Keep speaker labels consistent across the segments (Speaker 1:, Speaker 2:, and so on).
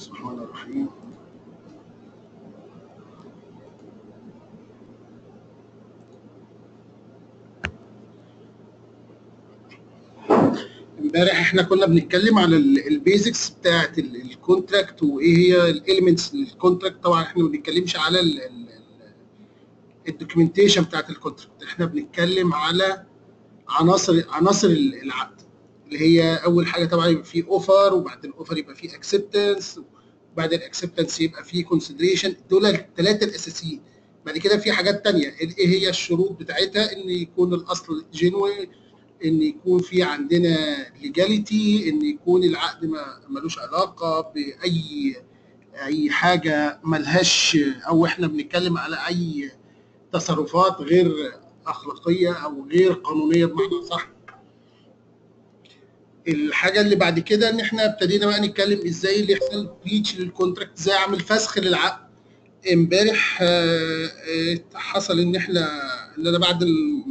Speaker 1: بسم الله الرحمن الرحيم امبارح احنا كنا بنتكلم على البيزكس بتاعت الكونتراكت وايه هي الاليمنتس للكونتراكت طبعا احنا ما بنتكلمش على الدوكيومنتيشن بتاعت الكونتراكت احنا بنتكلم على عناصر عناصر العقد اللي هي اول حاجه طبعا يبقى فيه اوفر وبعد الاوفر يبقى فيه اكسبتنس وبعد الاكسبتنس يبقى فيه كونسيدريشن دول الثلاثه الاساسيين بعد كده في حاجات تانية ايه هي الشروط بتاعتها ان يكون الاصل جينوين ان يكون في عندنا ليجاليتي ان يكون العقد ما ملوش علاقه باي اي حاجه ملهاش او احنا بنتكلم على اي تصرفات غير اخلاقيه او غير قانونيه بمعنى صح الحاجه اللي بعد كده ان احنا ابتدينا بقى نتكلم ازاي اللي يحصل بريتش للكونتراكت ازاي اعمل فسخ للعقد امبارح حصل ان احنا ان انا بعد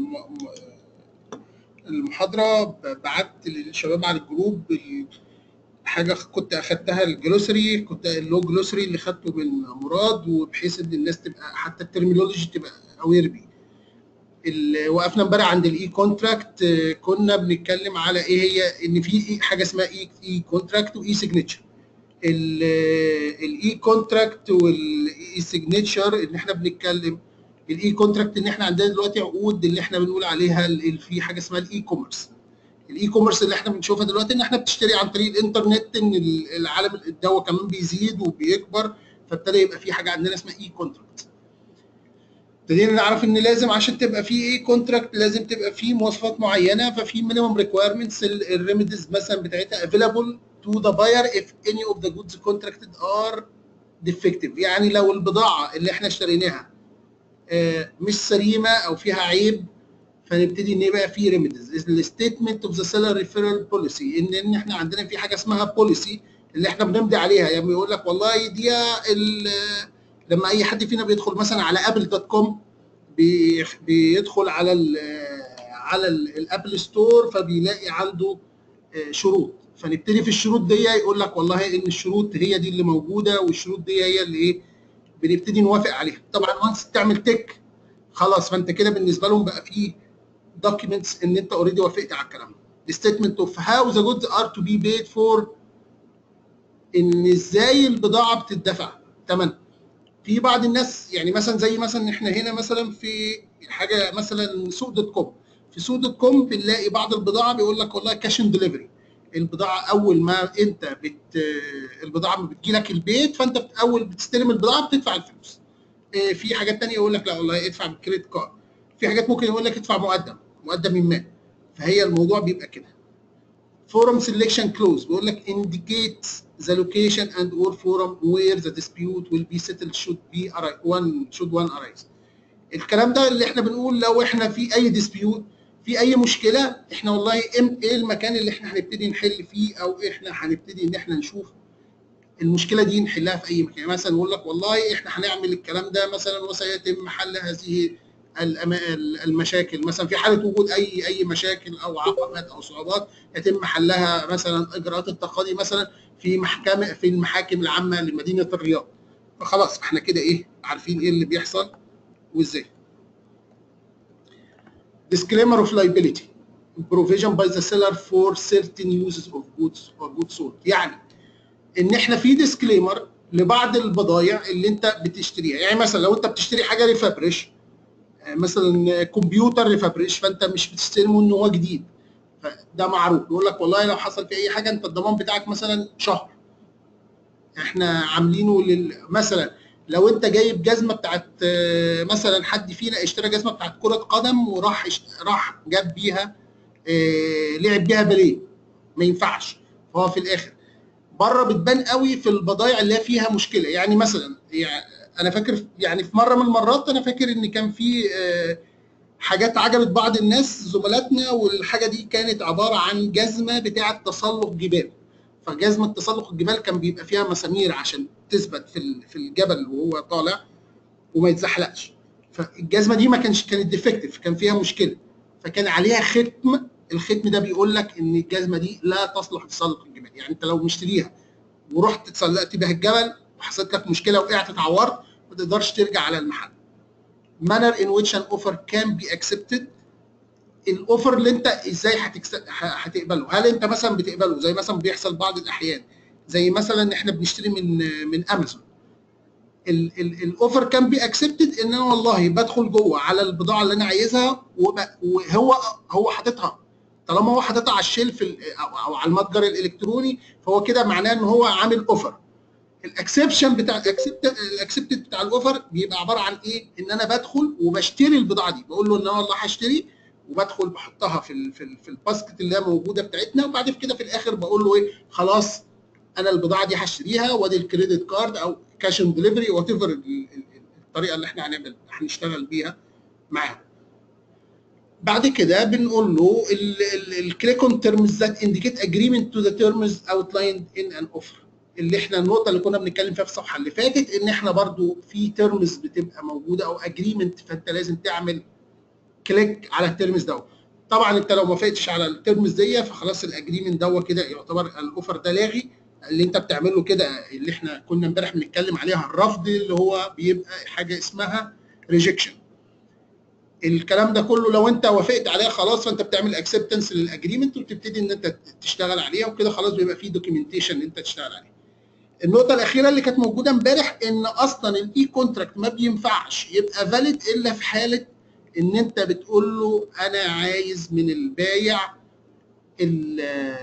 Speaker 1: المحاضره بعت للشباب على الجروب حاجه كنت اخدتها الجلوسري كنت اللو جلوسري اللي خدته من مراد وبحيث ان الناس تبقى حتى الترمينولوجي تبقى اوير بيه وقفنا امبارح عند الاي كونتراكت كنا بنتكلم على ايه هي ان في حاجه اسمها اي اي كونتراكت واي سيجنتشر الاي كونتراكت والاي سيجنتشر ان احنا بنتكلم الاي كونتراكت ان احنا عندنا دلوقتي عقود اللي احنا بنقول عليها في حاجه اسمها الاي كوميرس الاي كوميرس اللي احنا بنشوفها دلوقتي ان احنا بتشتري عن طريق الانترنت ان العالم الدواء كمان بيزيد وبيكبر فابتدى يبقى في حاجه عندنا اسمها اي كونتراكت ابتدينا نعرف ان لازم عشان تبقى في ايه كونتراكت لازم تبقى في مواصفات معينه ففي مينيمم ريكويرمنتس الريميديز مثلا بتاعتها افيلابل تو ذا باير اف اني اوف ذا جودز كونتراكتد ار ديفكتيف يعني لو البضاعه اللي احنا اشتريناها مش سليمه او فيها عيب فنبتدي ان يبقى في ريميديز الستيتمنت اوف ذا سيلر ريفيرال بوليسي ان ان احنا عندنا في حاجه اسمها بوليسي اللي احنا بنمضي عليها يعني بيقول لك والله دي لما اي حد فينا بيدخل مثلا على ابل دوت كوم بيدخل على ال على الابل ستور فبيلاقي عنده شروط فنبتدي في الشروط دي يقول لك والله ان الشروط هي دي اللي موجوده والشروط دي هي اللي ايه بنبتدي نوافق عليها طبعا وانس تعمل تك خلاص فانت كده بالنسبه لهم بقى في دوكيومنتس ان انت اوريدي وافقت على الكلام ده ستيتمنت اوف هاو ذا جودز ار تو بي بيد فور ان ازاي البضاعه بتدفع ثمن في بعض الناس يعني مثلا زي مثلا احنا هنا مثلا في حاجه مثلا سوق دوت كوم في سوق دوت كوم بنلاقي بعض البضاعه بيقول لك والله كاش اند ديليفري البضاعه اول ما انت بت البضاعه بتجي لك البيت فانت اول بتستلم البضاعه بتدفع الفلوس في حاجات تانية يقول لك لا والله ادفع بالكريدت كارد في حاجات ممكن يقول لك ادفع مقدم مقدم ما فهي الموضوع بيبقى كده forum selection clause بيقول لك indicates the location and or forum where the dispute will be settled should be one should one arise الكلام ده اللي احنا بنقول لو احنا في اي dispute في اي مشكله احنا والله ايه المكان اللي احنا هنبتدي نحل فيه او احنا هنبتدي ان احنا نشوف المشكله دي نحلها في اي مكان مثلا نقول لك والله احنا هنعمل الكلام ده مثلا وسيتم حل هذه المشاكل مثلا في حاله وجود اي اي مشاكل او عقبات او صعوبات يتم حلها مثلا اجراءات التقاضي مثلا في محكمه في المحاكم العامه لمدينه الرياض فخلاص احنا كده ايه عارفين ايه اللي بيحصل وازاي disclaimer of liability provision by the seller for certain uses of goods or goods sold يعني ان احنا في ديسكليمر لبعض البضائع اللي انت بتشتريها يعني مثلا لو انت بتشتري حاجه ريفابريش مثلا كمبيوتر ريفابريش فانت مش بتستلمه ان هو جديد فده معروف يقول لك والله لو حصل في اي حاجه انت الضمان بتاعك مثلا شهر احنا عاملينه لل... مثلا لو انت جايب جزمه بتاعت مثلا حد فينا اشترى جزمه بتاعت كره قدم وراح اشت... راح جاب بيها اه... لعب بيها باليه ما ينفعش فهو في الاخر بره بتبان قوي في البضائع اللي هي فيها مشكله يعني مثلا يعني انا فاكر يعني في مره من المرات انا فاكر ان كان في حاجات عجبت بعض الناس زملاتنا والحاجه دي كانت عباره عن جزمه بتاعه تسلق جبال فجزمه تسلق الجبال كان بيبقى فيها مسامير عشان تثبت في في الجبل وهو طالع وما يتزحلقش فالجزمه دي ما كانش كانت ديفكتيف كان فيها مشكله فكان عليها ختم الختم ده بيقول لك ان الجزمه دي لا تصلح لتسلق الجبال يعني انت لو مشتريها ورحت اتسلقت بيها الجبل وحصلت لك مشكله وقعت اتعورت ما تقدرش ترجع على المحل manner in which an offer can be accepted الاوفر اللي انت ازاي هتكس- ه- هتقبله هل انت مثلا بتقبله زي مثلا بيحصل بعض الاحيان زي مثلا احنا بنشتري من من امازون ال- ال- الاوفر كان بي اكسبتد ان انا والله بدخل جوه على البضاعه اللي انا عايزها وب- وهو هو حاططها طالما هو حاططها على الشيلف ال- او أو على المتجر الالكتروني فهو كده معناه ان هو عامل اوفر الاكسبشن بتاع الاكسبتد بتاع الاوفر بيبقى عباره عن ايه؟ ان انا بدخل وبشتري البضاعه دي بقول له ان انا والله هشتري وبدخل بحطها في ال في, ال في الباسكت اللي هي موجوده بتاعتنا وبعد كده في الاخر بقول له ايه خلاص انا البضاعه دي هشتريها وادي الكريدت كارد او كاش اون ديليفري وات ايفر الطريقه اللي احنا هنعمل هنشتغل بيها معاهم بعد كده بنقول له الكليك اون تيرمز ذات انديكيت اجريمنت تو ذا تيرمز اوتلايند ان ان اوفر اللي احنا النقطه اللي كنا بنتكلم فيها في الصفحه اللي فاتت ان احنا برضو في تيرمز بتبقى موجوده او اجريمنت فانت لازم تعمل كليك على التيرمز دوت طبعا انت لو ما وافقتش على التيرمز دي فخلاص الاجريمنت دوت كده يعتبر الاوفر ده لاغي اللي انت بتعمله كده اللي احنا كنا امبارح بنتكلم عليها الرفض اللي هو بيبقى حاجه اسمها ريجكشن الكلام ده كله لو انت وافقت عليها خلاص فانت بتعمل اكسبتنس للاجريمنت وبتبتدي ان انت تشتغل عليها وكده خلاص بيبقى في دوكيومنتيشن انت تشتغل عليها النقطة الأخيرة اللي كانت موجودة امبارح إن أصلا الإي كونتراكت ما بينفعش يبقى فاليد إلا في حالة إن أنت بتقول له أنا عايز من البايع ال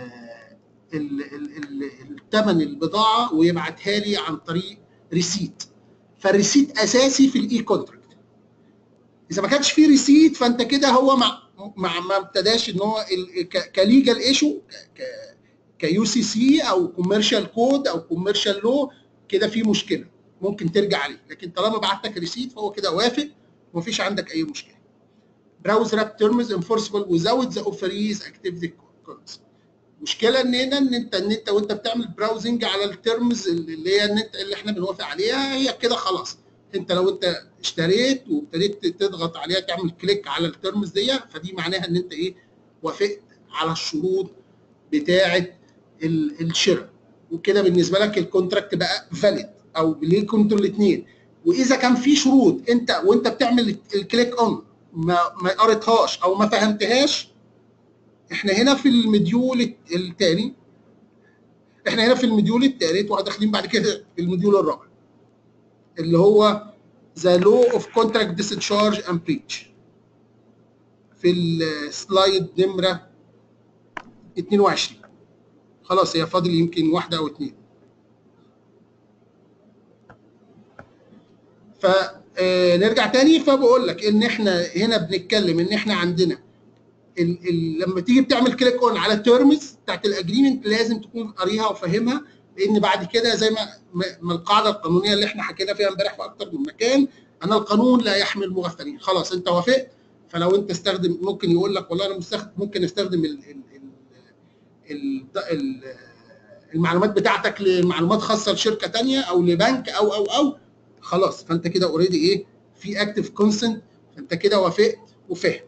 Speaker 1: ال ال الثمن البضاعة ويبعتها لي عن طريق ريسيت فالريسيت أساسي في الإي كونتراكت إذا ما كانش في ريسيت فأنت كده هو مع مع ما ابتداش إن هو كليجال ايشو كيو سي سي او كوميرشال كود او كوميرشال لو كده في مشكله ممكن ترجع عليه لكن طالما بعت لك ريسيت فهو كده وافق ومفيش عندك اي مشكله براوز راب تيرمز انفورسبل وزاوت ذا اوفريز اكتيفيتي كونس المشكله ان هنا ان انت ان انت وانت بتعمل براوزنج على التيرمز اللي هي ان انت اللي احنا بنوافق عليها هي كده خلاص انت لو انت اشتريت وابتديت تضغط عليها تعمل كليك على التيرمز دي فدي معناها ان انت ايه وافقت على الشروط بتاعه الشراء وكده بالنسبه لك الكونتراكت بقى فاليد او ليه كنتوا الاثنين واذا كان في شروط انت وانت بتعمل الكليك اون ما ما قريتهاش او ما فهمتهاش احنا هنا في المديول الثاني احنا هنا في المديول الثالث وداخلين بعد كده في المديول الرابع اللي هو ذا لو اوف كونتراكت ديسشارج اند بريتش في السلايد نمره 22 خلاص هي فاضل يمكن واحده او اتنين فنرجع تاني فبقول لك ان احنا هنا بنتكلم ان احنا عندنا ال ال لما تيجي بتعمل كليك اون على التيرمز بتاعت الاجريمنت لازم تكون قاريها وفاهمها لان بعد كده زي ما ما القاعده القانونيه اللي احنا حكينا فيها امبارح في اكتر من مكان ان القانون لا يحمل مغفلين خلاص انت وافقت فلو انت استخدم ممكن يقول لك والله انا مستخدم ممكن استخدم ال ال المعلومات بتاعتك لمعلومات خاصه لشركه ثانيه او لبنك او او او خلاص فانت كده اوريدي ايه في اكتف كونسنت فانت كده وافقت وفاهم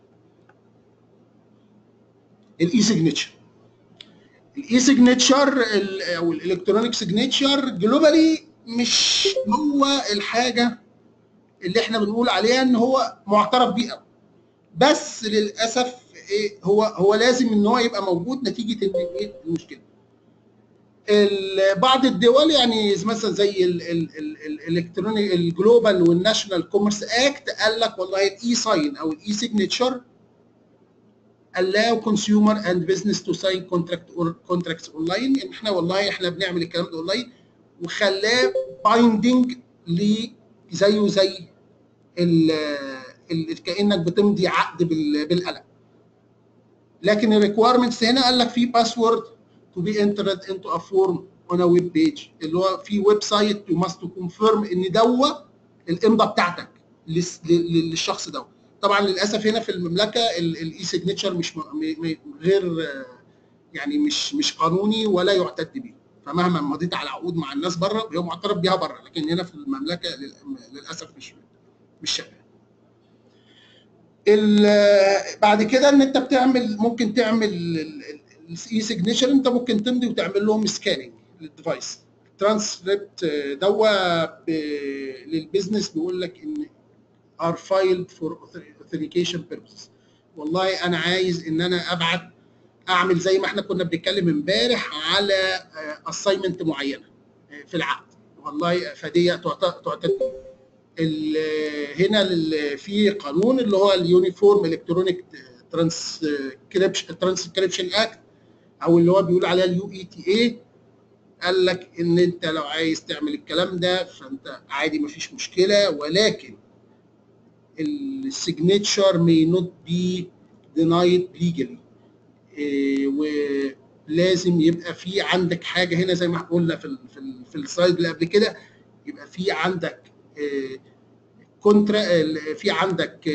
Speaker 1: الاي سيجنتشر الاي سيجنتشر او الالكترونيك سيجنتشر جلوبالي مش هو الحاجه اللي احنا بنقول عليها ان هو معترف بيه قوي بس للاسف إيه هو هو لازم ان هو يبقى موجود نتيجه ان ايه المشكله بعض الدول يعني مثلا زي الالكترونيك الجلوبال والناشونال كوميرس اكت قال لك والله الاي ساين او الاي سيجنتشر allow consumer and business to sign contract or contracts online يعني احنا والله احنا بنعمل الكلام ده اونلاين وخلاه بايندنج ل زيه زي ال كانك بتمضي عقد بالقلم لكن الريكويرمنتس هنا قال لك في باسورد to be entered into a form on a web page اللي هو في ويب سايت you must confirm ان دوا الامضه بتاعتك للشخص ده طبعا للاسف هنا في المملكه الاي سيجنتشر مش غير يعني مش مش قانوني ولا يعتد به فمهما مضيت على عقود مع الناس بره هي معترف بيها بره لكن هنا في المملكه للاسف مش مش شغال بعد كده ان انت بتعمل ممكن تعمل الاي سيجنتشر انت ممكن تمضي وتعمل لهم سكاننج للديفايس الترانسكريبت دوا ب- للبيزنس بيقول لك ان are filed for authentication purposes والله انا عايز ان انا ابعت اعمل زي ما احنا كنا بنتكلم امبارح على اساينمنت معينه آه، في العقد والله فدي تعت- تعتبر ال- هنا ال- في قانون اللي هو اليونيفورم الكترونيك ترانسكريبشن ترانسكريبشن اكت او اللي هو بيقول عليها اليو اي تي اي قال لك ان انت لو عايز تعمل الكلام ده فانت عادي مفيش مشكله ولكن السيجنتشر may not be denied legally إيه، ولازم يبقى في عندك حاجه هنا زي ما قلنا في ال في, ال في السلايد اللي قبل كده يبقى في عندك كونترا في عندك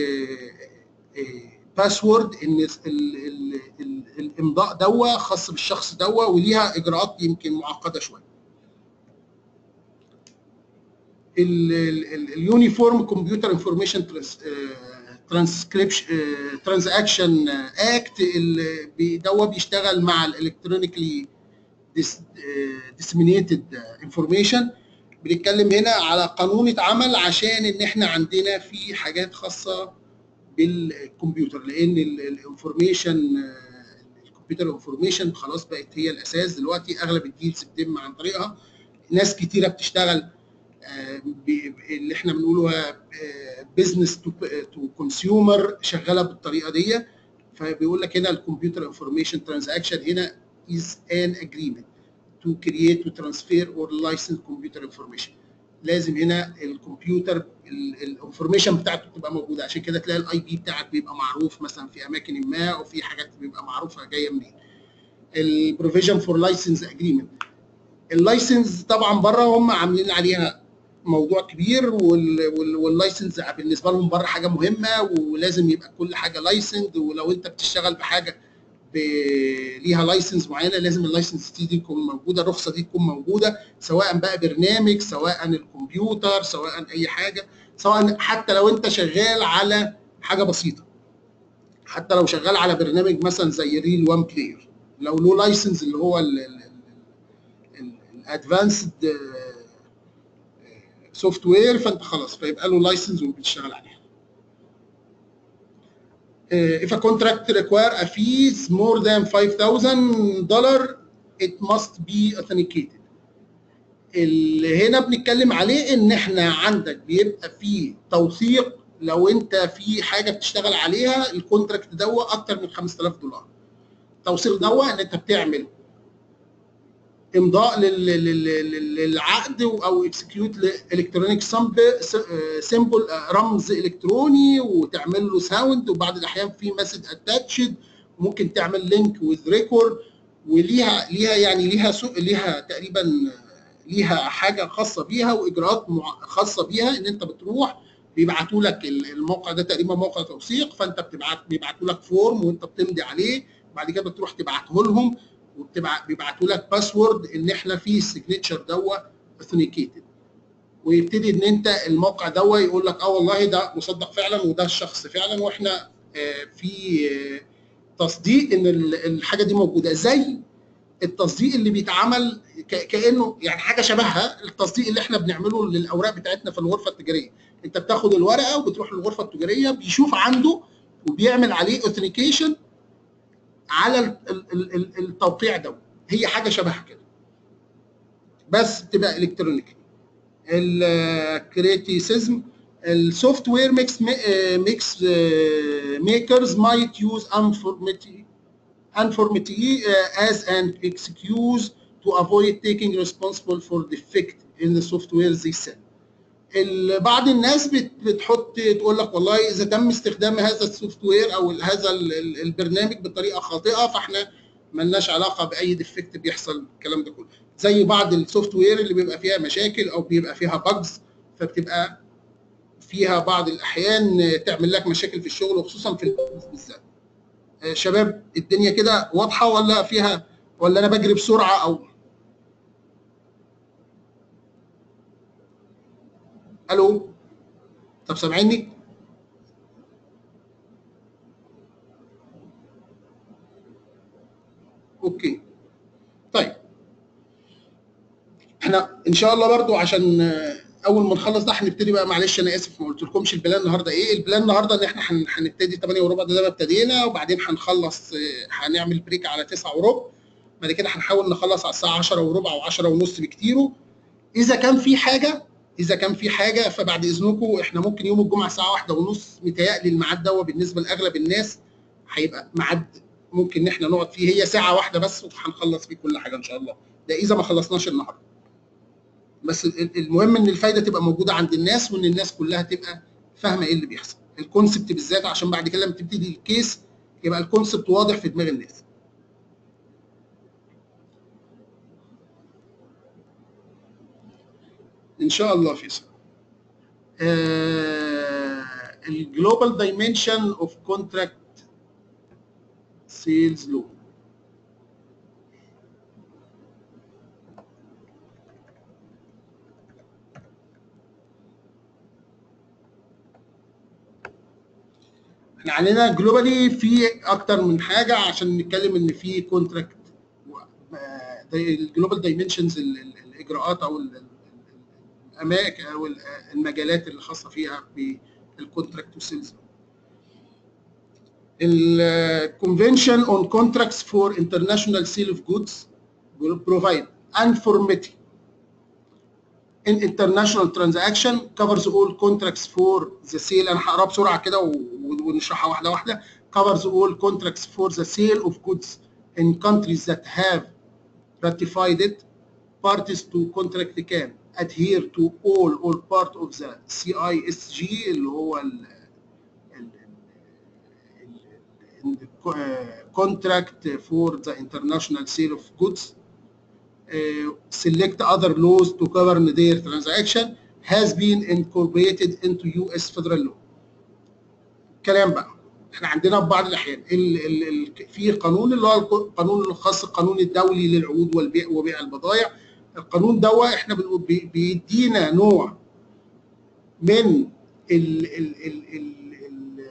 Speaker 1: باسورد ان ال- ال- ال- الامضاء دوا خاص بالشخص دوا وليها اجراءات يمكن معقده شويه اليونيفورم كمبيوتر انفورميشن ترانسكريبشن ترانزاكشن اكت دوا بيشتغل مع الالكترونيكلي ديسمينيتد انفورميشن بنتكلم هنا على قانون اتعمل عشان ان احنا عندنا في حاجات خاصه بالكمبيوتر لان الانفورميشن الكمبيوتر انفورميشن خلاص بقت هي الاساس دلوقتي اغلب الديلز بتتم عن طريقها ناس كتيره بتشتغل آه، ب- اللي احنا بنقوله بزنس تو كونسيومر شغاله بالطريقه دي فبيقول لك هنا الكمبيوتر انفورميشن ترانزاكشن هنا is an agreement to create to transfer or license computer information لازم هنا الكمبيوتر الانفورميشن بتاعته تبقى موجوده عشان كده تلاقي الاي بي بتاعك بيبقى معروف مثلا في اماكن ما او في حاجات بيبقى معروفه جايه منين البروفيجن فور لايسنس اجريمنت اللايسنس طبعا بره هم عاملين عليها موضوع كبير واللايسنس بالنسبه لهم بره حاجه مهمه ولازم يبقى كل حاجه لايسند ولو انت بتشتغل بحاجه ب... ليها لايسنس معينه لازم اللايسنس دي تكون موجوده الرخصه دي تكون موجوده سواء بقى برنامج سواء الكمبيوتر سواء اي حاجه سواء حتى لو انت شغال على حاجه بسيطه حتى لو شغال على برنامج مثلا زي ريل وان بلاير لو له لايسنس اللي هو الادفانسد سوفت وير فانت خلاص فيبقى له لايسنس وبتشتغل عليها Uh, if a contract require a fees more than $5,000 it must be authenticated. اللي هنا بنتكلم عليه ان احنا عندك بيبقى فيه توثيق لو انت في حاجه بتشتغل عليها الكونتراكت دوا اكتر من 5000 دولار. التوثيق دوا ان انت بتعمل امضاء لل- لل- لل- للعقد او اكسكيوت الكترونيك سيمبل رمز الكتروني وتعمل له ساوند وبعض الاحيان في مسج اتاتشد ممكن تعمل لينك وذ ريكورد وليها ليها يعني ليها سوق ليها تقريبا ليها حاجه خاصه بيها واجراءات مع- خاصه بيها ان انت بتروح بيبعتوا لك ال- الموقع ده تقريبا موقع توثيق فانت بتبعت بيبعتوا لك فورم وانت بتمضي عليه بعد كده بتروح تبعته لهم وبتبعت بيبعتوا لك باسورد ان احنا في السيجنتشر دوا اوثنيكيتد ويبتدي ان انت الموقع دوا يقول لك اه والله ده مصدق فعلا وده الشخص فعلا واحنا آه، في آه، تصديق ان ال- الحاجه دي موجوده زي التصديق اللي بيتعمل ك- كانه يعني حاجه شبهها التصديق اللي احنا بنعمله للاوراق بتاعتنا في الغرفه التجاريه انت بتاخد الورقه وبتروح للغرفه التجاريه بيشوف عنده وبيعمل عليه اوثنيكيشن على ال- ال- ال- ال- التوقيع ده هي حاجه شبه كده بس بتبقى الكترونيكي الكريتيسيزم السوفت وير ميكس ميكس ميكرز مايت يوز انفورميتي انفورميتي as an excuse to avoid taking responsible for defect in the software they sell ال- بعض الناس بت- بتحط تقول لك والله اذا تم استخدام هذا السوفت وير او ال- هذا ال- ال- البرنامج بطريقه خاطئه فاحنا ملناش علاقه باي ديفكت بيحصل الكلام ده كله زي بعض السوفت وير اللي بيبقى فيها مشاكل او بيبقى فيها باجز فبتبقى فيها بعض الاحيان تعمل لك مشاكل في الشغل وخصوصا في البيزنس بالذات آه، شباب الدنيا كده واضحه ولا فيها ولا انا بجري بسرعه او الو طب سامعيني اوكي طيب احنا ان شاء الله برضو عشان آه، اول ما نخلص ده هنبتدي بقى معلش انا اسف ما قلتلكمش البلان النهارده ايه البلان النهارده ان احنا هن- هنبتدي 8 وربع ده زي ما ابتدينا وبعدين هنخلص آه، هنعمل بريك على 9 وربع بعد كده هنحاول نخلص على الساعه 10 وربع او 10 ونص بكتيره اذا كان في حاجه اذا كان في حاجه فبعد اذنكم احنا ممكن يوم الجمعه الساعه واحدة ونص متهيألي الميعاد ده بالنسبه لاغلب الناس هيبقى ميعاد ممكن ان احنا نقعد فيه هي ساعه واحده بس وهنخلص فيه كل حاجه ان شاء الله ده اذا ما خلصناش النهارده بس ال- المهم ان الفايده تبقى موجوده عند الناس وان الناس كلها تبقى فاهمه ايه اللي بيحصل الكونسبت بالذات عشان بعد كده لما تبتدي الكيس يبقى الكونسبت واضح في دماغ الناس ان شاء الله فيصل الجلوبال دايمنشن اوف كونتراكت سيلز لو احنا عندنا جلوبالي في اكتر من حاجه عشان نتكلم ان في كونتراكت الجلوبال دايمنشنز الاجراءات او ال- ال- الاماكن او ال- المجالات اللي خاصه فيها بالكونتراكت وسيلز الكونفنشن اون كونتراكتس فور انترناشونال سيل اوف جودز provide uniformity in international transaction covers all contracts for the sale انا هقراها بسرعه كده و- ونشرحها واحده واحده covers all contracts for the sale of goods in countries that have ratified it parties to contract can adhere to all or part of the CISG اللي هو ال ال- ال- ال- contract for the international sale of goods uh, select other laws to govern their transaction has been incorporated into US federal law. كلام بقى احنا عندنا في بعض الاحيان ال ال ال في قانون اللي هو القانون الخاص القانون الدولي للعقود والبيع وبيع البضائع القانون ده احنا بنقول بي- بيدينا نوع من ال ال ال ال ال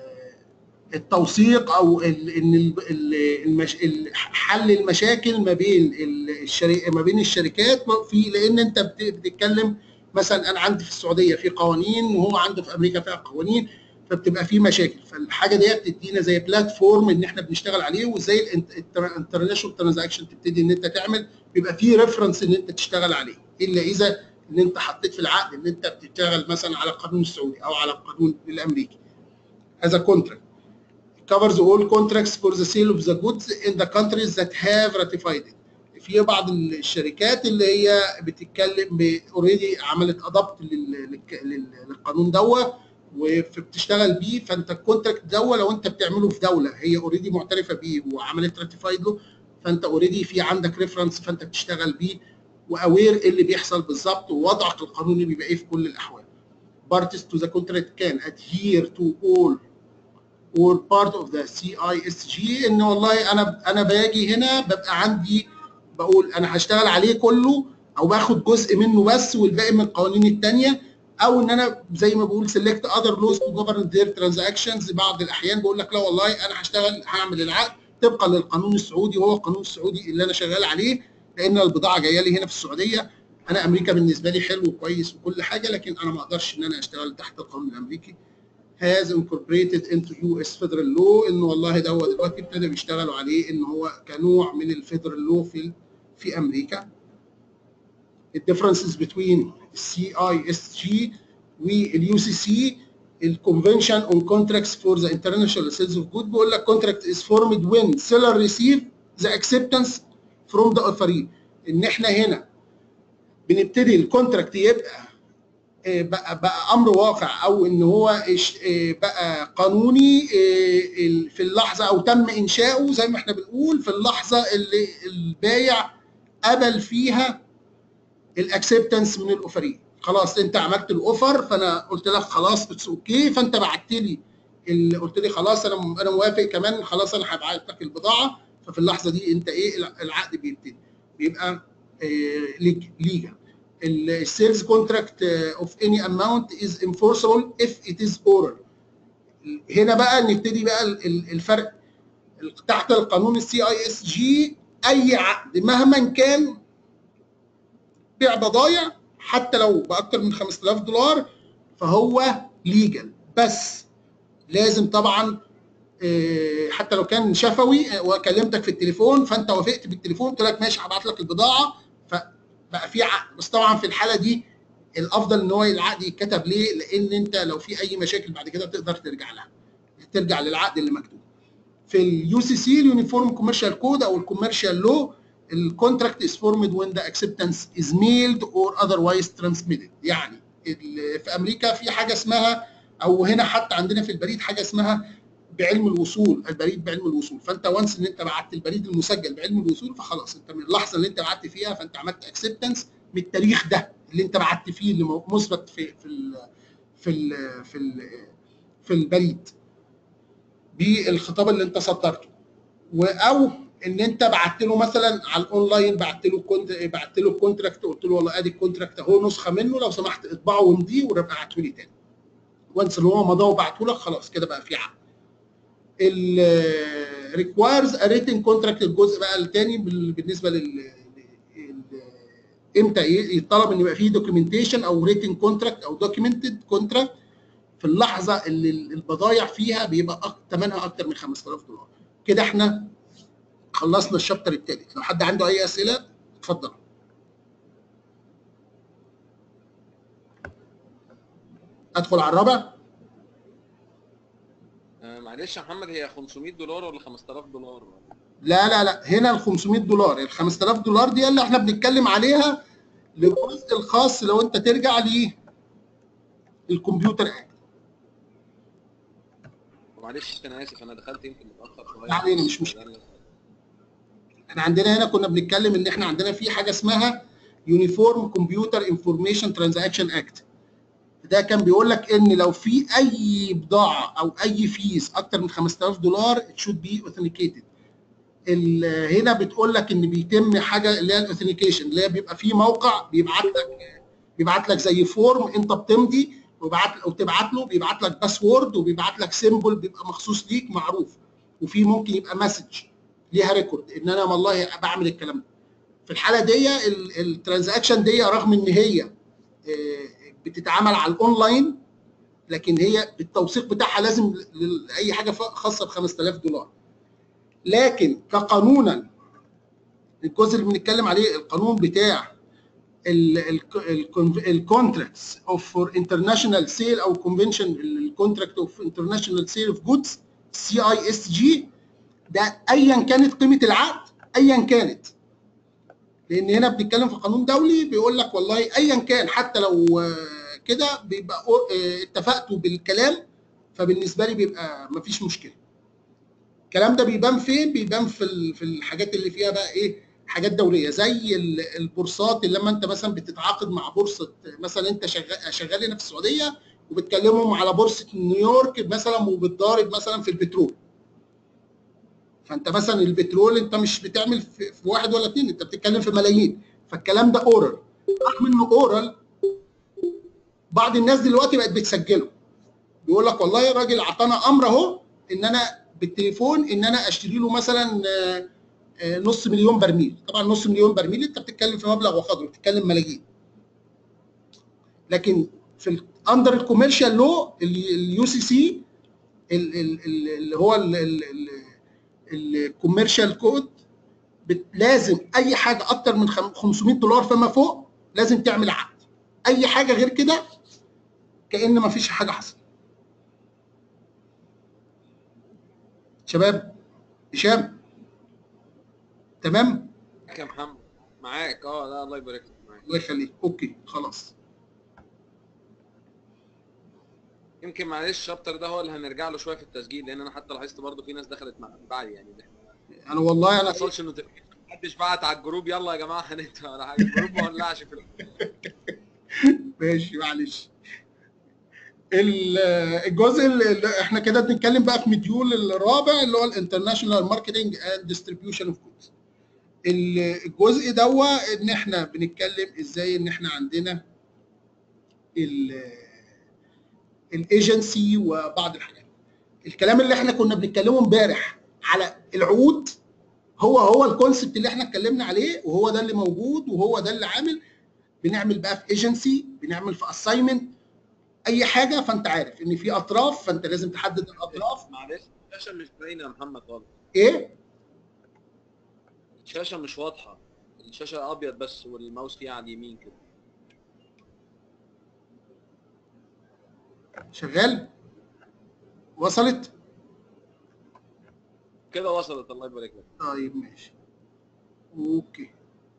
Speaker 1: التوثيق او ال ان ال- ال- المش ال- حل المشاكل ما بين ال- الشري ما بين الشركات في لان انت بت- بتتكلم مثلا انا عندي في السعوديه في قوانين وهو عنده في امريكا فيها قوانين فبتبقى في مشاكل فالحاجه ديت بتدينا زي بلاتفورم ان احنا بنشتغل عليه وزي الانترناشونال ترانزاكشن تبتدي ان انت تعمل بيبقى في ريفرنس ان انت تشتغل عليه الا اذا ان انت حطيت في العقد ان انت بتشتغل مثلا على القانون السعودي او على القانون الامريكي هذا كونتراكت covers all contracts for the sale of the goods in the countries that have ratified it. في بعض الشركات اللي هي بتتكلم اوريدي عملت ادابت للقانون دوت وبتشتغل بيه فانت الكونتراكت دوت لو انت بتعمله في دوله هي اوريدي معترفه بيه وعملت راتيفايد له فانت اوريدي في عندك ريفرنس فانت بتشتغل بيه واوير ايه اللي بيحصل بالظبط ووضعك القانوني بيبقى ايه في كل الاحوال. Parties to the contract can adhere to all or part of the CISG ان والله انا انا باجي هنا ببقى عندي بقول انا هشتغل عليه كله او باخد جزء منه بس والباقي من القوانين الثانيه او ان انا زي ما بقول select other laws to govern their transactions بعض الاحيان بقول لك لا والله انا هشتغل هعمل العقد طبقا للقانون السعودي وهو القانون السعودي اللي انا شغال عليه لان البضاعه جايه لي هنا في السعوديه انا امريكا بالنسبه لي حلو وكويس وكل حاجه لكن انا ما اقدرش ان انا اشتغل تحت القانون الامريكي has incorporated into US federal law انه والله ده هو دلوقتي ابتدى بيشتغلوا عليه ان هو كنوع من الفيدرال لو في في امريكا الديفرنسز بين السي اي اس جي واليو سي سي الكونفنشن اون كونتراكتس فور ذا انترناشونال سيلز اوف جود بيقول لك كونتراكت از فورمد وين سيلر ريسيف ذا اكسبتنس فروم ذا اوفرين ان احنا هنا بنبتدي الكونتراكت يبقى آه، بقى بقى امر واقع او ان هو إش- آه، بقى قانوني آه، ال- في اللحظه او تم انشاؤه زي ما احنا بنقول في اللحظه اللي البايع قبل فيها الاكسبتنس من الاوفرين خلاص انت عملت الاوفر فانا قلت لك خلاص اتس اوكي فانت بعت لي ال- قلت لي خلاص انا انا موافق كمان خلاص انا هبعت لك البضاعه ففي اللحظه دي انت ايه العقد بيبتدي بيبقى ليجل السيلز كونتراكت اوف اني اماونت از انفورسبل اف ات از اورال هنا بقى نبتدي بقى ال- ال- الفرق تحت القانون السي اي اس جي اي عقد مهما كان بيع بضايع حتى لو باكثر من 5000 دولار فهو ليجل بس لازم طبعا آه، حتى لو كان شفوي آه، وكلمتك في التليفون فانت وافقت بالتليفون قلت لك ماشي هبعت لك البضاعه فبقى في عقد بس طبعا في الحاله دي الافضل ان هو العقد يتكتب ليه؟ لان انت لو في اي مشاكل بعد كده تقدر ترجع لها ترجع للعقد اللي مكتوب. في اليو سي سي اليونيفورم كوميرشال كود او الكوميرشال لو الكونتراكت از فورمد وين ذا اكسبتنس از ميلد اور اذروايز ترانسميتد يعني ال- في امريكا في حاجه اسمها او هنا حتى عندنا في البريد حاجه اسمها بعلم الوصول البريد بعلم الوصول فانت وانس ان انت بعت البريد المسجل بعلم الوصول فخلاص انت من اللحظه اللي انت بعت فيها فانت عملت اكسبتنس من التاريخ ده اللي انت بعت فيه اللي مو- مثبت في في ال في ال في ال في البريد بالخطاب اللي انت صدرته و- او ان انت بعت له مثلا على الاونلاين بعت له كنت بعت له الكونتراكت قلت له والله ادي الكونتراكت اهو نسخه منه لو سمحت اطبعه وامضيه وابقى ابعته لي تاني وانس اللي هو مضاه وبعته لك خلاص كده بقى في عقد ال requires a written contract الجزء بقى الثاني بالنسبه لل ال- امتى ي- يطلب ان يبقى فيه documentation او written contract او documented contract في اللحظه اللي ال- البضايع فيها بيبقى أك- ثمنها اكتر من 5000 دولار كده احنا خلصنا الشابتر الثالث لو حد عنده اي اسئله اتفضل ادخل على الرابع
Speaker 2: آه، معلش يا محمد هي 500 دولار ولا 5000 دولار؟
Speaker 1: لا لا لا هنا ال 500 دولار ال 5000 دولار دي اللي احنا بنتكلم عليها للجزء الخاص لو انت ترجع للكمبيوتر اكت
Speaker 2: معلش انا اسف انا دخلت يمكن متاخر شويه
Speaker 1: لا علينا، مش مشكلة. احنا عندنا هنا كنا بنتكلم ان احنا عندنا في حاجه اسمها يونيفورم كمبيوتر انفورميشن ترانزاكشن اكت ده كان بيقول لك ان لو في اي بضاعه او اي فيز اكتر من 5000 دولار it should be authenticated ال- هنا بتقول لك ان بيتم حاجه اللي هي الاوثنيكيشن اللي هي بيبقى في موقع بيبعت لك بيبعت لك زي فورم انت بتمضي وبعت او تبعت له بيبعت لك باسورد وبيبعت لك سيمبل بيبقى مخصوص ليك معروف وفي ممكن يبقى مسج ليها ريكورد ان انا والله بعمل الكلام ده في الحاله دي الترانزاكشن دي رغم ان هي آه، بتتعمل على الاونلاين لكن هي التوثيق بتاعها لازم ل- لاي حاجه ف- خاصه ب 5000 دولار لكن كقانونا الجزء اللي بنتكلم عليه القانون بتاع الكونتراكتس اوف فور انترناشونال سيل او كونفنشن الكونتراكت اوف انترناشونال سيل اوف جودز سي اي اس جي ده ايا كانت قيمه العقد ايا كانت لان هنا بنتكلم في قانون دولي بيقول لك والله ايا كان حتى لو آه، كده بيبقى آه، اتفقتوا بالكلام فبالنسبه لي بيبقى مفيش مشكله الكلام ده بيبان فين بيبان في ال- في الحاجات اللي فيها بقى ايه حاجات دوليه زي ال- البورصات اللي لما انت مثلا بتتعاقد مع بورصه مثلا انت شغال شغال هنا في السعوديه وبتكلمهم على بورصه نيويورك مثلا وبتضارب مثلا في البترول فانت مثلا البترول انت مش بتعمل في, في واحد ولا اتنين انت بتتكلم في ملايين فالكلام ده اورال رغم انه اورال بعض الناس دلوقتي بقت بتسجله بيقول لك والله الراجل اعطانا امر اهو ان انا بالتليفون ان انا اشتري له مثلا آه، آه، نص مليون برميل طبعا نص مليون برميل انت بتتكلم في مبلغ وقدره بتتكلم ملايين لكن في اندر الكوميرشال لو اليو سي سي اللي هو الكوميرشال كود لازم اي حاجه اكتر من خم- 500 دولار فما فوق لازم تعمل عقد اي حاجه غير كده كان ما فيش حاجه حصلت شباب هشام تمام
Speaker 2: معاك يا محمد معاك اه لا الله يبارك لك معاك
Speaker 1: الله يخليك اوكي خلاص
Speaker 2: يمكن معلش الشابتر ده هو اللي هنرجع له شويه في التسجيل لان انا حتى لاحظت برضه في ناس دخلت مع بعد يعني ده
Speaker 1: انا والله
Speaker 2: ما
Speaker 1: انا
Speaker 2: وصلش النوتيفيكيشن محدش بعت على الجروب يلا يا جماعه هنبدا ولا حاجه الجروب ما ولعش في ال-
Speaker 1: ماشي معلش ال- الجزء اللي احنا كده بنتكلم بقى في مديول الرابع اللي هو الانترناشونال ماركتنج اند ديستريبيوشن اوف جودز الجزء دوا ان احنا بنتكلم ازاي ان احنا عندنا الايجنسي وبعض الحاجات الكلام اللي احنا كنا بنتكلمه امبارح على العقود هو هو الكونسبت اللي احنا اتكلمنا عليه وهو ده اللي موجود وهو ده اللي عامل بنعمل بقى في ايجنسي بنعمل في اساينمنت اي حاجه فانت عارف ان في اطراف فانت لازم تحدد الاطراف
Speaker 2: معلش الشاشه مش باينه يا محمد خالص
Speaker 1: ايه
Speaker 2: الشاشه مش واضحه الشاشه ابيض بس والماوس فيها على اليمين كده
Speaker 1: شغال وصلت
Speaker 2: كده وصلت الله يبارك لك
Speaker 1: طيب ماشي اوكي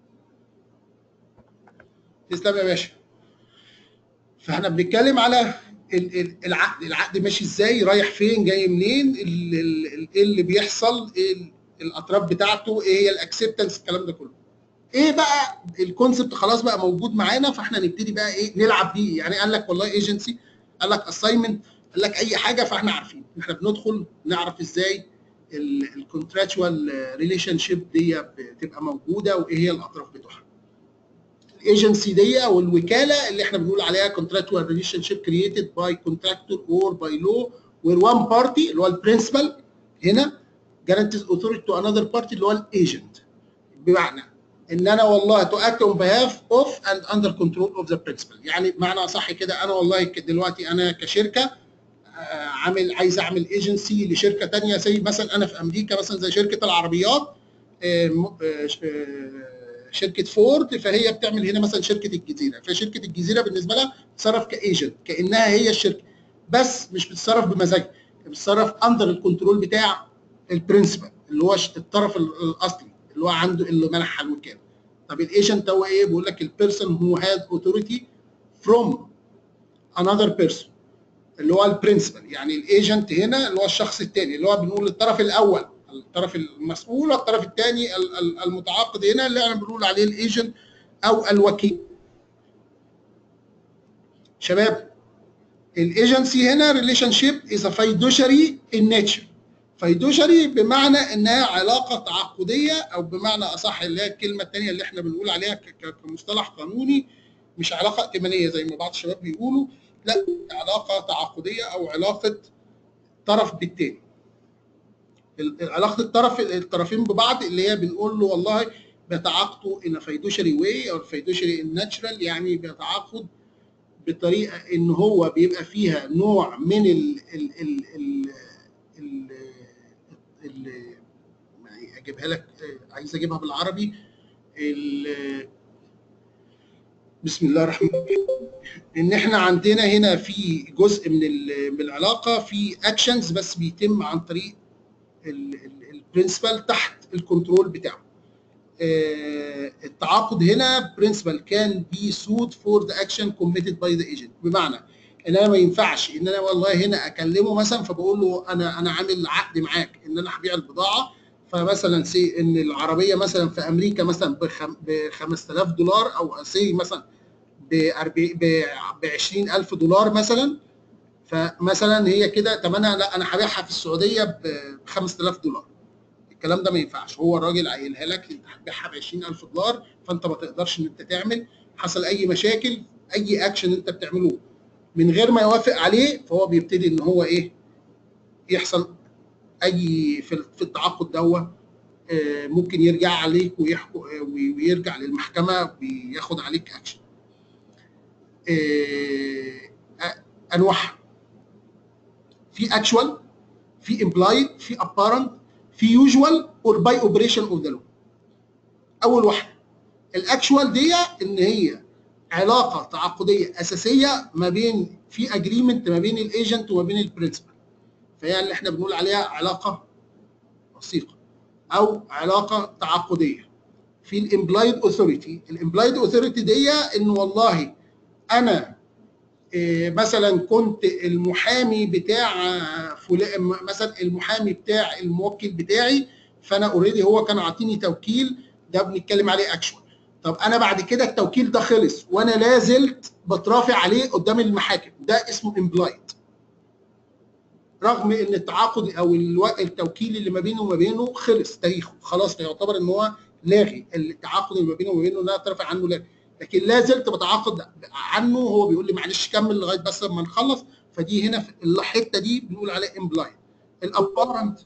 Speaker 1: تسلم يا باشا فاحنا بنتكلم على ال- ال- العقد العقد ماشي ازاي رايح فين جاي منين ال- ال- ال- ايه اللي بيحصل ايه ال- الاطراف بتاعته ايه هي الاكسبتنس الكلام ده كله ايه بقى الكونسبت خلاص بقى موجود معانا فاحنا نبتدي بقى ايه نلعب بيه يعني قال لك والله ايجنسي قال لك اساينمنت قال لك اي حاجه فاحنا عارفين احنا بندخل نعرف ازاي الكونتراتشوال ريليشن شيب دي بتبقى موجوده وايه هي الاطراف بتوعها الايجنسي دي والوكاله اللي احنا بنقول عليها contractual relationship created by contractor or by law where one party اللي هو البرنسبل هنا guarantees authority to another party اللي هو الايجنت بمعنى ان انا والله to act on behalf of and under control of the principal يعني بمعنى صح كده انا والله ك- دلوقتي انا كشركه آه، عامل عايز اعمل ايجنسي لشركه تانية زي مثلا انا في امريكا مثلا زي شركه العربيات آه، م- آه، ش- آه، شركه فورد فهي بتعمل هنا مثلا شركه الجزيره فشركه الجزيره بالنسبه لها بتتصرف كايجنت كانها هي الشركه بس مش بتتصرف بمزاجها بتتصرف اندر الكنترول بتاع البرنسبل اللي هو ش- الطرف ال- الاصلي اللي هو عنده اللي منحها الوكاله طب الايجنت هو ايه بيقول لك البيرسون هو هاد اوثوريتي فروم انذر بيرسون اللي هو البرنسبل يعني الايجنت هنا اللي هو الشخص الثاني اللي هو بنقول الطرف الاول الطرف المسؤول والطرف الثاني ال- ال- المتعاقد هنا اللي احنا بنقول عليه الايجنت او الوكيل شباب الايجنسي هنا ريليشن شيب از فايدوشري ان نيتشر فايدوشري بمعنى انها علاقه تعاقديه او بمعنى اصح اللي هي الكلمه الثانيه اللي احنا بنقول عليها ك- ك- كمصطلح قانوني مش علاقه ائتمانيه زي ما بعض الشباب بيقولوا لا علاقه تعاقديه او علاقه طرف بالتاني ال- علاقه الطرف الطرفين ببعض اللي هي بنقول له والله بيتعاقدوا ان فايدوشري واي او فايدوشري ان ناتشرال يعني بيتعاقد بطريقه ان هو بيبقى فيها نوع من ال ال ال ال ال ال يعني اجيبها لك آه، عايز اجيبها بالعربي ال- بسم الله الرحمن الرحيم ان احنا عندنا هنا في جزء من ال- من العلاقه في اكشنز بس بيتم عن طريق البرنسبل تحت الكنترول بتاعه آه، التعاقد هنا برنسبل كان بي سود فور ذا اكشن كوميتد باي ذا ايجنت بمعنى ان انا ما ينفعش ان انا والله هنا اكلمه مثلا فبقول له انا انا عامل عقد معاك ان انا هبيع البضاعه فمثلا سي ان العربيه مثلا في امريكا مثلا ب 5000 دولار او سي مثلا ب 20000 دولار مثلا فمثلا هي كده ثمنها لا انا هبيعها في السعوديه ب 5000 دولار الكلام ده ما ينفعش هو الراجل قايلها لك انت هتبيعها ب 20000 دولار فانت ما تقدرش ان انت تعمل حصل اي مشاكل اي اكشن انت بتعمله من غير ما يوافق عليه فهو بيبتدي ان هو ايه يحصل اي في في التعاقد دوت آه، ممكن يرجع عليك ويحكم آه، وي- ويرجع للمحكمه وياخد عليك اكشن انواعها في اكشوال في امبلايد في ابارنت في يوجوال اور باي اوبريشن اوف ذا لو اول واحده الاكشوال دي ان هي علاقه تعاقديه اساسيه ما بين في اجريمنت ما بين الايجنت وما بين البرنسبل فهي اللي احنا بنقول عليها علاقه وثيقه او علاقه تعاقديه في الامبلايد اوثوريتي الامبلايد اوثوريتي دي ان والله انا إيه، مثلا كنت المحامي بتاع فلان مثلا المحامي بتاع الموكل بتاعي فانا اوريدي هو كان عاطيني توكيل ده بنتكلم عليه اكشوال طب انا بعد كده التوكيل ده خلص وانا لا زلت بترافع عليه قدام المحاكم ده اسمه امبلايد رغم ان التعاقد او الو- التوكيل اللي ما بينه وما بينه خلص تاريخه خلاص فيعتبر ان هو لاغي التعاقد اللي ما بينه وما بينه ان انا اترافع عنه لاغي لكن لا زلت بتعاقد عنه هو بيقول لي معلش كمل لغايه بس لما نخلص فدي هنا في الحته دي بنقول عليها امبلايد الابارنت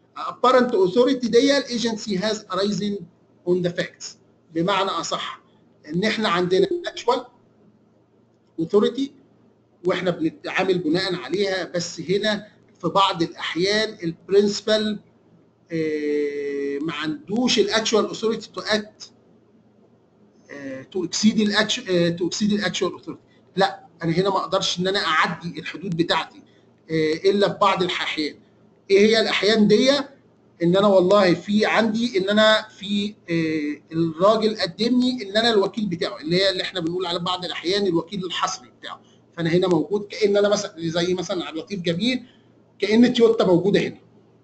Speaker 1: apparent authority دي الايجنسي هاز arising on the facts بمعنى اصح ان احنا عندنا اكشوال اوثوريتي واحنا بنتعامل بناء عليها بس هنا في بعض الاحيان البرنسبل ما عندوش الاكشوال اوثوريتي تو اكت تو اكسيد الاكشوال تو اكسيد الاكشوال اوثوريتي لا انا هنا ما اقدرش ان انا اعدي الحدود بتاعتي الا في بعض الاحيان ايه هي الاحيان دي ان انا والله في عندي ان انا في الراجل قدمني ان انا الوكيل بتاعه اللي هي اللي احنا بنقول على بعض الاحيان الوكيل الحصري بتاعه فانا هنا موجود كان انا مثلا زي مثلا عبد اللطيف جميل كان تويوتا موجوده هنا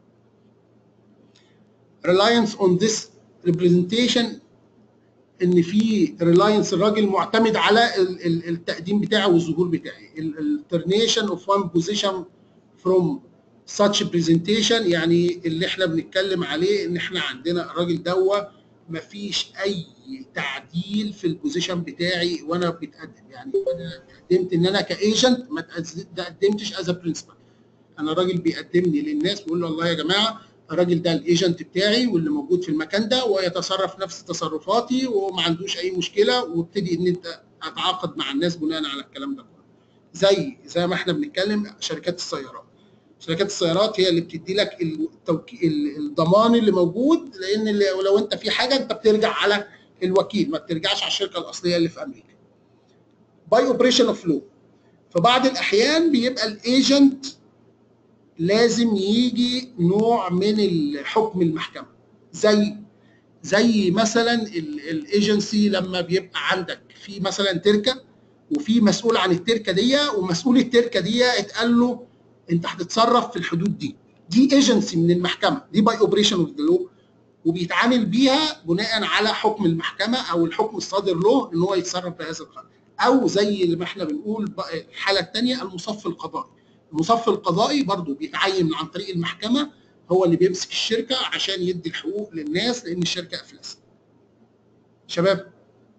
Speaker 1: reliance on this representation ان في ريلاينس الراجل معتمد على التقديم بتاعه والظهور بتاعي الترنيشن اوف وان بوزيشن فروم such presentation يعني اللي احنا بنتكلم عليه ان احنا عندنا الراجل دوا مفيش اي تعديل في البوزيشن بتاعي وانا بتقدم يعني انا قدمت ان انا كايجنت ما تقدمتش از برنسبل انا الراجل بيقدمني للناس بيقول له والله يا جماعه الراجل ده الايجنت بتاعي واللي موجود في المكان ده ويتصرف نفس تصرفاتي وما عندوش اي مشكله وابتدي ان انت اتعاقد مع الناس بناء على الكلام ده كله زي زي ما احنا بنتكلم شركات السيارات شركات السيارات هي اللي بتدي لك التوكي... الضمان اللي موجود لان لو انت في حاجه انت بترجع على الوكيل ما بترجعش على الشركه الاصليه اللي في امريكا باي اوبريشن اوف لو في بعض الاحيان بيبقى الايجنت لازم يجي نوع من الحكم المحكمه زي زي مثلا الايجنسي لما بيبقى عندك في مثلا تركه وفي مسؤول عن التركه دي ومسؤول التركه دي اتقال له انت هتتصرف في الحدود دي دي ايجنسي من المحكمه دي باي اوبريشن اوف ذا لو وبيتعامل بيها بناء على حكم المحكمه او الحكم الصادر له ان هو يتصرف بهذا القانون او زي ما احنا بنقول الحاله الثانيه المصف القضائي المصف القضائي برضه بيتعين عن طريق المحكمه هو اللي بيمسك الشركه عشان يدي الحقوق للناس لان الشركه افلست شباب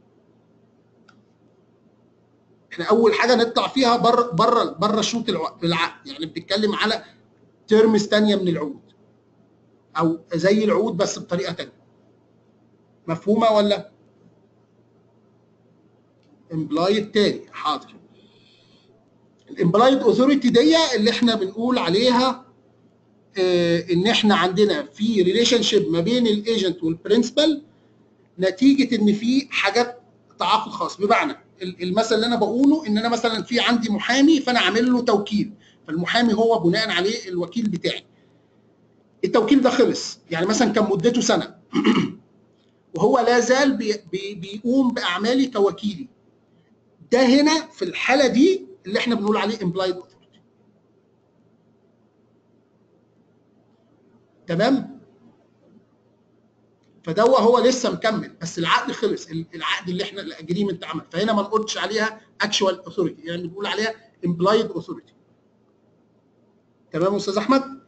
Speaker 1: احنا اول حاجه نطلع فيها بره بره بره شروط العقد يعني بنتكلم على ترمز ثانيه من العقود او زي العقود بس بطريقه ثانيه مفهومه ولا امبلايد تاني حاضر الامبلايد اوثوريتي دي اللي احنا بنقول عليها اه ان احنا عندنا في ريليشن شيب ما بين الايجنت والبرنسبل نتيجه ان في حاجات تعاقد خاص بمعنى المثل اللي انا بقوله ان انا مثلا في عندي محامي فانا عامل له توكيل فالمحامي هو بناء عليه الوكيل بتاعي التوكيل ده خلص يعني مثلا كان مدته سنه وهو لا زال بي بي بيقوم باعمالي كوكيلي ده هنا في الحاله دي اللي احنا بنقول عليه امبلايد اوثورتي تمام فدوا هو لسه مكمل بس العقد خلص العقد اللي احنا الاجريمنت عمل فهنا ما نقولش عليها اكشوال اوثورتي يعني بنقول عليها امبلايد اوثورتي تمام يا استاذ احمد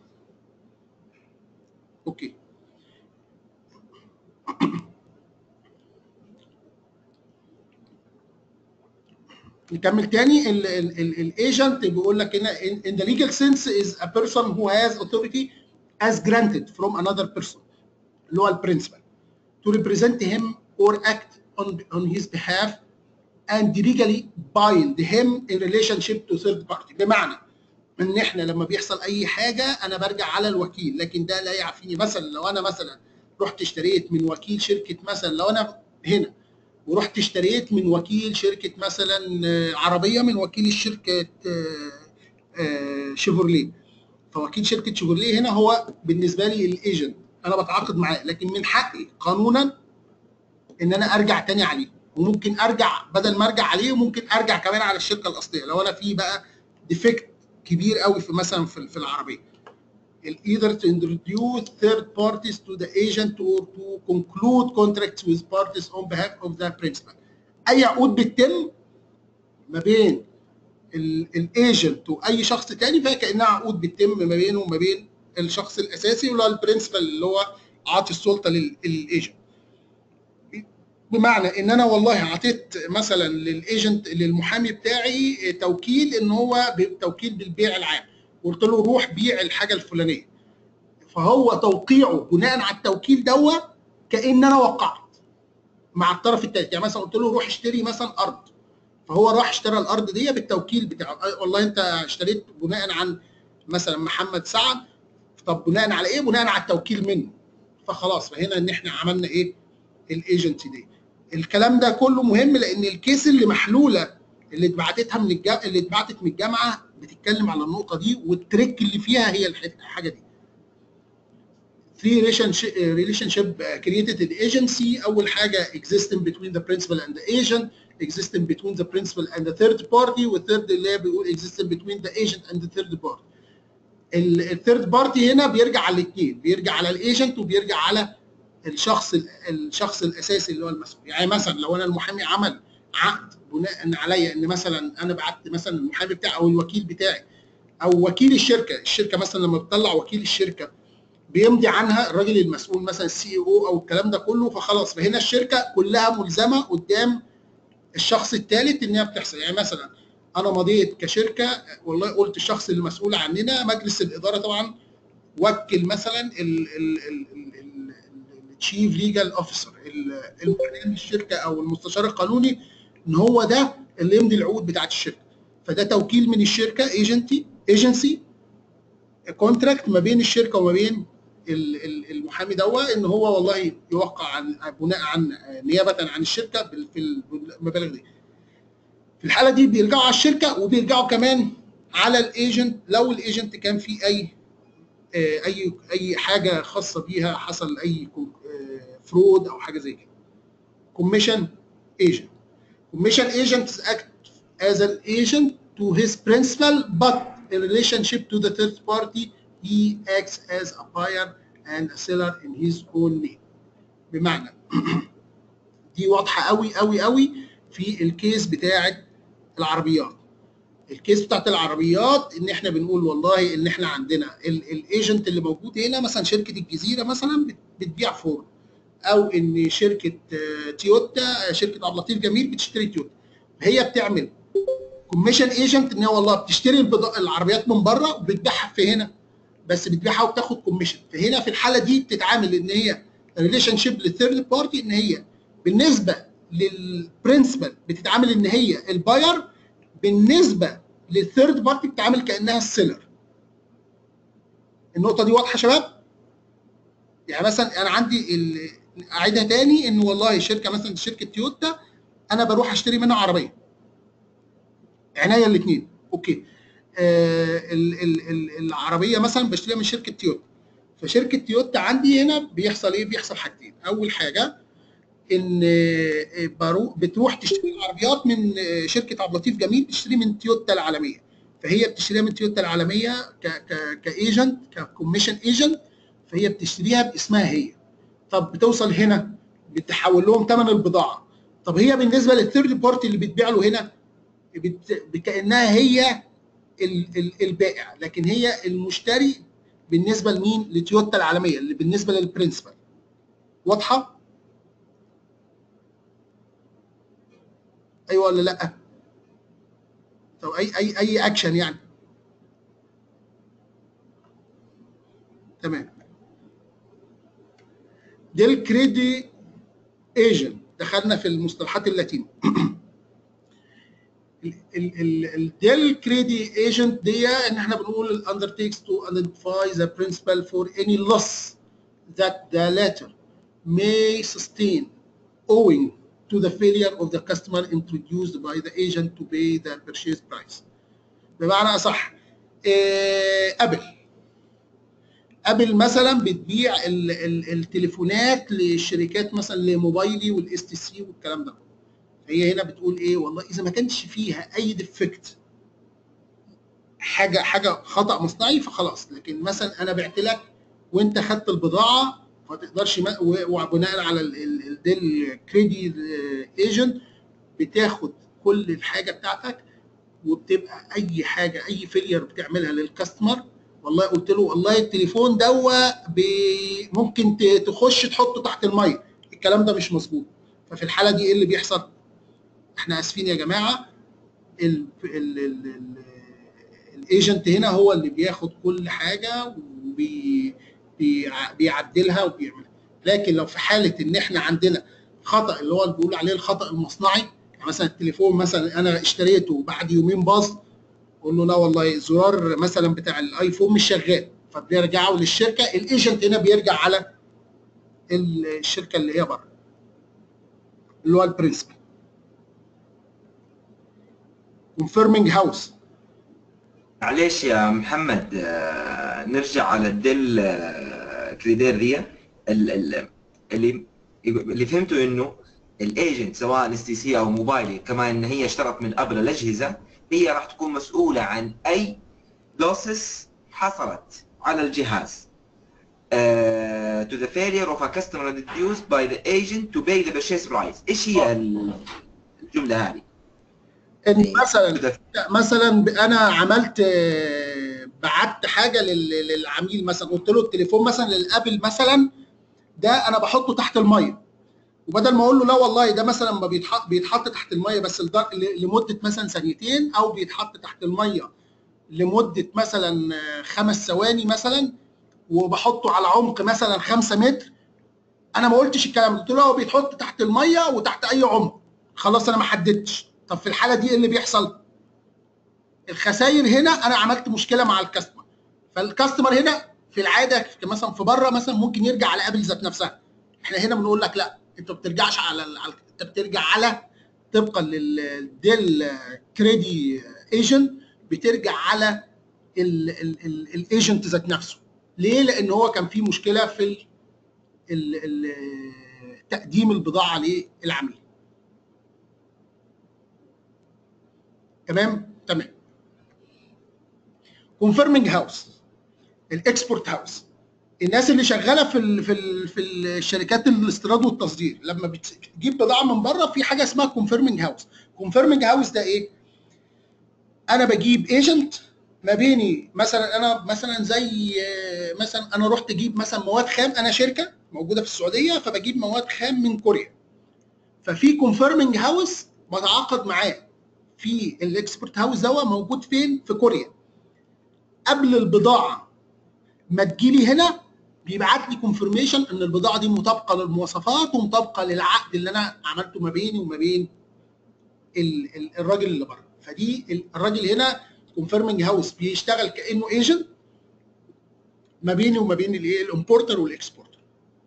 Speaker 1: اوكي نكمل تاني الايجنت بيقول لك هنا in the legal sense is a person who has authority as granted from another person اللي هو البرنسبل to represent him or act on, on his behalf and legally bind him in relationship to third party بمعنى ان احنا لما بيحصل اي حاجه انا برجع على الوكيل لكن ده لا يعفيني مثلا لو انا مثلا رحت اشتريت من وكيل شركه مثلا لو انا هنا ورحت اشتريت من وكيل شركه مثلا عربيه من وكيل الشركه شيفورليه فوكيل شركه شيفورليه هنا هو بالنسبه لي الايجنت انا بتعاقد معاه لكن من حقي قانونا ان انا ارجع تاني عليه وممكن ارجع بدل ما ارجع عليه وممكن ارجع كمان على الشركه الاصليه لو انا في بقى ديفكت كبير قوي في مثلا في, في العربيه either to introduce third parties to the agent or to conclude contracts with parties on behalf of the principal. اي عقود بتتم ما بين الايجنت واي شخص تاني فهي كانها عقود بتتم ما بينه وما بين الشخص الاساسي ولا البرنسبل اللي هو عاطي السلطه للايجنت. بمعنى ان انا والله اعطيت مثلا للايجنت للمحامي بتاعي توكيل ان هو توكيل بالبيع العام قلت له روح بيع الحاجه الفلانيه فهو توقيعه بناء على التوكيل دوا كان انا وقعت مع الطرف الثالث يعني مثلا قلت له روح اشتري مثلا ارض فهو راح اشترى الارض دي بالتوكيل بتاعه والله انت اشتريت بناء عن مثلا محمد سعد طب بناء على ايه؟ بناء على التوكيل منه فخلاص فهنا ان احنا عملنا ايه؟ الايجنت دي الكلام ده كله مهم لان الكيس اللي محلوله اللي اتبعتتها من الج... اللي اتبعتت من الجامعه بتتكلم على النقطه دي والتريك اللي فيها هي الحاجه دي three relationship relationship created in agency اول حاجه existing between the principal and the agent existing between the principal and the third party والثيرد اللي هي بيقول existing between the agent and the third party الثيرد بارتي هنا بيرجع على الاثنين بيرجع على الايجنت وبيرجع على الشخص الشخص الاساسي اللي هو المسؤول يعني مثلا لو انا المحامي عمل عقد بناء عليا ان مثلا انا بعت مثلا المحامي بتاعي او الوكيل بتاعي او وكيل الشركه الشركه مثلا لما بتطلع وكيل الشركه بيمضي عنها الراجل المسؤول مثلا السي او او الكلام ده كله فخلاص فهنا الشركه كلها ملزمه قدام الشخص الثالث ان هي بتحصل يعني مثلا انا مضيت كشركه والله قلت الشخص اللي مسؤول عننا مجلس الاداره طبعا وكل مثلا التشيف ليجال اوفيسر المحامي الشركه او المستشار القانوني ان هو ده اللي يمضي العقود بتاعت الشركه فده توكيل من الشركه ايجنتي ايجنسي كونتراكت ما بين الشركه وما بين المحامي دوا ان هو والله يوقع عن بناء عن نيابه عن الشركه في المبالغ دي في الحاله دي بيرجعوا على الشركه وبيرجعوا كمان على الايجنت لو الايجنت كان في اي اي اي حاجه خاصه بيها حصل اي فرود او حاجه زي كده commission agent commission agents act as an agent to his principal but in relationship to the third party he acts as a buyer and a seller in his own name بمعنى دي واضحه قوي قوي قوي في الكيس بتاعه العربيات الكيس بتاعت العربيات ان احنا بنقول والله ان احنا عندنا الايجنت اللي موجود هنا مثلا شركه الجزيره مثلا بتبيع فورد او ان شركه تويوتا شركه عبد اللطيف جميل بتشتري تويوتا هي بتعمل كوميشن ايجنت ان هي والله بتشتري العربيات من بره وبتبيعها في هنا بس بتبيعها وبتاخد كوميشن فهنا في الحاله دي بتتعامل ان هي ريليشن شيب للثيرد بارتي ان هي بالنسبه للبرنسبل بتتعامل ان هي الباير بالنسبه للثيرد بارتي بتتعامل كانها السيلر النقطه دي واضحه يا شباب يعني مثلا انا عندي اعيدها تاني ان والله شركه مثلا شركه تويوتا انا بروح اشتري منها عربيه عناية الاثنين اوكي آه ال ال ال العربيه مثلا بشتريها من شركه تويوتا فشركه تويوتا عندي هنا بيحصل ايه بيحصل حاجتين اول حاجه ان بتروح تشتري العربيات من شركه عبد اللطيف جميل بتشتري من تويوتا العالميه فهي بتشتريها من تويوتا العالميه ك ك كايجنت ككوميشن ايجنت فهي بتشتريها باسمها هي طب بتوصل هنا بتحول لهم ثمن البضاعه طب هي بالنسبه للثيرد بارتي اللي بتبيع له هنا كانها هي البائع لكن هي المشتري بالنسبه لمين لتويوتا العالميه اللي بالنسبه للبرنسبل واضحه ايوه ولا لا طب اي اي اي اكشن يعني تمام ديل كريدي ايجنت دخلنا في المصطلحات اللاتينيه الديل كريدي ايجنت دي ان احنا بنقول undertakes to identify the principal for any loss that the latter may sustain owing to the failure of the customer introduced by the agent to pay the purchase price. بمعنى اصح ابل ابل مثلا بتبيع ال ال التليفونات للشركات مثلا لموبايلي والاس تي سي والكلام ده هي هنا بتقول ايه والله اذا ما كانش فيها اي ديفكت حاجه حاجه خطا مصنعي فخلاص لكن مثلا انا بعت لك وانت خدت البضاعه ما تقدرش وبناء على الديل كريدي ايجنت بتاخد كل الحاجه بتاعتك وبتبقى اي حاجه اي فيلير بتعملها للكاستمر والله قلت له والله التليفون دوا ممكن تخش تحطه تحت الميه الكلام ده مش مظبوط ففي الحاله دي ايه اللي بيحصل؟ احنا اسفين يا جماعه ال ال ال الايجنت هنا هو اللي بياخد كل حاجه وبي بيعدلها وبيعملها لكن لو في حاله ان احنا عندنا خطا اللي هو اللي بيقول عليه الخطا المصنعي يعني مثلا التليفون مثلا انا اشتريته وبعد يومين باظ اقول له لا والله الزرار مثلا بتاع الايفون مش شغال فبنرجعه للشركه الايجنت هنا بيرجع على الشركه اللي هي بره اللي هو البرنسبل كونفيرمينج هاوس
Speaker 3: معلش يا محمد آه، نرجع على الدل آه، كريديريا ال- ال- اللي اللي فهمته انه الايجنت سواء اس تي سي او موبايلي كما ان هي اشترت من ابل الاجهزه هي راح تكون مسؤوله عن اي لوسس حصلت على الجهاز uh, to the failure of a customer deduced by the agent to pay the purchase price ايش هي ال- الجمله هذه؟
Speaker 1: ان
Speaker 3: يعني
Speaker 1: مثلا
Speaker 3: to the-
Speaker 1: مثلا ب- انا عملت آه، بعت حاجه لل- للعميل مثلا قلت له التليفون مثلا للابل مثلا ده انا بحطه تحت الميه وبدل ما اقول له لا والله ده مثلا ما بيتحط بيتحط تحت الميه بس لدر- ل- لمده مثلا ثانيتين او بيتحط تحت الميه لمده مثلا آه، خمس ثواني مثلا وبحطه على عمق مثلا 5 متر انا ما قلتش الكلام ده قلت له هو بيتحط تحت الميه وتحت اي عمق خلاص انا ما حددتش طب في الحاله دي ايه اللي بيحصل الخسائر هنا انا عملت مشكله مع الكاستمر فالكاستمر هنا في العاده في- مثلا في بره مثلا ممكن يرجع على ابل ذات نفسها احنا هنا بنقول لك لا انت ما بترجعش على ال- على- انت بترجع على طبقا للديل كريدي ايجنت بترجع على الايجنت ذات نفسه ليه لان هو كان في مشكله في ال- ال- ال- تقديم البضاعه للعميل تمام تمام كونفيرمينج هاوس الاكسبورت هاوس الناس اللي شغاله في ال في ال في الشركات الاستيراد والتصدير لما بت- بتجيب بضاعه من بره في حاجه اسمها كونفيرمينج هاوس كونفيرمينج هاوس ده ايه انا بجيب ايجنت ما بيني مثلا انا مثلا زي آه، مثلا انا رحت اجيب مثلا مواد خام انا شركه موجوده في السعوديه فبجيب مواد خام من كوريا ففي كونفيرمينج هاوس بتعاقد معاه في الاكسبورت هاوس ده موجود فين في كوريا قبل البضاعه ما تجيلي هنا بيبعت لي كونفirmation ان البضاعه دي مطابقه للمواصفات ومطابقه للعقد اللي انا عملته ما بيني وما بين ال- ال- الراجل اللي بره فدي ال- الراجل هنا كونفيرمنج هاوس بيشتغل كانه ايجنت ما بيني وما بين الايه الامبورتر والاكسبورتر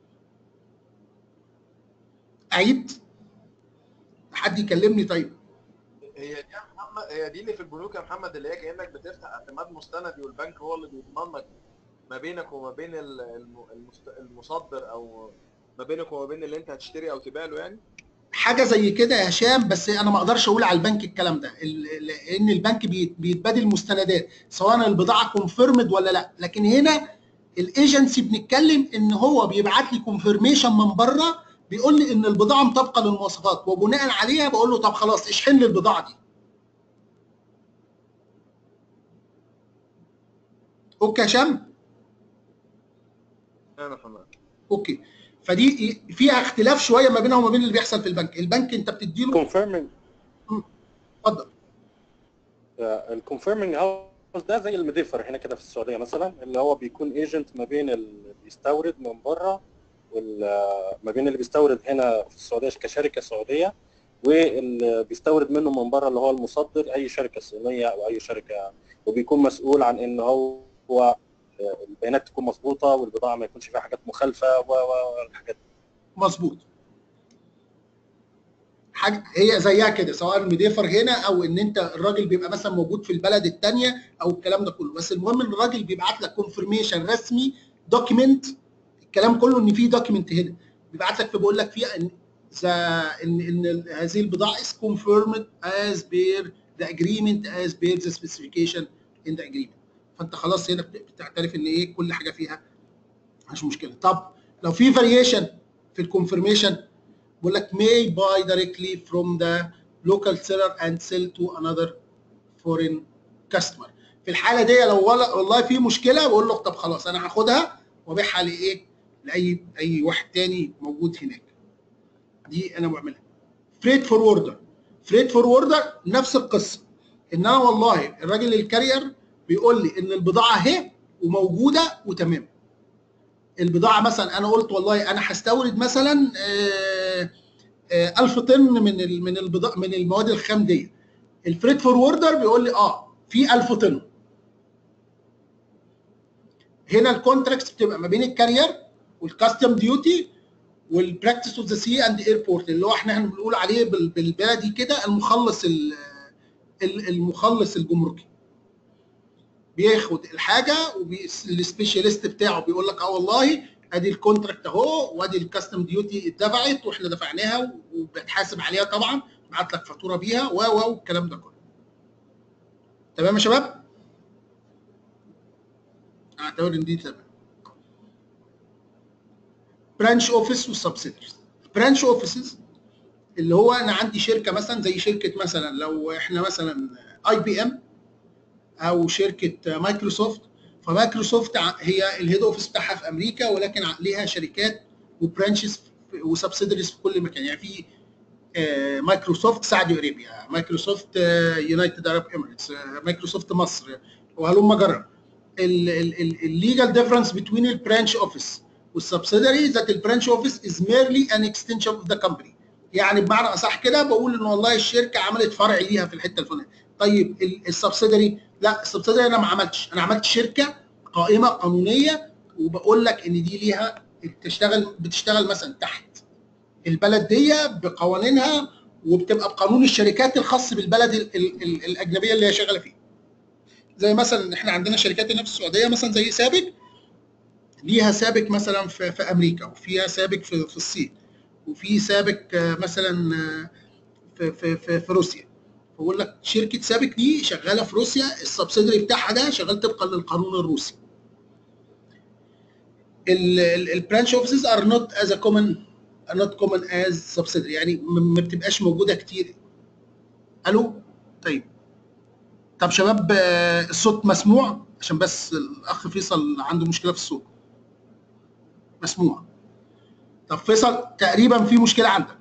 Speaker 1: اعيد حد يكلمني طيب
Speaker 4: هي دي يا محمد هي دي اللي في البنوك يا محمد اللي هي كانك بتفتح اعتماد مستندي والبنك هو اللي بيضمن لك ما بينك وما بين ال- الم- المست- المصدر او ما بينك وما بين اللي انت هتشتري او تبيع له يعني
Speaker 1: حاجه زي كده يا هشام بس انا ما اقدرش اقول على البنك الكلام ده ال- لان البنك بي- بيتبادل مستندات سواء البضاعه كونفيرمد ولا لا لكن هنا الايجنسي بنتكلم ان هو بيبعت لي كونفيرميشن من بره بيقول لي ان البضاعه مطابقه للمواصفات وبناء عليها بقول له طب خلاص اشحن لي البضاعه دي اوكي يا هشام
Speaker 4: انا محمد
Speaker 1: اوكي فدي فيها اختلاف شويه ما بينها وما بين اللي بيحصل في البنك البنك انت بتديله
Speaker 5: كونفيرمينج
Speaker 1: اتفضل
Speaker 5: الكونفيرمينج هاوس ده زي المدفر هنا كده في السعوديه مثلا اللي هو بيكون ايجنت ما بين اللي بيستورد من بره وما بين اللي بيستورد هنا في السعوديه كشركه سعوديه واللي بيستورد منه من بره اللي هو المصدر اي شركه صينيه او اي شركه وبيكون مسؤول عن ان هو هو البيانات تكون مظبوطه والبضاعه ما يكونش فيها حاجات مخالفه والحاجات
Speaker 1: مظبوط حاجه هي زيها كده سواء المديفر هنا او ان انت الراجل بيبقى مثلا موجود في البلد الثانيه او الكلام ده كله بس المهم ان الراجل بيبعت لك كونفirmation رسمي دوكيمنت الكلام كله ان في دوكيمنت هنا بيبعت لك فبيقول لك فيها ان ذا ان ان هذه البضاعه is confirmed as per the agreement as per the specification in the agreement فانت خلاص هنا بت- بتعترف ان ايه كل حاجه فيها مش مشكله طب لو في فاريشن في الكونفirmation بيقول لك may buy directly from the local seller and sell to another foreign customer في الحاله دي لو ولا- والله في مشكله بقول له طب خلاص انا هاخدها وابيعها لايه لاي اي واحد تاني موجود هناك دي انا بعملها فريت فوروردر فريت فوروردر نفس القصه ان انا والله الراجل الكارير بيقول لي ان البضاعه اهي وموجوده وتمام البضاعه مثلا انا قلت والله انا هستورد مثلا آه، آه، 1000 طن من ال- من البضاء من المواد الخام دي الفريت فوروردر بيقول لي اه في 1000 طن هنا الكونتراكتس بتبقى ما بين الكارير والكاستم ديوتي والبراكتس اوف ذا سي اند ايربورت اللي هو احنا بنقول عليه بال- بالبلدي كده المخلص ال- ال- المخلص الجمركي بياخد الحاجه والسبيشاليست بتاعه بيقول لك اه والله ادي الكونتراكت اهو وادي الكاستم ديوتي اتدفعت واحنا دفعناها وبتحاسب عليها طبعا بعت لك فاتوره بيها و و والكلام ده كله تمام يا شباب؟ اعتبر ان دي تمام برانش اوفيس والسبسيدريز برانش اوفيسز اللي هو انا عندي شركه مثلا زي شركه مثلا لو احنا مثلا اي بي ام او شركه مايكروسوفت فمايكروسوفت ع- هي الهيد اوفيس بتاعها في امريكا ولكن ع- ليها شركات وبرانشز وسبسيدريز في كل مكان يعني في آه، مايكروسوفت سعودي ارابيا مايكروسوفت يونايتد ارب اميريتس مايكروسوفت مصر وهلم جرى الليجال ديفرنس بين البرانش اوفيس والسبسيدري ذات البرانش اوفيس از ميرلي ان اكستنشن اوف ذا كومباني يعني بمعنى اصح كده بقول ان والله الشركه عملت فرع ليها في الحته الفلانيه طيب السبسيدري لا السبسيدري انا ما عملتش انا عملت شركه قائمه قانونيه وبقول لك ان دي ليها بتشتغل بتشتغل مثلا تحت البلد دي بقوانينها وبتبقى بقانون الشركات الخاص بالبلد ال ال ال الاجنبيه اللي هي شغاله فيه زي مثلا احنا عندنا شركات هنا في السعوديه مثلا زي سابق ليها سابق مثلا في, في امريكا وفيها سابق في, في الصين وفي سابق آه، مثلا آه، في في في, في روسيا بقول لك شركه سابق دي شغاله في روسيا السبسيدري بتاعها ده شغال طبقا للقانون الروسي البرانش اوفيسز ار نوت از كومن not common as subsidiary يعني م- ما بتبقاش موجوده كتير الو طيب طب شباب آه، الصوت مسموع عشان بس الاخ فيصل عنده مشكله في الصوت مسموع طب فيصل تقريبا في مشكله عندك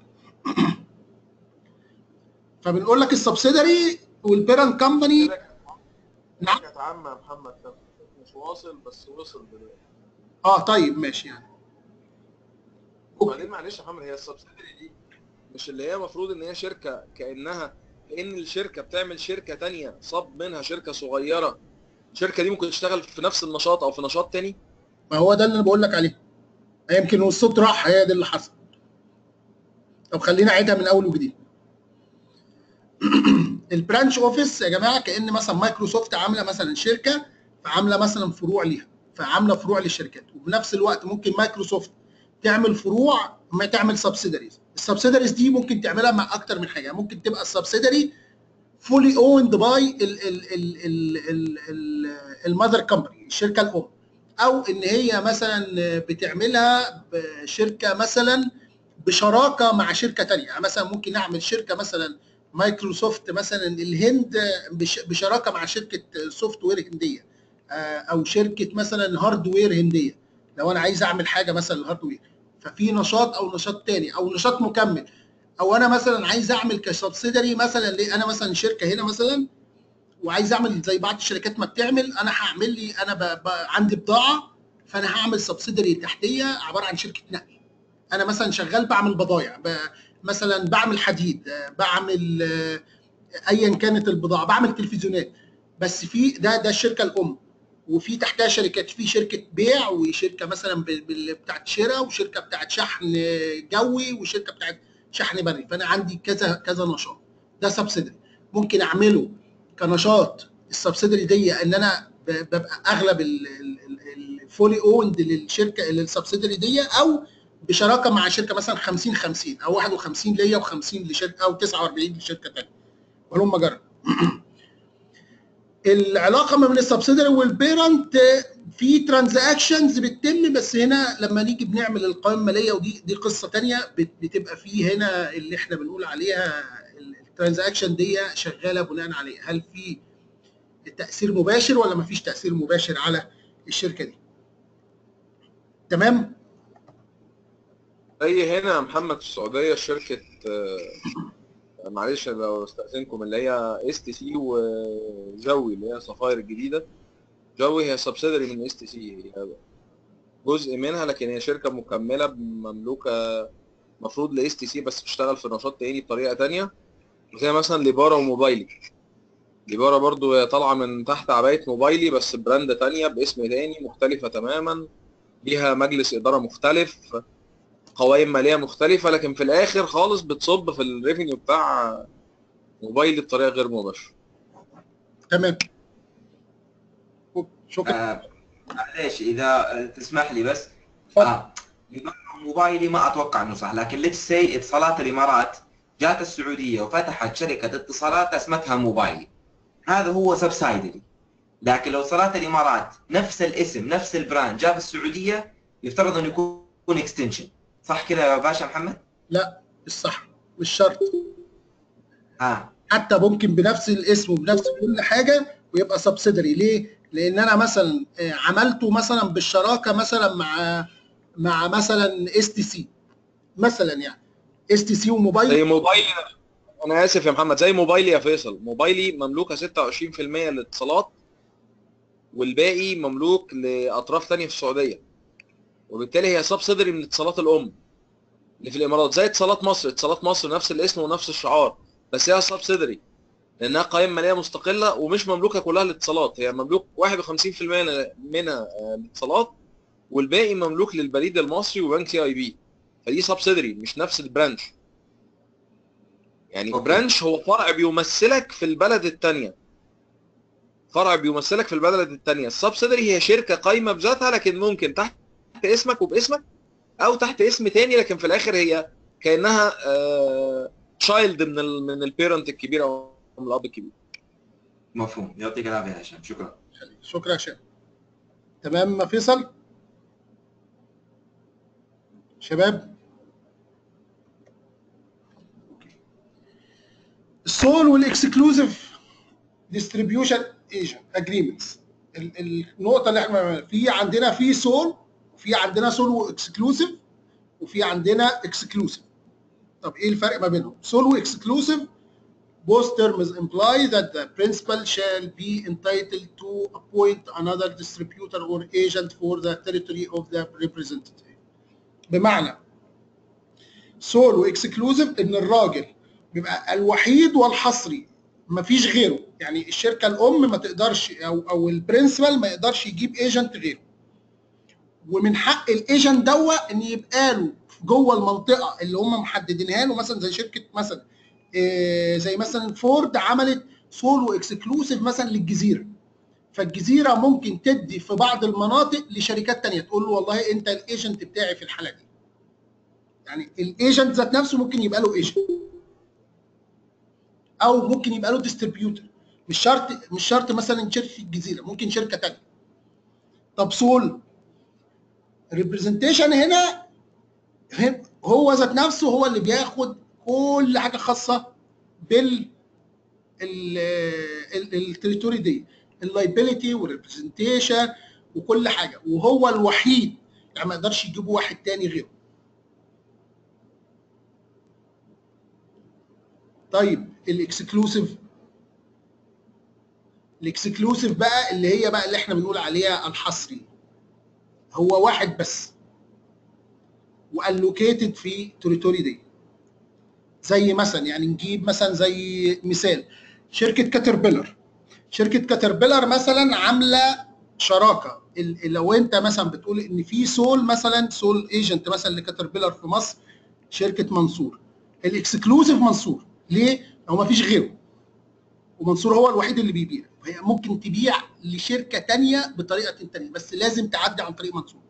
Speaker 1: فبنقول لك السبسيدري والبيرنت كومباني نعم
Speaker 4: كانت عامة يا محمد كان مش واصل بس وصل دلوقتي
Speaker 1: اه طيب ماشي يعني
Speaker 4: وبعدين معلش يا محمد هي السبسيدري دي مش اللي هي المفروض ان هي شركه كانها كان الشركه بتعمل شركه تانية صب منها شركه صغيره الشركه دي ممكن تشتغل في نفس النشاط او في نشاط تاني
Speaker 1: ما هو ده اللي انا بقول لك عليه يمكن الصوت راح هي ده اللي حصل طب خلينا اعيدها من اول وجديد البرانش اوفيس يا جماعه كان مثلا مايكروسوفت عامله مثلا شركه فعامله مثلا فروع ليها فعامله فروع للشركات وبنفس الوقت ممكن مايكروسوفت تعمل فروع ما تعمل سبسيدريز السبسيدريز دي ممكن تعملها مع اكتر من حاجه ممكن تبقى السبسيدري فولي اوند باي المذر كومباني الشركه الام او ان هي مثلا بتعملها بشركه مثلا بشراكه مع شركه تانية يعني مثلا ممكن اعمل شركه مثلا مايكروسوفت مثلا الهند بش- بشراكه مع شركه سوفت وير هنديه آه، او شركه مثلا هاردوير هنديه لو انا عايز اعمل حاجه مثلا الهاردوير ففي نشاط او نشاط تاني او نشاط مكمل او انا مثلا عايز اعمل كسبسيدري مثلا ليه انا مثلا شركه هنا مثلا وعايز اعمل زي بعض الشركات ما بتعمل انا هعمل لي انا ب... ب... عندي بضاعه فانا هعمل سبسيدري تحتيه عباره عن شركه نقل انا مثلا شغال بعمل بضايع ب... مثلا بعمل حديد آه، بعمل آه، ايا كانت البضاعه بعمل تلفزيونات بس في ده ده الشركه الام وفي تحتها شركات في شركه بيع وشركه مثلا بال- بال- بتاعت شراء وشركه بتاعت شحن جوي وشركه بتاعت شحن بري فانا عندي كذا كذا نشاط ده سبسيدري ممكن اعمله كنشاط السبسيدري دي ان انا ب- ببقى اغلب الفولي اوند للشركه للسبسيدري دي او بشراكه مع شركه مثلا 50 50 او 51 ليا و50 لشركه او 49 لشركه ثانيه ولهم جرب العلاقه ما بين السبسيدري والبيرنت في ترانزاكشنز بتتم بس هنا لما نيجي بنعمل القوائم الماليه ودي دي قصه تانية بت- بتبقى في هنا اللي احنا بنقول عليها الترانزاكشن دي شغاله بناء عليه هل في تاثير مباشر ولا ما فيش تاثير مباشر على الشركه دي تمام
Speaker 4: زي هنا يا محمد في السعوديه شركه آه، معلش لو استاذنكم اللي هي اس تي سي وجوي اللي هي صفاير الجديده جوي هي سبسيدري من اس تي سي هي جزء منها لكن هي شركه مكمله مملوكه
Speaker 2: المفروض لاس تي سي بس بتشتغل في نشاط تاني بطريقه تانية زي مثلا ليبارا وموبايلي ليبارا برضو هي طالعه من تحت عبايه موبايلي بس براند تانية باسم تاني مختلفه تماما ليها مجلس اداره مختلف قوائم ماليه مختلفه لكن في الاخر خالص بتصب في الريفينيو بتاع موبايلي بطريقه غير مباشره
Speaker 1: تمام شكرا
Speaker 3: آه، معليش اذا آه، تسمح لي بس
Speaker 1: اتفضل.
Speaker 3: آه. موبايلي ما اتوقع انه صح لكن ليتس سي اتصالات الامارات جات السعوديه وفتحت شركه اتصالات اسمتها موبايلي هذا هو سبسايدري لكن لو اتصالات الامارات نفس الاسم نفس البراند جاء في السعوديه يفترض انه يكون اكستنشن صح كذا يا باشا محمد؟
Speaker 1: مش صح مش شرط
Speaker 3: ها
Speaker 1: حتى ممكن بنفس الاسم وبنفس كل حاجه ويبقى سبسيدري ليه؟ لان انا مثلا آه، عملته مثلا بالشراكه مثلا مع مع مثلا اس تي سي مثلا يعني اس تي سي وموبايل
Speaker 2: زي موبايلي انا اسف يا محمد زي موبايلي يا فيصل موبايلي مملوكه 26% للاتصالات والباقي مملوك لاطراف تانية في السعوديه وبالتالي هي سبسيدري من اتصالات الام اللي في الامارات زي اتصالات مصر اتصالات مصر نفس الاسم ونفس الشعار بس هي سبسيدري لانها قائمه ماليه مستقله ومش مملوكه كلها للاتصالات هي مملوك 51% منها آه، للاتصالات والباقي مملوك للبريد المصري وبنك سي اي بي فدي سبسيدري مش نفس البرانش يعني
Speaker 3: أوكي.
Speaker 2: برانش هو فرع بيمثلك في البلد الثانيه فرع بيمثلك في البلد الثانيه السبسيدري هي شركه قايمه بذاتها لكن ممكن تحت اسمك وباسمك او تحت اسم تاني لكن في الاخر هي كانها تشايلد من ال من البيرنت الكبير او من الاب الكبير
Speaker 3: مفهوم يعطيك العافيه يا هشام شكرا
Speaker 1: شكرا يا شباب تمام فيصل شباب السول والاكسكلوزيف ديستريبيوشن ايجنت اجريمنتس النقطه اللي احنا في عندنا في سول في عندنا سول واكسكلوسيف وفي عندنا اكسكلوسيف طب ايه الفرق ما بينهم سول واكسكلوسيف both terms imply that the principal shall be entitled to appoint another distributor or agent for the territory of the representative. بمعنى سول واكسكلوزيف ان الراجل بيبقى الوحيد والحصري مفيش غيره يعني الشركه الام ما تقدرش او او البرنسبل ما يقدرش يجيب ايجنت غيره ومن حق الايجنت دوا ان يبقى له جوه المنطقه اللي هم محددينها له مثلا زي شركه مثلا إيه زي مثلا فورد عملت سول واكسكلوسيف مثلا للجزيره فالجزيره ممكن تدي في بعض المناطق لشركات تانية تقول له والله انت الايجنت بتاعي في الحاله دي يعني الايجنت ذات نفسه ممكن يبقى له ايجنت او ممكن يبقى له ديستريبيوتور مش شرط مش شرط مثلا شركه الجزيره ممكن شركه تانية طب سول الريبرزنتيشن هنا هن- هو ذات نفسه هو اللي بياخد كل حاجه خاصه بال التريتوري دي اللايبيليتي والريبرزنتيشن وكل حاجه وهو الوحيد يعني ما يقدرش يجيبوا واحد تاني غيره طيب الاكسكلوسيف الاكسكلوسيف بقى اللي هي بقى اللي احنا بنقول عليها الحصري هو واحد بس والوكيتد في تريتوري دي زي مثلا يعني نجيب مثلا زي مثال شركه كاتربيلر شركه كاتربيلر مثلا عامله شراكه ال- لو انت مثلا بتقول ان في سول مثلا سول ايجنت مثلا لكاتربيلر في مصر شركه منصور الاكسكلوسيف منصور ليه؟ هو ما فيش غيره ومنصور هو الوحيد اللي بيبيع فهي ممكن تبيع لشركه تانية بطريقه تانية بس لازم تعدي عن طريق منصور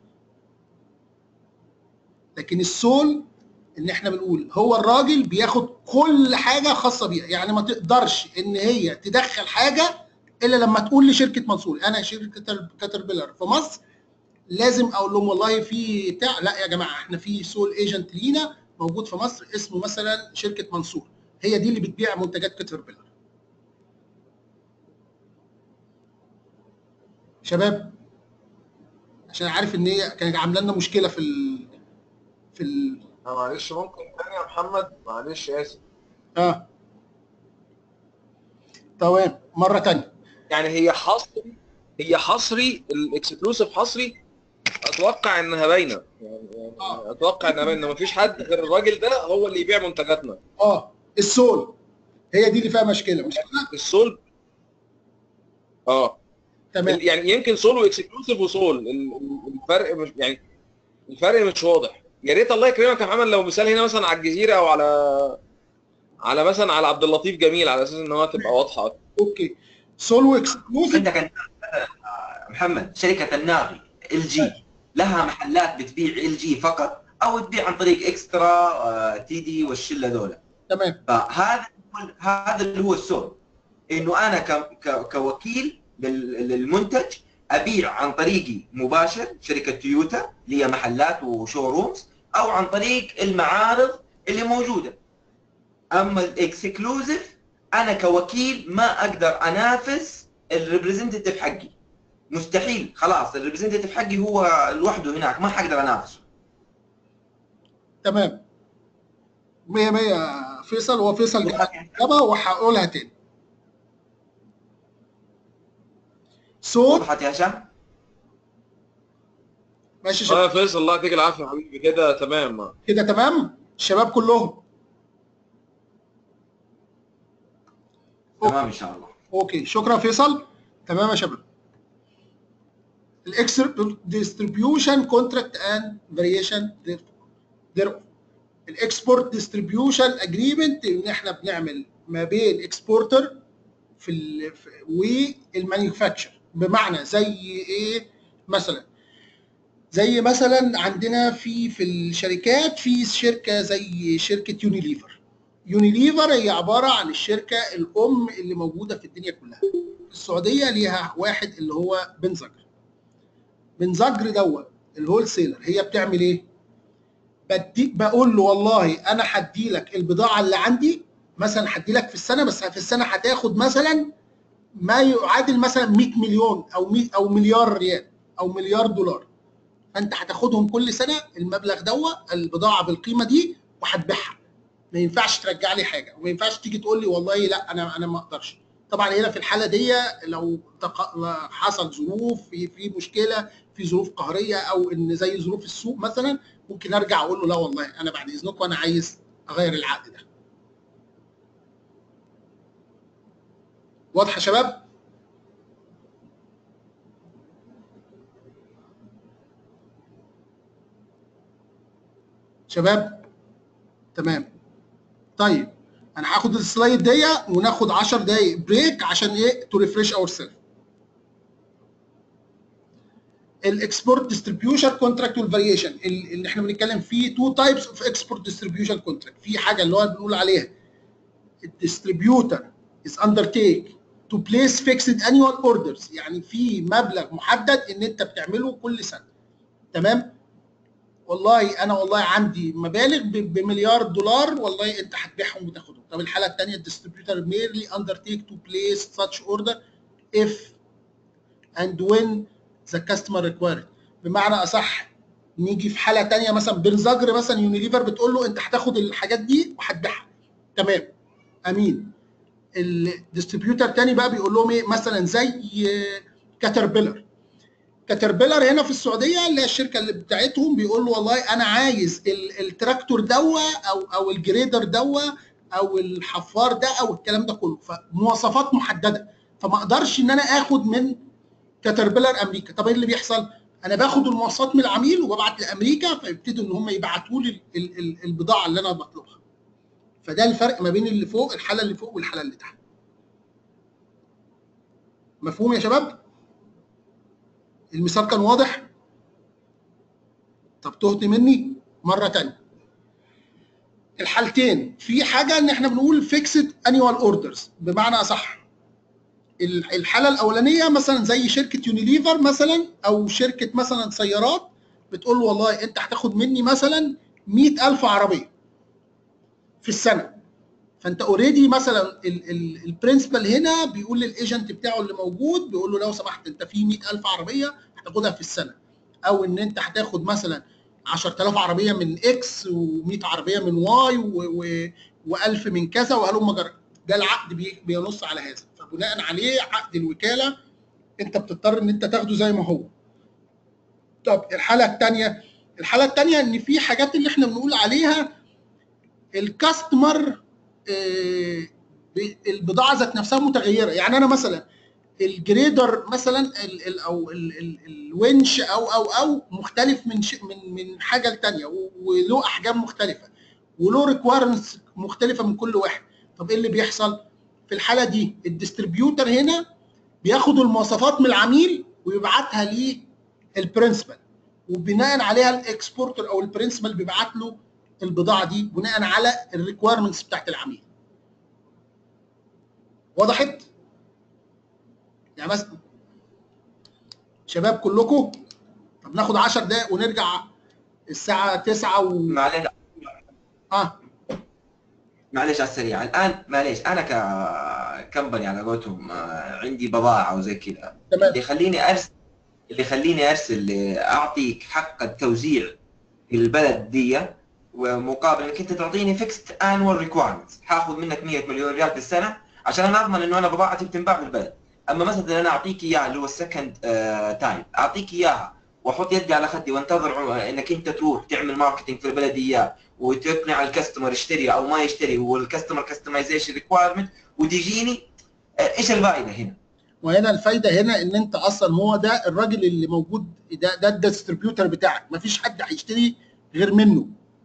Speaker 1: لكن السول ان احنا بنقول هو الراجل بياخد كل حاجه خاصه بيها يعني ما تقدرش ان هي تدخل حاجه الا لما تقول لشركه منصور انا شركه كاتربيلر في مصر لازم اقول لهم والله في بتاع لا يا جماعه احنا في سول ايجنت لينا موجود في مصر اسمه مثلا شركه منصور هي دي اللي بتبيع منتجات كاتربيلر شباب عشان عارف ان هي كانت عامله لنا مشكله في ال في ال
Speaker 4: آه، معلش ممكن تاني يا محمد معلش اسف
Speaker 1: اه تمام مره تانية
Speaker 2: يعني هي حصري هي حصري الاكسكلوسيف حصري اتوقع انها باينه يعني يعني
Speaker 1: آه.
Speaker 2: اتوقع انها باينه مفيش حد غير الراجل ده هو اللي يبيع منتجاتنا
Speaker 1: اه السول هي دي اللي فيها مشكله مش كده؟
Speaker 2: السول اه
Speaker 1: تمام
Speaker 2: يعني يمكن سول واكسكلوسيف وسول ال- ال- الفرق مش يعني الفرق مش واضح يا ريت الله يكرمك يا محمد لو مثال هنا مثلا على الجزيره او على على مثلا على عبد اللطيف جميل على اساس ان هو تبقى واضحه أكتر.
Speaker 1: اوكي سول واكسكلوسيف
Speaker 3: عندك الناغي، آه، محمد شركه الناغي ال جي لها محلات بتبيع ال جي فقط او تبيع عن طريق اكسترا آه، تي دي والشله دول
Speaker 1: تمام
Speaker 3: فهذا هو- هذا اللي هو السوق انه انا ك- ك- كوكيل لل- للمنتج ابيع عن طريقي مباشر شركه تويوتا اللي هي محلات وشورومز او عن طريق المعارض اللي موجوده اما الاكسكلوزيف انا كوكيل ما اقدر انافس الريبريزنتيف حقي مستحيل خلاص الريبريزنتيف حقي هو لوحده هناك ما حقدر انافسه
Speaker 1: تمام 100 100 فيصل هو فيصل جاب اجابه وهقولها تاني صوت
Speaker 3: وضحت يا هشام؟
Speaker 1: ماشي
Speaker 2: اه
Speaker 1: شباب
Speaker 2: يا فيصل الله يعطيك العافيه يا حبيبي كده تمام
Speaker 1: كده تمام الشباب كلهم
Speaker 3: تمام ان شاء الله
Speaker 1: اوكي شكرا فيصل تمام يا شباب الاكستر ديستريبيوشن كونتراكت اند فاريشن الاكسبورت ديستريبيوشن اجريمنت ان احنا بنعمل ما بين اكسبورتر في ال في- والمانيفاكتشر بمعنى زي ايه مثلا زي مثلا عندنا في في الشركات في شركه زي شركه يونيليفر يونيليفر هي عباره عن الشركه الام اللي موجوده في الدنيا كلها السعوديه ليها واحد اللي هو بن زجر بن زجر دوت الهول سيلر هي بتعمل ايه بدي بقول له والله انا هدي لك البضاعه اللي عندي مثلا هدي لك في السنه بس في السنه هتاخد مثلا ما يعادل مثلا 100 مليون او 100 او مليار ريال او مليار دولار فانت هتاخدهم كل سنه المبلغ دوت البضاعه بالقيمه دي وهتبيعها ما ينفعش ترجع لي حاجه وما ينفعش تيجي تقول لي والله لا انا انا ما اقدرش طبعا هنا في الحاله دي لو تق... حصل ظروف في في مشكله في ظروف قهريه او ان زي ظروف السوق مثلا ممكن ارجع اقول له لا والله انا بعد اذنكم انا عايز اغير العقد ده واضحه يا شباب شباب تمام طيب انا هاخد السلايد دي وناخد 10 دقايق بريك عشان ايه تو ريفريش اور سيلف الاكسبورت ديستريبيوشن كونتراكت والفاريشن اللي احنا بنتكلم فيه تو تايبس اوف اكسبورت ديستريبيوشن كونتراكت في حاجه اللي هو بنقول عليها الديستريبيوتر از اندرتيك تو بليس فيكسد انيوال اوردرز يعني في مبلغ محدد ان انت بتعمله كل سنه تمام والله انا والله عندي مبالغ ب- بمليار دولار والله انت هتبيعهم وتاخدهم طب الحاله الثانيه الديستريبيوتر ميرلي undertake to place such order if and when the customer required بمعنى اصح نيجي في حاله ثانيه مثلا بنزجر مثلا يونيليفر بتقول له انت هتاخد الحاجات دي وهتبيعها تمام امين الديستريبيوتر تاني بقى بيقول لهم ايه مثلا زي كاتربيلر كاتربيلر هنا في السعوديه اللي هي الشركه اللي بتاعتهم بيقول له والله انا عايز ال- التراكتور دوا او او الجريدر دوا او الحفار ده او الكلام ده كله فمواصفات محدده فما اقدرش ان انا اخد من كاتربيلر امريكا طب ايه اللي بيحصل انا باخد المواصفات من العميل وببعت لامريكا فيبتدوا ان هم يبعتوا لي ال- ال- البضاعه اللي انا بطلبها فده الفرق ما بين اللي فوق الحاله اللي فوق والحاله اللي تحت مفهوم يا شباب المثال كان واضح طب تهت مني مره تانية الحالتين في حاجه ان احنا بنقول فيكسد انيوال اوردرز بمعنى اصح ال- الحاله الاولانيه مثلا زي شركه يونيليفر مثلا او شركه مثلا سيارات بتقول له والله انت هتاخد مني مثلا 100000 عربيه في السنه فانت اوريدي مثلا البرنسبل هنا بيقول للايجنت بتاعه اللي موجود بيقول له لو سمحت انت في 100000 عربيه هتاخدها في السنه او ان انت هتاخد مثلا 10000 عربيه من اكس و100 عربيه من واي و1000 من كذا وهلم جرى ده العقد بي- بينص على هذا فبناء عليه عقد الوكاله انت بتضطر ان انت تاخده زي ما هو طب الحاله الثانيه الحاله الثانيه ان في حاجات اللي احنا بنقول عليها الكاستمر آه، ب- البضاعه ذات نفسها متغيره يعني انا مثلا الجريدر مثلا ال ال او ال ال الونش او او او مختلف من ش من من حاجه لثانيه وله احجام مختلفه وله ريكويرمنتس مختلفه من كل واحد طب ايه اللي بيحصل في الحاله دي الديستريبيوتر هنا بياخد المواصفات من العميل ويبعتها للبرنسبل وبناء عليها الاكسبورتر او البرنسبل بيبعت له البضاعه دي بناء على الريكويرمنتس بتاعت العميل وضحت يعني مثلا شباب كلكم طب ناخد 10 دقايق ونرجع الساعه 9 و
Speaker 3: معلش
Speaker 1: اه
Speaker 3: معلش على السريع الان معلش انا ككمباني على قولتهم آه، عندي بضاعه وزي كذا
Speaker 1: تمام
Speaker 3: اللي يخليني ارسل اللي يخليني ارسل اعطيك حق التوزيع في البلد دي ومقابل انك انت تعطيني فيكست انوال ريكوايرمنتس حاخذ منك 100 مليون ريال في السنه عشان انا اضمن انه انا بضاعتي بتنباع في البلد اما مثلا انا اعطيك اياها اللي هو السكند تايم اعطيك اياها واحط يدي على خدي وانتظر عم- انك انت تروح تعمل ماركتنج في البلد اياه وتقنع الكاستمر يشتري او ما يشتري والكاستمر كاستمايزيشن ريكوايرمنت وتجيني آه، ايش الفائده هنا؟
Speaker 1: وهنا الفايده هنا ان انت اصلا هو ده الراجل اللي موجود ده ده الديستريبيوتر بتاعك مفيش حد هيشتري غير منه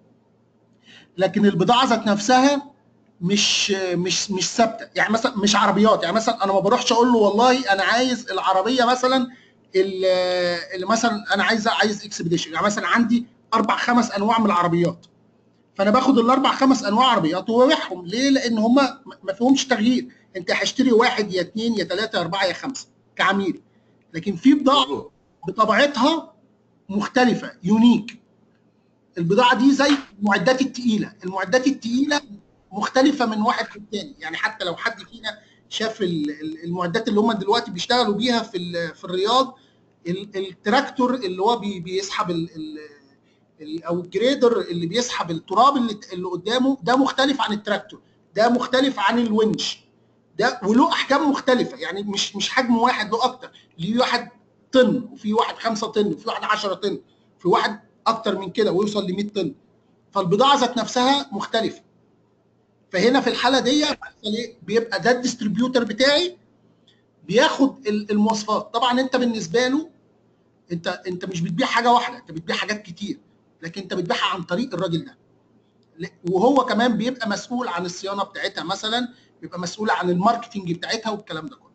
Speaker 1: لكن البضاعه ذات نفسها مش مش مش ثابته يعني مثلا مش عربيات يعني مثلا انا ما بروحش اقول له والله انا عايز العربيه مثلا اللي اللي مثلا انا عايز عايز اكسبيديشن يعني مثلا عندي اربع خمس انواع من العربيات فانا باخد الاربع خمس انواع عربيات وببيعهم ليه؟ لان هم ما فيهمش تغيير انت هشتري واحد يا اثنين يا ثلاثه يا اربعه يا خمسه كعميل لكن في بضاعه
Speaker 3: مظبوط.
Speaker 1: بطبيعتها مختلفه يونيك البضاعه دي زي المعدات التقيله المعدات التقيله مختلفه من واحد للتاني يعني حتى لو حد فينا شاف ال- ال- المعدات اللي هم دلوقتي بيشتغلوا بيها في ال- في الرياض ال- التراكتور اللي هو بي- بيسحب ال- ال- ال- او الجريدر اللي بيسحب التراب اللي اللي قدامه ده مختلف عن التراكتور ده مختلف عن الونش ده وله احجام مختلفه يعني مش مش حجم واحد له اكتر ليه واحد طن وفي واحد 5 طن وفي واحد 10 طن في واحد اكتر من كده ويوصل ل 100 طن فالبضاعه ذات نفسها مختلفه فهنا في الحاله دي بيحصل ايه بيبقى ده الديستريبيوتر بتاعي بياخد ال- المواصفات طبعا انت بالنسبه له انت انت مش بتبيع حاجه واحده انت بتبيع حاجات كتير لكن انت بتبيعها عن طريق الراجل ده ل- وهو كمان بيبقى مسؤول عن الصيانه بتاعتها مثلا بيبقى مسؤول عن الماركتنج بتاعتها والكلام ده كله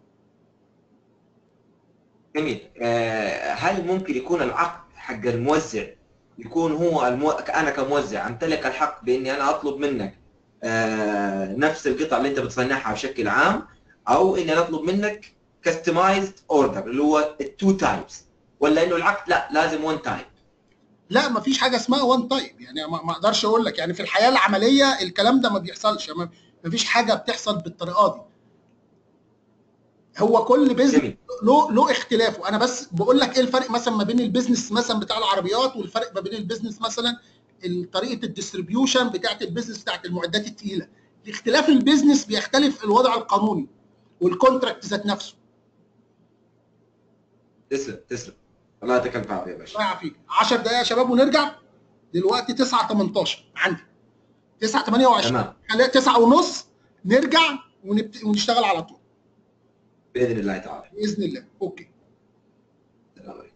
Speaker 3: جميل آه، هل ممكن يكون العقد حق الموزع يكون هو المو... انا كموزع امتلك الحق باني انا اطلب منك آه، نفس القطع اللي انت بتصنعها بشكل عام او اني انا اطلب منك كستمايزد اوردر اللي هو التو تايبس ولا انه العقد لا لازم وان تايب
Speaker 1: لا ما فيش حاجه اسمها وان تايم يعني ما ما اقدرش اقول لك يعني في الحياه العمليه الكلام ده ما بيحصلش ما ما فيش حاجه بتحصل بالطريقه دي هو كل بيزنس
Speaker 3: جميل
Speaker 1: له له اختلافه انا بس بقول لك ايه الفرق مثلا ما بين البيزنس مثلا بتاع العربيات والفرق ما بين البيزنس مثلا ال- طريقه الديستريبيوشن بتاعت البيزنس بتاعت المعدات الثقيله اختلاف البيزنس بيختلف الوضع القانوني والكونتراكت ذات نفسه
Speaker 3: تسلم تسلم الله يعطيك الف عافيه يا باشا
Speaker 1: ضايع فيك 10 دقايق يا شباب ونرجع دلوقتي 9 18 عندي 9 28
Speaker 3: تمام
Speaker 1: خليها 9 ونص نرجع ونبت... ونشتغل على طول
Speaker 3: باذن الله تعالى
Speaker 1: باذن الله اوكي
Speaker 3: السلام عليكم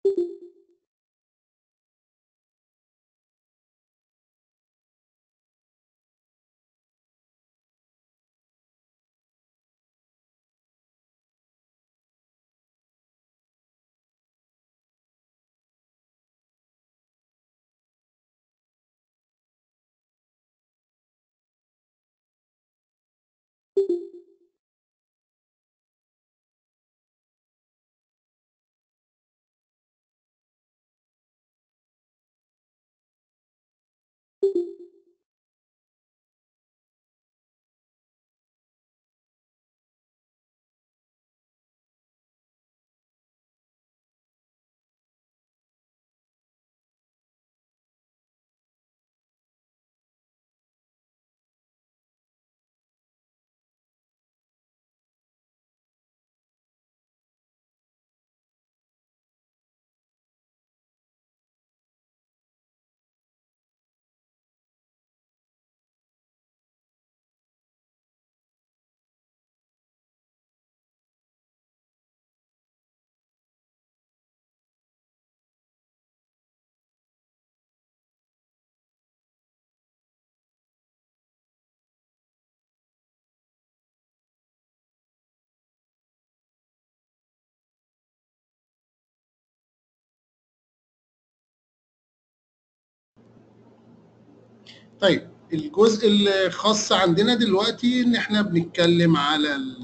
Speaker 1: طيب الجزء الخاص عندنا دلوقتي ان احنا بنتكلم على ال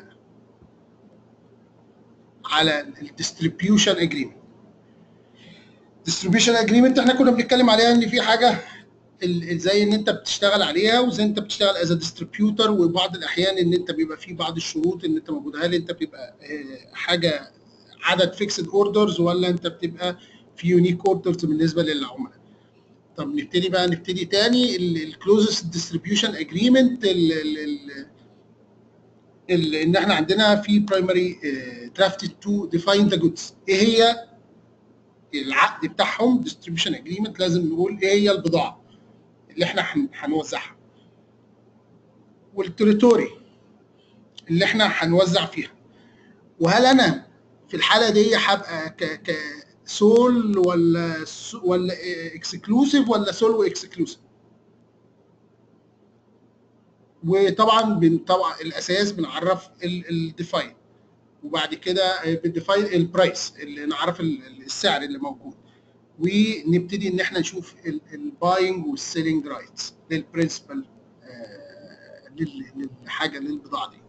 Speaker 1: على الديستريبيوشن اجريمنت ديستريبيوشن اجريمنت احنا كنا بنتكلم عليها ان في حاجه ال- زي ان انت بتشتغل عليها وزي انت بتشتغل از ديستريبيوتر وبعض الاحيان ان انت بيبقى في بعض الشروط ان انت موجودها لي انت بيبقى آه، حاجه عدد فيكسد اوردرز ولا انت بتبقى في يونيك اوردرز بالنسبه للعملاء طب نبتدي بقى نبتدي تاني الكلوزست ديستريبيوشن اجريمنت ان احنا عندنا في برايمري درافتد تو ديفاين ذا جودز ايه هي العقد بتاعهم ديستريبيوشن اجريمنت لازم نقول ايه هي البضاعه اللي احنا هن- هنوزعها والتريتوري اللي احنا هنوزع فيها وهل انا في الحاله دي هبقى ك ك سول ولا س- ولا اكسكلوسيف ولا سول واكسكلوسيف وطبعا بن طبعا الاساس بنعرف الديفاين وبعد كده بنديفاين البرايس اللي نعرف ال- ال- السعر اللي موجود ونبتدي ان احنا نشوف الباينج والسيلينج رايتس للبرنسبل للحاجه للبضاعه دي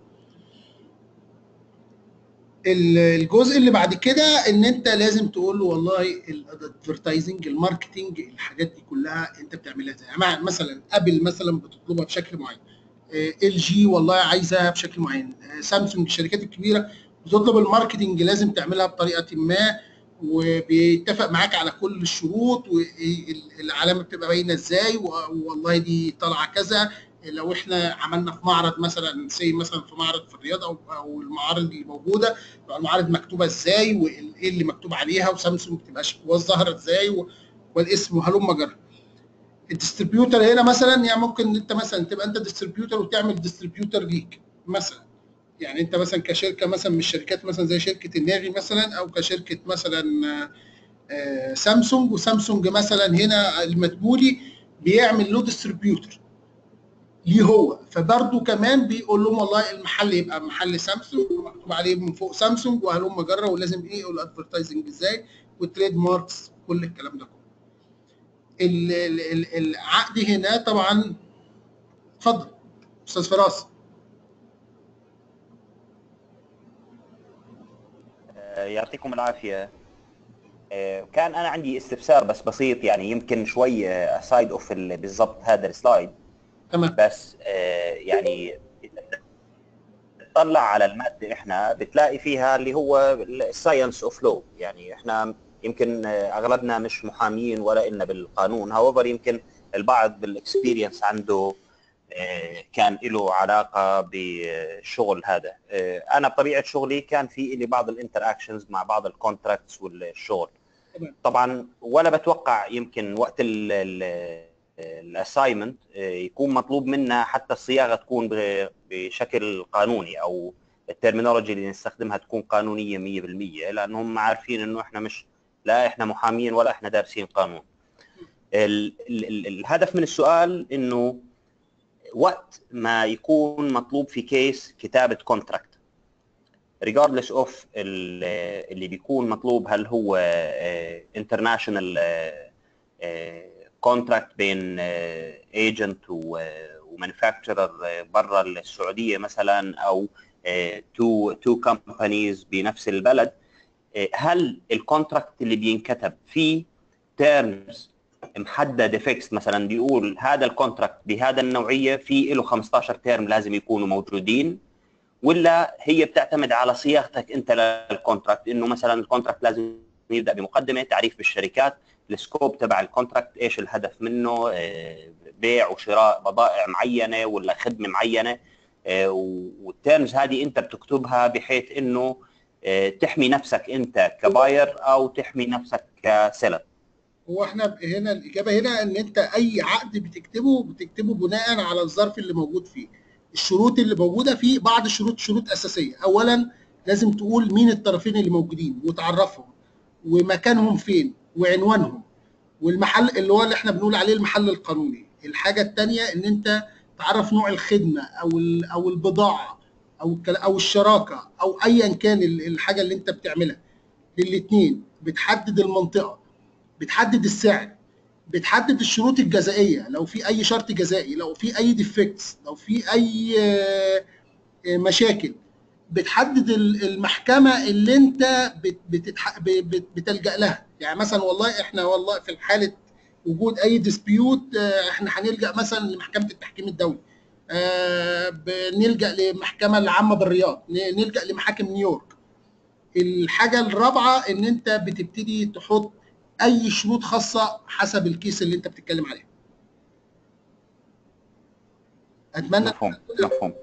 Speaker 1: ال- الجزء اللي بعد كده ان انت لازم تقول له والله الادفرتايزنج الماركتنج الحاجات دي كلها انت بتعملها ازاي يعني مثلا ابل مثلا بتطلبها بشكل معين ال جي والله عايزاها بشكل معين آه، سامسونج الشركات الكبيره بتطلب الماركتنج لازم تعملها بطريقه ما وبيتفق معاك على كل الشروط والعلامه بتبقى باينه ازاي و- والله دي طالعه كذا لو احنا عملنا في معرض مثلا سي مثلا في معرض في الرياض او او المعارض اللي موجوده يبقى المعارض مكتوبه ازاي وايه اللي مكتوب عليها وسامسونج بتبقاش ظاهره ازاي و- والاسم وهلم جرى الديستريبيوتر هنا مثلا يعني ممكن انت مثلا تبقى انت ديستريبيوتر وتعمل ديستريبيوتر ليك مثلا يعني انت مثلا كشركه مثلا من الشركات مثلا زي شركه الناغي مثلا او كشركه مثلا آه، آه، سامسونج وسامسونج مثلا هنا المدبولي بيعمل له ديستريبيوتر ليه هو فبرضه كمان بيقول لهم والله المحل يبقى محل سامسونج ومكتوب عليه من فوق سامسونج وهلم جره ولازم ايه والادفرتايزنج ازاي والتريد ماركس كل الكلام ده كله ال- ال- ال- العقد هنا طبعا اتفضل استاذ فراس
Speaker 6: آه، يعطيكم العافية آه، كان أنا عندي استفسار بس بسيط يعني يمكن شوي سايد اوف بالضبط هذا السلايد
Speaker 1: تمام
Speaker 6: بس آه، يعني تطلع على المادة احنا بتلاقي فيها اللي هو الساينس اوف لو يعني احنا يمكن آه، اغلبنا مش محامين ولا إلنا بالقانون هاوفر يمكن البعض بالاكسبيرينس عنده آه، كان له علاقه بالشغل هذا آه، انا بطبيعه شغلي كان في لي بعض الانتراكشنز مع بعض الكونتراكتس والشغل
Speaker 1: تمام.
Speaker 6: طبعا ولا بتوقع يمكن وقت الاساينمنت يكون مطلوب منا حتى الصياغه تكون ب- بشكل قانوني او الترمينولوجي اللي نستخدمها تكون قانونيه 100% لانهم عارفين انه احنا مش لا احنا محامين ولا احنا دارسين قانون ال ال ال الهدف من السؤال انه وقت ما يكون مطلوب في كيس كتابه كونتراكت regardless of ال- اللي بيكون مطلوب هل هو انترناشونال كونتراكت بين ايجنت ومانيفاكتشرر برا السعوديه مثلا او تو تو كومبانيز بنفس البلد آه، هل الكونتراكت اللي بينكتب فيه تيرمز محدده فيكس مثلا بيقول هذا الكونتراكت بهذا النوعيه في له 15 تيرم لازم يكونوا موجودين ولا هي بتعتمد على صياغتك انت للكونتراكت انه مثلا الكونتراكت لازم يبدا بمقدمه تعريف بالشركات السكوب تبع الكونتراكت ايش الهدف منه آه، بيع وشراء بضائع معينه ولا خدمه معينه آه، والتيرمز هذه انت بتكتبها بحيث انه آه، تحمي نفسك انت كباير او تحمي نفسك كسيلر
Speaker 1: هو احنا ب- هنا الاجابه هنا ان انت اي عقد بتكتبه بتكتبه بناء على الظرف اللي موجود فيه الشروط اللي موجوده فيه بعض الشروط شروط اساسيه اولا لازم تقول مين الطرفين اللي موجودين وتعرفهم ومكانهم فين وعنوانهم والمحل اللي هو اللي احنا بنقول عليه المحل القانوني الحاجه الثانيه ان انت تعرف نوع الخدمه او ال- او البضاعه او الكلا- او الشراكه او ايا كان ال- الحاجه اللي انت بتعملها للاثنين بتحدد المنطقه بتحدد السعر بتحدد الشروط الجزائيه لو في اي شرط جزائي لو في اي ديفكتس لو في اي آه، آه، مشاكل بتحدد ال- المحكمه اللي انت بت- بتتح... ب- بت- بتلجا لها يعني مثلا والله احنا والله في حاله وجود اي ديسبيوت احنا هنلجا مثلا لمحكمه التحكيم الدولي آه، بنلجا لمحكمه العامه بالرياض ن- نلجا لمحاكم نيويورك الحاجه الرابعه ان انت بتبتدي تحط اي شروط خاصه حسب الكيس اللي انت بتتكلم عليه اتمنى
Speaker 6: مفهوم مفهوم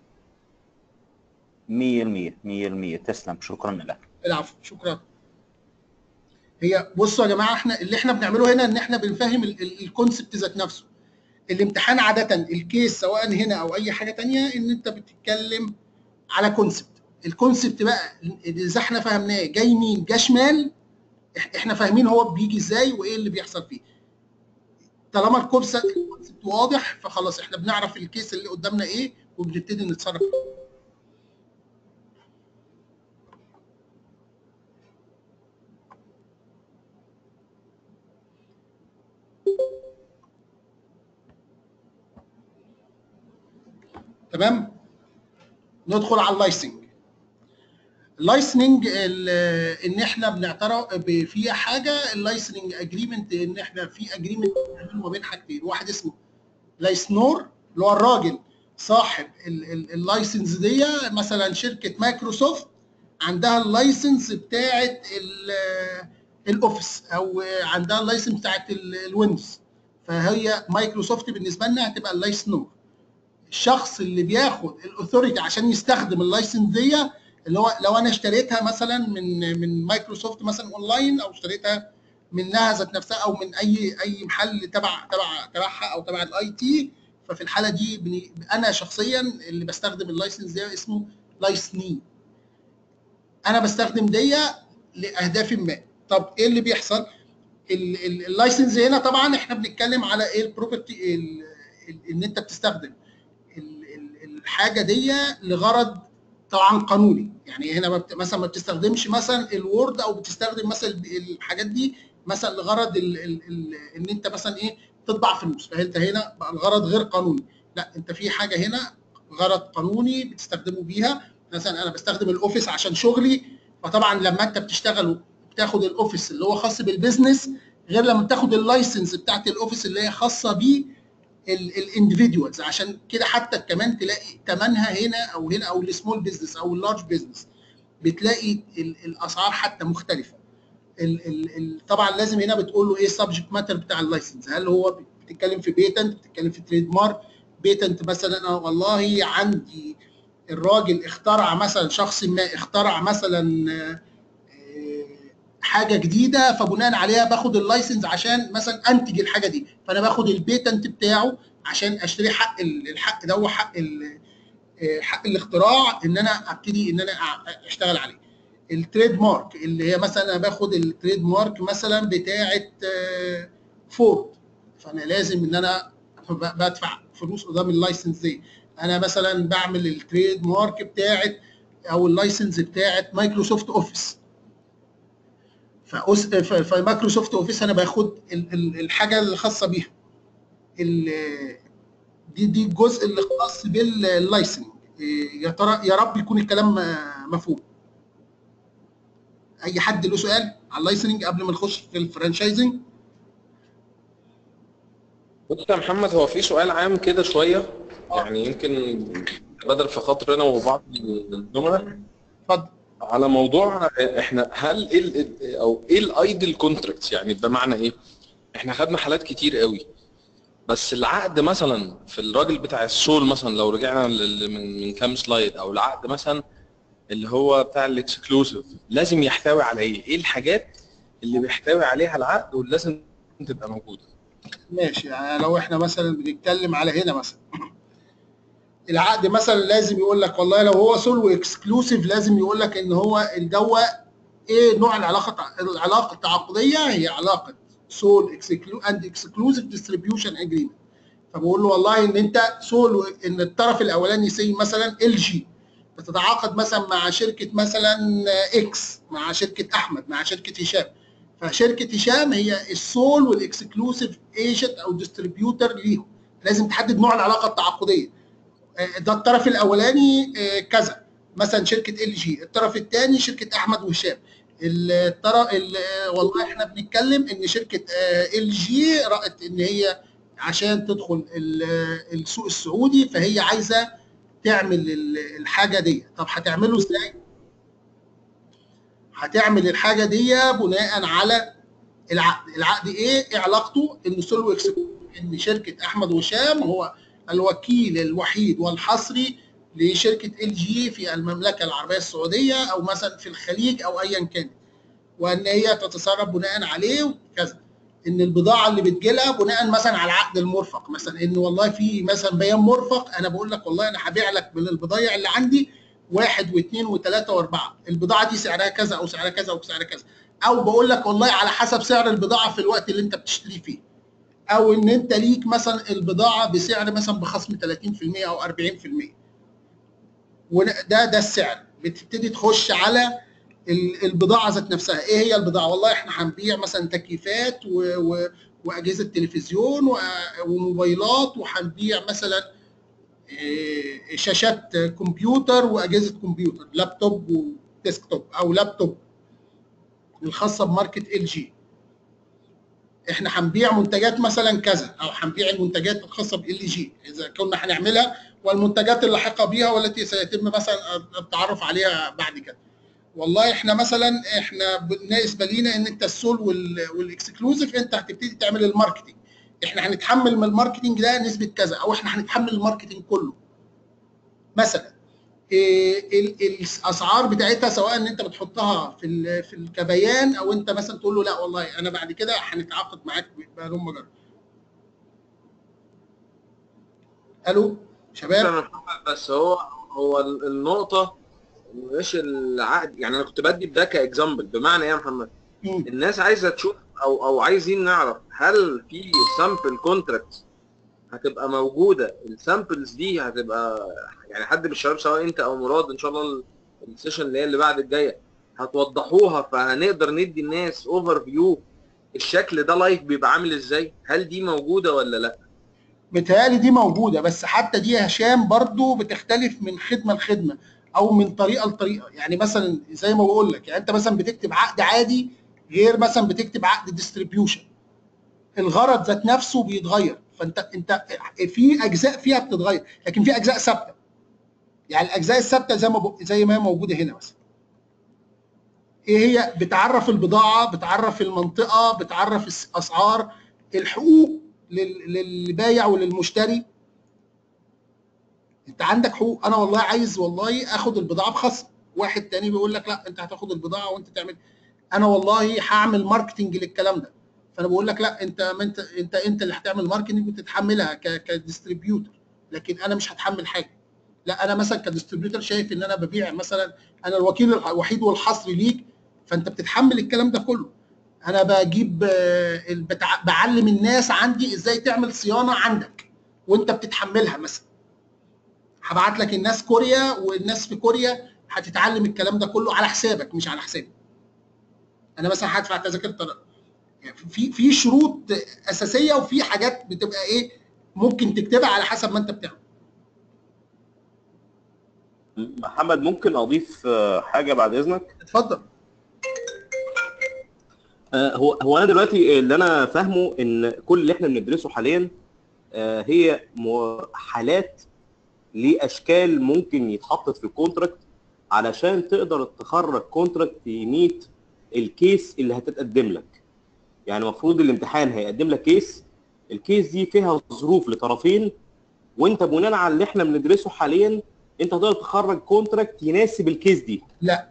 Speaker 6: 100% 100% تسلم شكرا لك
Speaker 1: العفو شكرا هي بصوا يا جماعه احنا اللي احنا بنعمله هنا ان احنا بنفهم ال- ال- الكونسبت ذات نفسه الامتحان عاده الكيس سواء هنا او اي حاجه تانية ان انت بتتكلم على كونسبت الكونسبت بقى اذا احنا فهمناه جاي يمين جه شمال إح- احنا فاهمين هو بيجي ازاي وايه اللي بيحصل فيه طالما الكونسبت الكونسبت واضح فخلاص احنا بنعرف الكيس اللي قدامنا ايه وبنبتدي نتصرف تمام ندخل على اللايسنج اللايسننج ال- ان احنا بنعترف ب- في حاجه اللايسننج اجريمنت ان احنا في اجريمنت ما بين حاجتين واحد اسمه لايسنور اللي هو الراجل صاحب ال- ال- اللايسنس دي مثلا شركه مايكروسوفت عندها اللايسنس بتاعه ال- الاوفيس او عندها اللايسنس بتاعه ال- الويندوز فهي مايكروسوفت بالنسبه لنا هتبقى اللايسنور الشخص اللي بياخد الاثوريتي عشان يستخدم اللايسنس دي اللي هو لو انا اشتريتها مثلا من من مايكروسوفت مثلا اونلاين او اشتريتها منها ذات نفسها او من اي اي محل تبع تبع تبعها او تبع الاي تي ففي الحاله دي بني انا شخصيا اللي بستخدم اللايسنس ده اسمه لايسني انا بستخدم دي لاهداف ما طب ايه اللي بيحصل ال- ال- اللايسنس هنا طبعا احنا بنتكلم على ايه البروبرتي ان انت بتستخدم ال- ال- الحاجه دي لغرض طبعا قانوني يعني هنا ما بت- مثلا ما بتستخدمش مثلا الوورد او بتستخدم مثلا الحاجات دي مثلا لغرض ال ال ال ان انت مثلا ايه تطبع فلوس فانت هنا بقى الغرض غير قانوني لا انت في حاجه هنا غرض قانوني بتستخدمه بيها مثلا انا بستخدم الاوفيس عشان شغلي فطبعا لما انت بتشتغل بتاخد الاوفيس اللي هو خاص بالبيزنس غير لما بتاخد اللايسنس بتاعت الاوفيس اللي هي خاصه بيه الاندفيدوالز عشان كده حتى كمان تلاقي ثمنها هنا او هنا او السمول بزنس او اللارج بزنس بتلاقي ال- الاسعار حتى مختلفه ال ال ال طبعا لازم هنا بتقول له ايه السبجكت ماتر بتاع اللايسنس هل هو بتتكلم في بيتنت بتتكلم في تريد مارك بيتنت مثلا انا والله عندي الراجل اخترع مثلا شخص ما اخترع مثلا آه، آه، حاجه جديده فبناء عليها باخد اللايسنس عشان مثلا انتج الحاجه دي فانا باخد البيتنت بتاعه عشان اشتري حق ال- الحق ده هو حق ال- آه، حق الاختراع ان انا ابتدي ان انا أع- اشتغل عليه التريد مارك اللي هي مثلا انا باخد التريد مارك مثلا بتاعه آه، فورد فانا لازم ان انا ب- بدفع فلوس قدام اللايسنس دي انا مثلا بعمل التريد مارك بتاعه او اللايسنس بتاعه مايكروسوفت اوفيس فأس... ف- فمايكروسوفت اوفيس انا باخد ال- ال- الحاجه الخاصه بيها ال- دي دي الجزء اللي خاص باللايسننج إيه، يا ترى يا رب يكون الكلام آه، مفهوم اي حد له سؤال على اللايسننج قبل ما نخش في الفرانشايزنج
Speaker 7: بص يا محمد هو في سؤال عام كده شويه يعني يمكن بدل في خاطر انا وبعض الزملاء
Speaker 1: اتفضل
Speaker 7: على موضوع احنا هل ايه ال- او ايه الايدل كونتراكتس يعني بمعنى ايه؟ احنا خدنا حالات كتير قوي بس العقد مثلا في الراجل بتاع السول مثلا لو رجعنا لل- من من كام سلايد او العقد مثلا اللي هو بتاع الاكسكلوسيف لازم يحتوي على ايه؟ ايه الحاجات اللي بيحتوي عليها العقد واللي لازم تبقى موجوده؟
Speaker 1: ماشي يعني لو احنا مثلا بنتكلم على هنا مثلا العقد مثلا لازم يقول لك والله لو هو سولو اكسكلوسيف لازم يقول لك ان هو الجو ايه نوع العلاقه العلاقه التعاقديه هي علاقه سول اند اكسكلوسيف ديستريبيوشن اجريمنت فبقول له والله ان انت سول ان الطرف الاولاني سي مثلا ال جي بتتعاقد مثلا مع شركه مثلا اكس مع شركه احمد مع شركه هشام فشركه هشام هي السول والاكسكلوسيف ايجنت او ديستريبيوتر ليهم لازم تحدد نوع العلاقه التعاقديه آه، ده الطرف الاولاني آه، كذا مثلا شركه ال جي الطرف الثاني شركه احمد وهشام الطرف والله احنا بنتكلم ان شركه ال جي رأت ان هي عشان تدخل ال- آه، السوق السعودي فهي عايزه تعمل ال- الحاجه دي طب هتعمله ازاي هتعمل الحاجه دي بناء على العقد العقد ايه إيه علاقته ان سولو ان شركه احمد وهشام هو الوكيل الوحيد والحصري لشركه ال جي في المملكه العربيه السعوديه او مثلا في الخليج او ايا كان وان هي تتصرف بناء عليه وكذا ان البضاعه اللي بتجيلها بناء مثلا على العقد المرفق مثلا ان والله في مثلا بيان مرفق انا بقول لك والله انا هبيع لك من البضايع اللي عندي واحد واثنين وثلاثه واربعه البضاعه دي سعرها كذا او سعرها كذا او سعرها كذا او بقول لك والله على حسب سعر البضاعه في الوقت اللي انت بتشتري فيه او ان انت ليك مثلا البضاعه بسعر مثلا بخصم 30% او 40% وده ده السعر بتبتدي تخش على ال- البضاعه ذات نفسها ايه هي البضاعه والله احنا هنبيع مثلا تكييفات و... و... واجهزه تلفزيون و... وموبايلات وهنبيع مثلا إيه، شاشات كمبيوتر واجهزه كمبيوتر لابتوب وديسكتوب او لابتوب الخاصه بماركه ال جي احنا هنبيع منتجات مثلا كذا او هنبيع المنتجات الخاصه بال جي اذا كنا هنعملها والمنتجات اللاحقه بيها والتي سيتم مثلا التعرف عليها بعد كده والله احنا مثلا احنا بالنسبه لينا ان انت السول وال- والاكسكلوزيف انت هتبتدي تعمل الماركتنج احنا هنتحمل من الماركتنج ده نسبه كذا او احنا هنتحمل الماركتنج كله مثلا إيه ال- الاسعار بتاعتها سواء ان انت بتحطها في ال- في الكبيان او انت مثلا تقول له لا والله انا بعد كده هنتعاقد معاك بقانون مجرد الو شباب
Speaker 2: أنا محمد بس هو هو ال- النقطة مش العقد يعني أنا كنت بدي ده كإكزامبل بمعنى إيه يا محمد؟
Speaker 1: مم.
Speaker 2: الناس عايزة تشوف أو أو عايزين نعرف هل في سامبل كونتراكت هتبقى موجودة السامبلز دي هتبقى يعني حد من الشباب سواء أنت أو مراد إن شاء الله ال- السيشن اللي هي اللي بعد الجاية هتوضحوها فهنقدر ندي الناس اوفر فيو الشكل ده لايف بيبقى عامل ازاي هل دي موجودة ولا لا
Speaker 1: متهيألي دي موجوده بس حتى دي يا هشام برضو بتختلف من خدمه لخدمه او من طريقه لطريقه يعني مثلا زي ما بقول لك يعني انت مثلا بتكتب عقد عادي غير مثلا بتكتب عقد ديستريبيوشن الغرض ذات نفسه بيتغير فانت انت في اجزاء فيها بتتغير لكن في اجزاء ثابته يعني الاجزاء الثابته زي ما ب... زي ما هي موجوده هنا مثلا ايه هي بتعرف البضاعه بتعرف المنطقه بتعرف الاسعار الحقوق لل- للبايع وللمشتري انت عندك حقوق انا والله عايز والله اخد البضاعه بخصم واحد تاني بيقول لك لا انت هتاخد البضاعه وانت تعمل انا والله هعمل ماركتنج للكلام ده فانا بقول لك لا انت ما انت انت انت اللي هتعمل ماركتنج وتتحملها ك كديستريبيوتر لكن انا مش هتحمل حاجه لا انا مثلا كديستريبيوتور شايف ان انا ببيع مثلا انا الوكيل الوحيد والحصري ليك فانت بتتحمل الكلام ده كله انا بجيب آه، بتع- بعلم الناس عندي ازاي تعمل صيانه عندك وانت بتتحملها مثلا هبعت لك الناس كوريا والناس في كوريا هتتعلم الكلام ده كله على حسابك مش على حسابي انا مثلا هدفع تذاكر طيران يعني في في شروط اساسيه وفي حاجات بتبقى ايه ممكن تكتبها على حسب ما انت بتعمل
Speaker 8: محمد ممكن اضيف آه، حاجه بعد اذنك
Speaker 1: اتفضل
Speaker 8: آه، هو هو انا دلوقتي اللي انا فاهمه ان كل اللي احنا بندرسه حاليا آه، هي م- حالات لاشكال ممكن يتحطت في الكونتراكت علشان تقدر تخرج كونتراكت يميت الكيس اللي هتتقدم لك يعني المفروض الامتحان هيقدم لك كيس الكيس دي فيها ظروف لطرفين وانت بناء على اللي احنا بندرسه حاليا انت تقدر تخرج كونتراكت يناسب الكيس دي
Speaker 1: لا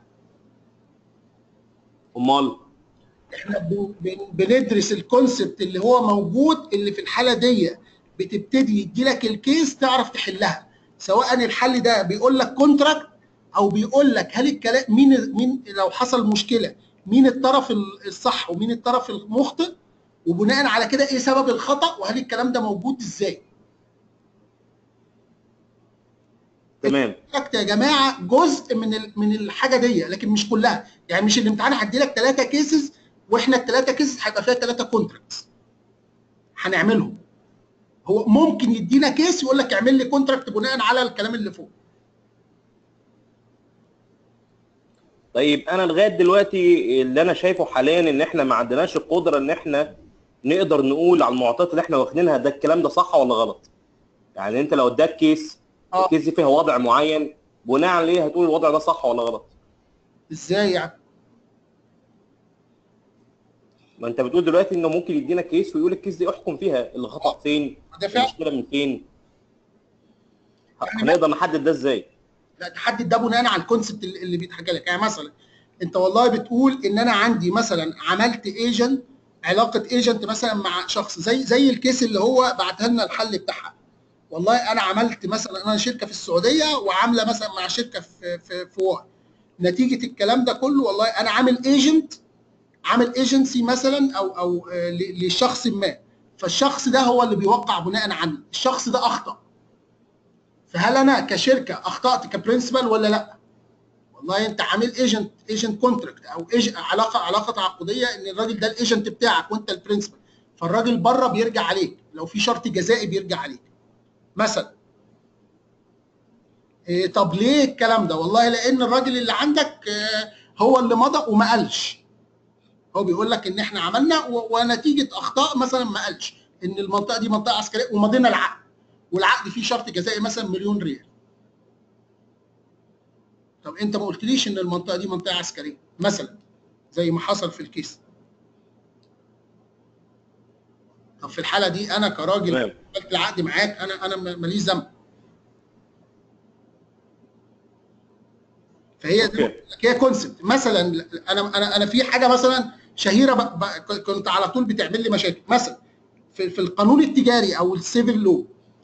Speaker 8: امال
Speaker 1: احنا بن- بن- بندرس الكونسبت اللي هو موجود اللي في الحاله دي بتبتدي يدي لك الكيس تعرف تحلها سواء الحل ده بيقول لك كونتراكت او بيقول لك هل الكلام مين مين لو حصل مشكله مين الطرف ال- الصح ومين الطرف المخطئ وبناء على كده ايه سبب الخطا وهل الكلام ده موجود ازاي
Speaker 8: تمام
Speaker 1: الكونتراكت يا جماعه جزء من ال- من الحاجه دي لكن مش كلها يعني مش الامتحان هدي لك ثلاثه كيسز واحنا الثلاثه كيسز هيبقى فيها ثلاثه كونتراكتس هنعملهم هو ممكن يدينا كيس يقول لك اعمل لي كونتراكت بناء على الكلام اللي فوق
Speaker 8: طيب انا لغايه دلوقتي اللي انا شايفه حاليا ان احنا ما عندناش القدره ان احنا نقدر نقول على المعطيات اللي احنا واخدينها ده الكلام ده صح ولا غلط يعني انت لو اداك كيس
Speaker 1: اه
Speaker 8: الكيس دي فيها وضع معين بناء عليه هتقول الوضع ده صح ولا غلط
Speaker 1: ازاي يعني
Speaker 8: ما انت بتقول دلوقتي انه ممكن يدينا كيس ويقول الكيس دي احكم فيها الخطا فين
Speaker 1: ده فعلا
Speaker 8: المشكله من فين هنقدر نحدد ده ازاي
Speaker 1: لا تحدد ده بناء على الكونسبت اللي اللي بيتحكى لك يعني مثلا انت والله بتقول ان انا عندي مثلا عملت ايجنت علاقه ايجنت مثلا مع شخص زي زي الكيس اللي هو بعتها لنا الحل بتاعها والله انا عملت مثلا انا شركه في السعوديه وعامله مثلا مع شركه في في في واي نتيجه الكلام ده كله والله انا عامل ايجنت عامل ايجنسي مثلا او او آه، ل- لشخص ما فالشخص ده هو اللي بيوقع بناء عني الشخص ده اخطا فهل انا كشركه اخطات كبرنسبل ولا لا؟ والله انت عامل ايجنت ايجنت كونتراكت او إيج- علاقه علاقه تعاقديه ان الراجل ده الايجنت بتاعك وانت البرنسبل فالراجل بره بيرجع عليك لو في شرط جزائي بيرجع عليك مثلا إيه طب ليه الكلام ده؟ والله لان الراجل اللي عندك آه، هو اللي مضى وما قالش هو بيقول لك ان احنا عملنا و- ونتيجه اخطاء مثلا ما قالش ان المنطقه دي منطقه عسكريه ومضينا العقد والعقد فيه شرط جزائي مثلا مليون ريال طب انت ما قلتليش ان المنطقه دي منطقه عسكريه مثلا زي ما حصل في الكيس طب في الحاله دي انا كراجل
Speaker 8: تمام
Speaker 1: عملت العقد معاك انا انا م- ماليش ذنب فهي دي
Speaker 8: اوكي
Speaker 1: هي كونسبت مثلا انا انا انا في حاجه مثلا شهيره ب... ب... كنت على طول بتعمل لي مشاكل مثلا في, في القانون التجاري او السيفل لو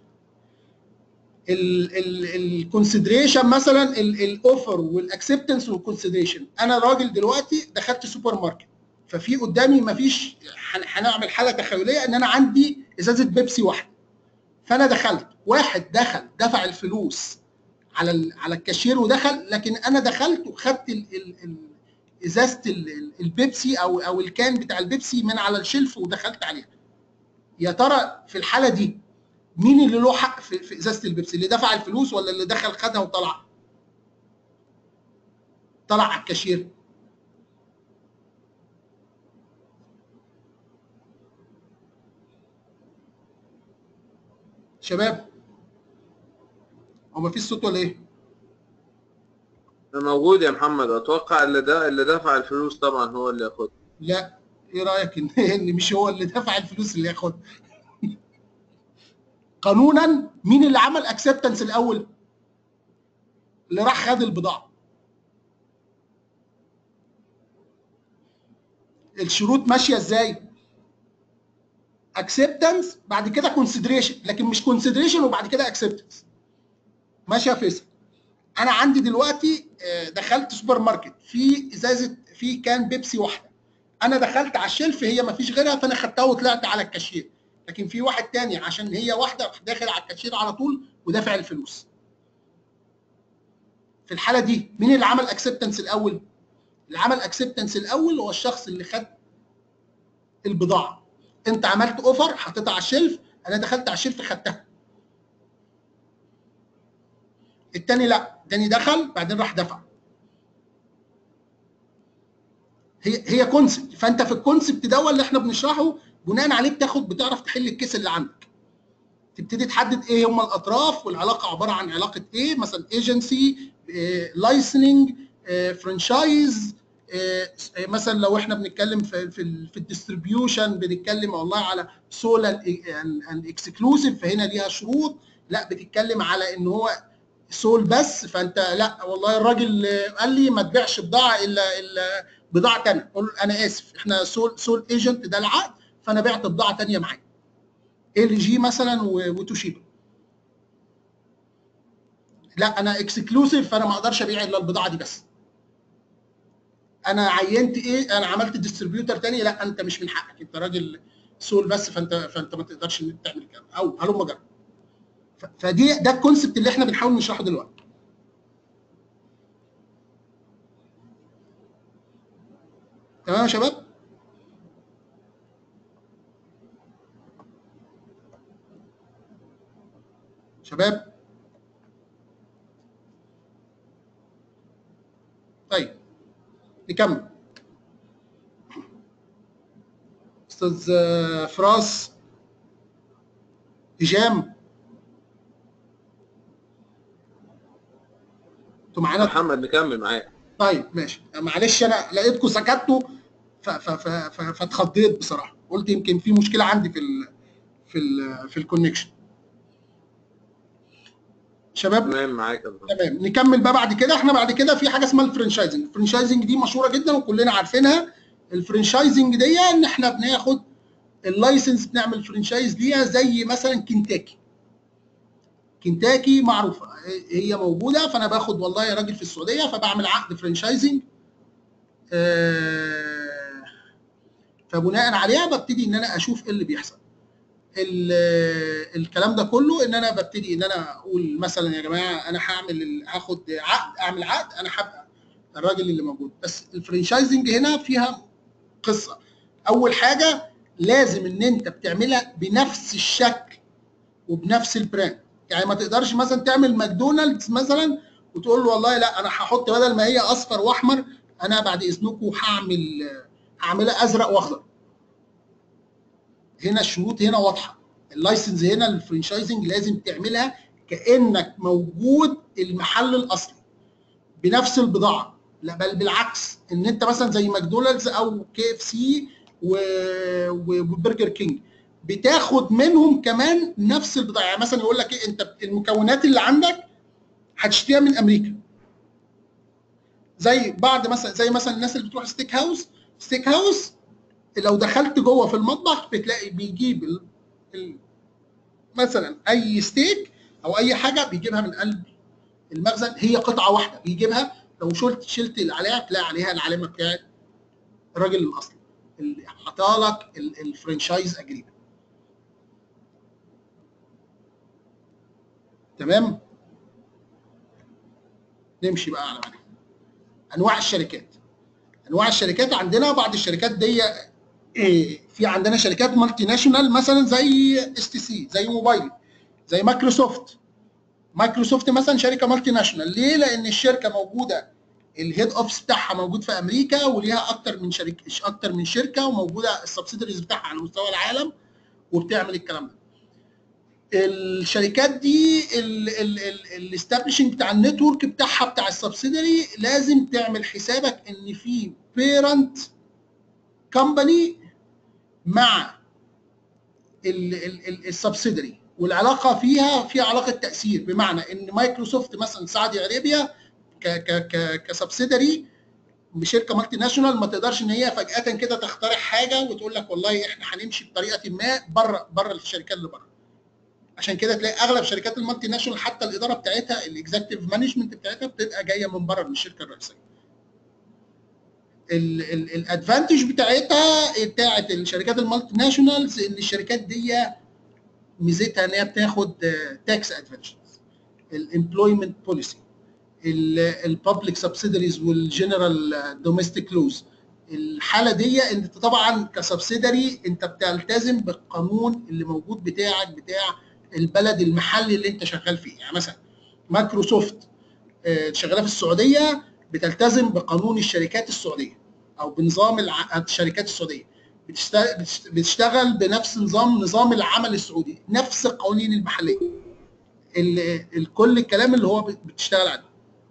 Speaker 1: الكونسيدريشن مثلا الاوفر والاكسبتنس والكونسيدريشن انا راجل دلوقتي دخلت سوبر ماركت ففي قدامي مفيش هن- هنعمل حاله تخيليه ان انا عندي ازازه بيبسي واحده فانا دخلت واحد دخل دفع الفلوس على ال- على الكاشير ودخل لكن انا دخلت وخدت ال- ال- ال- ازازه ال- ال- البيبسي او او الكان بتاع البيبسي من على الشلف ودخلت عليها يا ترى في الحاله دي مين اللي له حق في, في ازازه البيبسي اللي دفع الفلوس ولا اللي دخل خدها وطلع طلع على الكاشير شباب هو مفيش صوت ولا ايه؟
Speaker 2: موجود يا محمد اتوقع اللي ده اللي دفع الفلوس طبعا هو اللي ياخدها
Speaker 1: لا ايه رايك ان ان مش هو اللي دفع الفلوس اللي ياخدها قانونا مين اللي عمل اكسبتنس الاول اللي راح خد البضاعه الشروط ماشيه ازاي اكسبتنس بعد كده كونسيدريشن لكن مش كونسيدريشن وبعد كده اكسبتنس ماشي يا فيصل انا عندي دلوقتي آه، دخلت سوبر ماركت في ازازه في كان بيبسي واحده انا دخلت على الشلف هي ما فيش غيرها فانا خدتها وطلعت على الكاشير لكن في واحد تاني عشان هي واحده راح داخل على الكاشير على طول ودافع الفلوس في الحاله دي مين اللي عمل اكسبتنس الاول اللي عمل اكسبتنس الاول هو الشخص اللي خد البضاعه انت عملت اوفر حطيتها على الشلف انا دخلت على الشلف خدتها التاني لا التاني دخل بعدين راح دفع هي هي كونسبت فانت في الكونسبت ده اللي احنا بنشرحه بناء عليه بتاخد بتعرف تحل الكيس اللي عندك تبتدي تحدد ايه هم الاطراف والعلاقه عباره عن علاقه ايه مثلا ايجنسي لايسننج فرانشايز مثلا لو احنا بنتكلم في في, ال- في الديستريبيوشن بنتكلم والله على سول اند اكسكلوسيف فهنا ليها شروط لا بتتكلم على ان هو سول بس فانت لا والله الراجل قال لي ما تبيعش بضاعه الا الا بضاعه ثانيه قول له انا اسف احنا سول سول ايجنت ده العقد فانا بعت بضاعه ثانيه معاك ال جي مثلا و- وتوشيبا لا انا اكسكلوسيف فانا ما اقدرش ابيع الا البضاعه دي بس انا عينت ايه انا عملت ديستريبيوتر تاني لا انت مش من حقك انت راجل سول بس فانت فانت ما تقدرش ان انت تعمل كده او هلم جرب ف- فدي ده الكونسبت اللي احنا بنحاول نشرحه دلوقتي تمام يا شباب شباب طيب نكمل استاذ آه، فراس هشام انتوا معانا
Speaker 7: محمد نكمل معاك
Speaker 1: طيب ماشي معلش انا لقيتكم سكتوا ف- ف- ف- ف- فاتخضيت بصراحه قلت يمكن في مشكله عندي في ال في ال في الكونكشن شباب
Speaker 7: تمام معاك يا محمد.
Speaker 1: تمام نكمل بقى بعد كده احنا بعد كده في حاجه اسمها الفرنشايزنج الفرنشايزنج دي مشهوره جدا وكلنا عارفينها الفرنشايزنج دي ان احنا بناخد اللايسنس بنعمل فرنشايز ليها زي مثلا كنتاكي كنتاكي معروفه هي موجوده فانا باخد والله يا راجل في السعوديه فبعمل عقد فرنشايزنج آه، فبناء عليها ببتدي ان انا اشوف ايه اللي بيحصل ال- الكلام ده كله ان انا ببتدي ان انا اقول مثلا يا جماعه انا هعمل ال- هاخد عقد اعمل عقد انا هبقى الراجل اللي موجود بس الفرنشايزنج هنا فيها قصه اول حاجه لازم ان انت بتعملها بنفس الشكل وبنفس البراند يعني ما تقدرش مثلا تعمل ماكدونالدز مثلا وتقول له والله لا انا هحط بدل ما هي اصفر واحمر انا بعد اذنكم هعمل هعملها ازرق واخضر هنا الشروط هنا واضحه اللايسنس هنا الفرنشايزنج لازم تعملها كانك موجود المحل الاصلي بنفس البضاعه لا بل بالعكس ان انت مثلا زي ماكدونالدز او كي اف سي وبرجر كينج بتاخد منهم كمان نفس البضاعه يعني مثلا يقول لك ايه انت المكونات اللي عندك هتشتريها من امريكا زي بعض مثلا زي مثلا الناس اللي بتروح ستيك هاوس ستيك هاوس لو دخلت جوه في المطبخ بتلاقي بيجيب ال... ال... مثلا اي ستيك او اي حاجه بيجيبها من قلب المخزن هي قطعه واحده بيجيبها لو شلت شلت اللي عليها تلاقي عليها العلامه بتاعت الراجل الاصلي اللي حطالك ال- الفرنشايز اجريمنت تمام نمشي بقى على بعدين انواع الشركات انواع الشركات عندنا بعض الشركات دي إيه، في عندنا شركات مالتي ناشونال مثلا زي اس تي سي زي موبايل زي مايكروسوفت مايكروسوفت مثلا شركه مالتي ناشونال ليه لان الشركه موجوده الهيد اوفيس بتاعها موجود في امريكا وليها اكتر من شركه اكتر من شركه وموجوده السبسيدريز بتاعها على مستوى العالم وبتعمل الكلام ده الشركات دي الاستابليشنج بتاع النتورك بتاعها بتاع السبسيدري لازم تعمل حسابك ان في بيرنت كومباني مع السبسيدري والعلاقه فيها في علاقه تاثير بمعنى ان مايكروسوفت مثلا سعودي عربيا ك ك ك كسبسيدري بشركه مالتي ناشونال ما تقدرش ان هي فجاه كده تخترع حاجه وتقول لك والله احنا هنمشي بطريقه ما بره بره الشركات اللي بره عشان كده تلاقي اغلب شركات المالتي ناشونال حتى الاداره بتاعتها الاكزكتيف مانجمنت بتاعتها بتبقى جايه من بره من الشركه الرئيسيه الادفانتج بتاعتها بتاعت الشركات المالتي ناشونالز ان الشركات دي ميزتها ان هي بتاخد تاكس ادفانتجز الامبلويمنت بوليسي الببليك سبسيدريز والجنرال دوميستيك لوز الحاله دي انت طبعا كسبسيدري انت بتلتزم بالقانون اللي موجود بتاعك بتاع البلد المحلي اللي انت شغال فيه يعني مثلا مايكروسوفت آه، شغاله في السعوديه بتلتزم بقانون الشركات السعوديه او بنظام الع- الشركات السعوديه بتشت- بتشت- بتشتغل بنفس نظام نظام العمل السعودي نفس القوانين المحليه ال- ال- كل الكلام اللي هو بت- بتشتغل عليه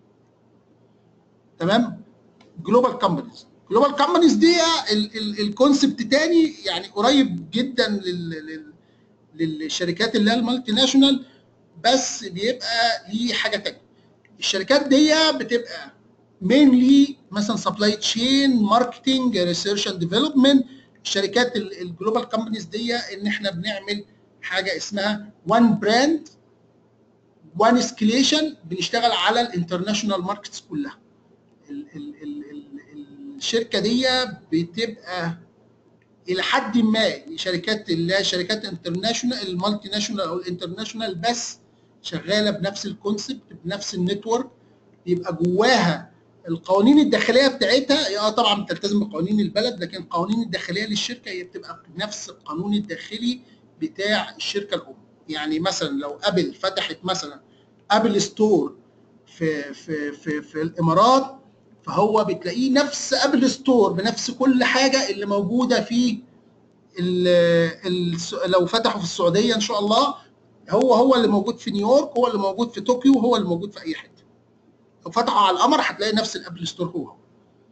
Speaker 1: تمام جلوبال كومبانيز جلوبال كومبانيز دي الكونسبت تاني يعني قريب جدا لل لل- للشركات اللي هي المالتي ناشونال بس بيبقى ليه حاجه تانيه الشركات دي بتبقى مينلي مثلا سبلاي تشين ماركتنج ريسيرش اند ديفلوبمنت الشركات الجلوبال كومبانيز دي ان احنا بنعمل حاجه اسمها وان براند وان اسكليشن بنشتغل على الانترناشونال ماركتس كلها ال ال ال ال الشركه دي بتبقى الى حد ما شركات اللي هي شركات انترناشونال المالتي ناشونال او الانترناشونال بس شغاله بنفس الكونسبت بنفس النتورك يبقى جواها القوانين الداخليه بتاعتها هي اه طبعا بتلتزم بقوانين البلد لكن القوانين الداخليه للشركه هي بتبقى بنفس القانون الداخلي بتاع الشركه الام يعني مثلا لو ابل فتحت مثلا ابل ستور في في في في الامارات فهو بتلاقيه نفس ابل ستور بنفس كل حاجه اللي موجوده في ال ال لو فتحوا في السعوديه ان شاء الله هو هو اللي موجود في نيويورك هو اللي موجود في طوكيو هو اللي موجود في اي حته لو فتحوا على القمر هتلاقي نفس الابل ستور هو هو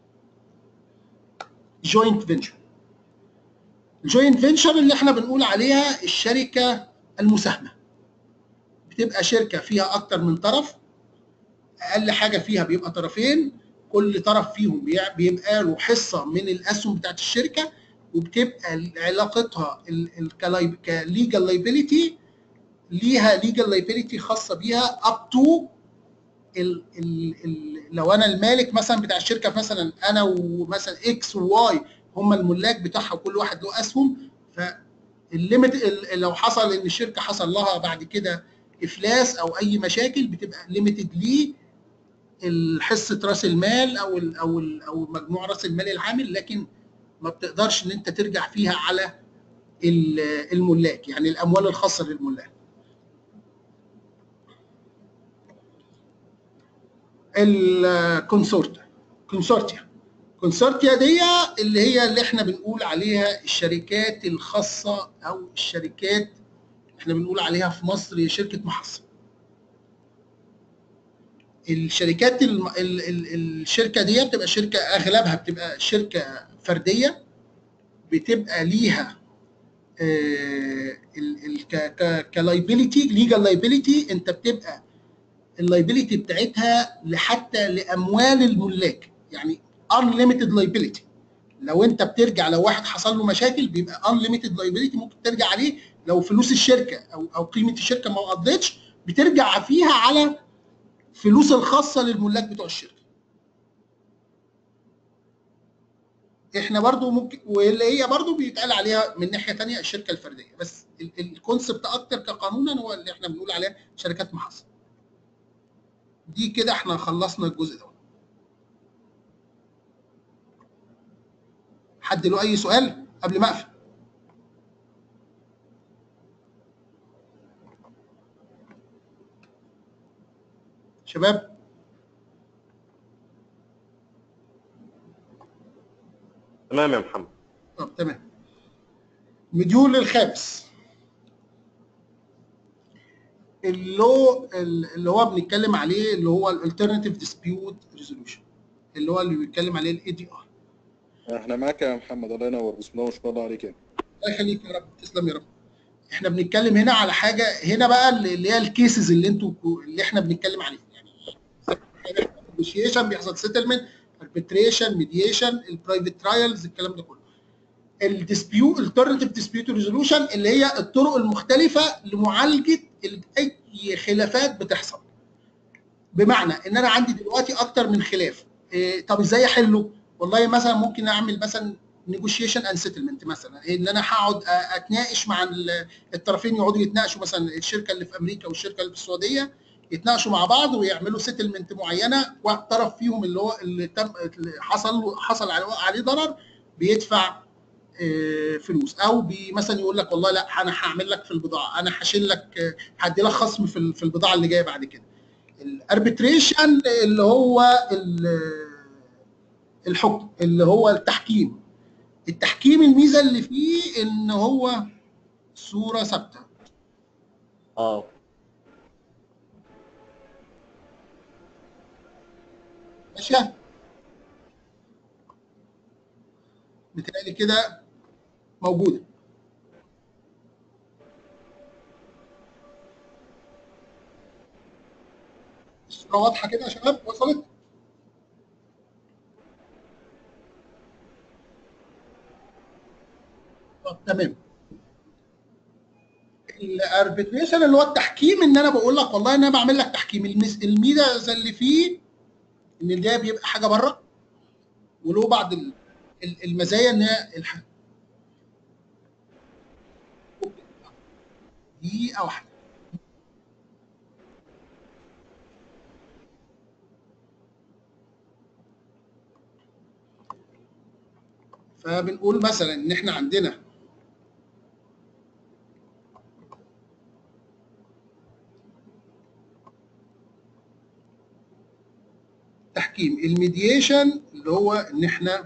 Speaker 1: جوينت فينشر الجوينت فينشر اللي احنا بنقول عليها الشركه المساهمه بتبقى شركه فيها اكتر من طرف اقل حاجه فيها بيبقى طرفين كل طرف فيهم بيع- بيبقى له حصه من الاسهم بتاعت الشركه وبتبقى علاقتها كليجال لايبيليتي ليها ليجال لايبيليتي خاصه بيها اب تو ال ال ال لو انا المالك مثلا بتاع الشركه مثلا انا ومثلا اكس وواي هم الملاك بتاعها وكل واحد له اسهم فالليمت ال- لو حصل ان الشركه حصل لها بعد كده افلاس او اي مشاكل بتبقى ليميتد ليه حصه راس المال او ال او ال او مجموع راس المال العامل لكن ما بتقدرش ان انت ترجع فيها على ال- الملاك يعني الاموال الخاصه للملاك الكونسورتيا كونسورتيا كونسورتيا دي اللي هي اللي احنا بنقول عليها الشركات الخاصه او الشركات احنا بنقول عليها في مصر هي شركه محصه الشركات الم... ال... ال... الشركه دي بتبقى شركه اغلبها بتبقى شركه فرديه بتبقى ليها كلايبيليتي ليجال لايبيليتي انت بتبقى اللايبيليتي بتاعتها لحتى لاموال الملاك يعني unlimited liability لو انت بترجع لو واحد حصل له مشاكل بيبقى unlimited liability ممكن ترجع عليه لو فلوس الشركه او او قيمه الشركه ما قضتش بترجع فيها على فلوس الخاصه للملاك بتوع الشركه احنا برضو ممكن واللي هي برضو بيتقال عليها من ناحيه ثانيه الشركه الفرديه بس الكونسبت اكتر كقانونا هو اللي احنا بنقول عليه شركات محصه دي كده احنا خلصنا الجزء ده حد له اي سؤال قبل ما اقفل شباب
Speaker 8: تمام يا محمد
Speaker 1: طب تمام مديول الخامس اللو اللي هو بنتكلم عليه اللي هو الالترناتيف ديسبيوت ريزولوشن اللي هو اللي بيتكلم عليه الاي دي ار
Speaker 5: احنا معاك يا محمد الله ينور بسم الله ما شاء الله عليك يعني.
Speaker 1: الله يخليك يا رب تسلم يا رب احنا بنتكلم هنا على حاجه هنا بقى اللي هي الكيسز اللي انتوا اللي احنا بنتكلم عليها يعني نيجوشيشن بيحصل سيتلمنت اربيتريشن ميديشن البرايفت ترايلز الكلام ده كله الديسبيوت الترنتيف ديسبيوت ريزولوشن اللي هي الطرق المختلفه لمعالجه ال- اي خلافات بتحصل بمعنى ان انا عندي دلوقتي اكتر من خلاف إيه طب ازاي احله والله مثلا ممكن اعمل مثلا نيجوشيشن اند سيتلمنت مثلا ان انا هقعد أ- اتناقش مع ال- الطرفين يقعدوا يتناقشوا مثلا الشركه اللي في امريكا والشركه اللي في السعوديه يتناقشوا مع بعض ويعملوا سيتلمنت معينه والطرف فيهم اللي هو اللي تم اللي حصل حصل عليه عليه ضرر بيدفع آه، فلوس او بي مثلا يقول لك والله لا انا هعمل لك في البضاعه انا هشيل لك آه، هدي لك خصم في ال- في البضاعه اللي جايه بعد كده الاربتريشن اللي هو ال- الحكم اللي هو التحكيم التحكيم الميزه اللي فيه ان هو صوره ثابته
Speaker 8: اه
Speaker 1: ماشي بتهيألي كده موجوده الصوره واضحه كده يا شباب وصلت طب تمام الاربتريشن اللي هو التحكيم ان انا بقول لك والله انا بعمل لك تحكيم الميز- الميزه اللي فيه ان ده بيبقى حاجه بره وله بعض ال- ال- المزايا ان هي الح... دقيقه واحده فبنقول مثلا ان احنا عندنا تحكيم الميديشن اللي هو ان احنا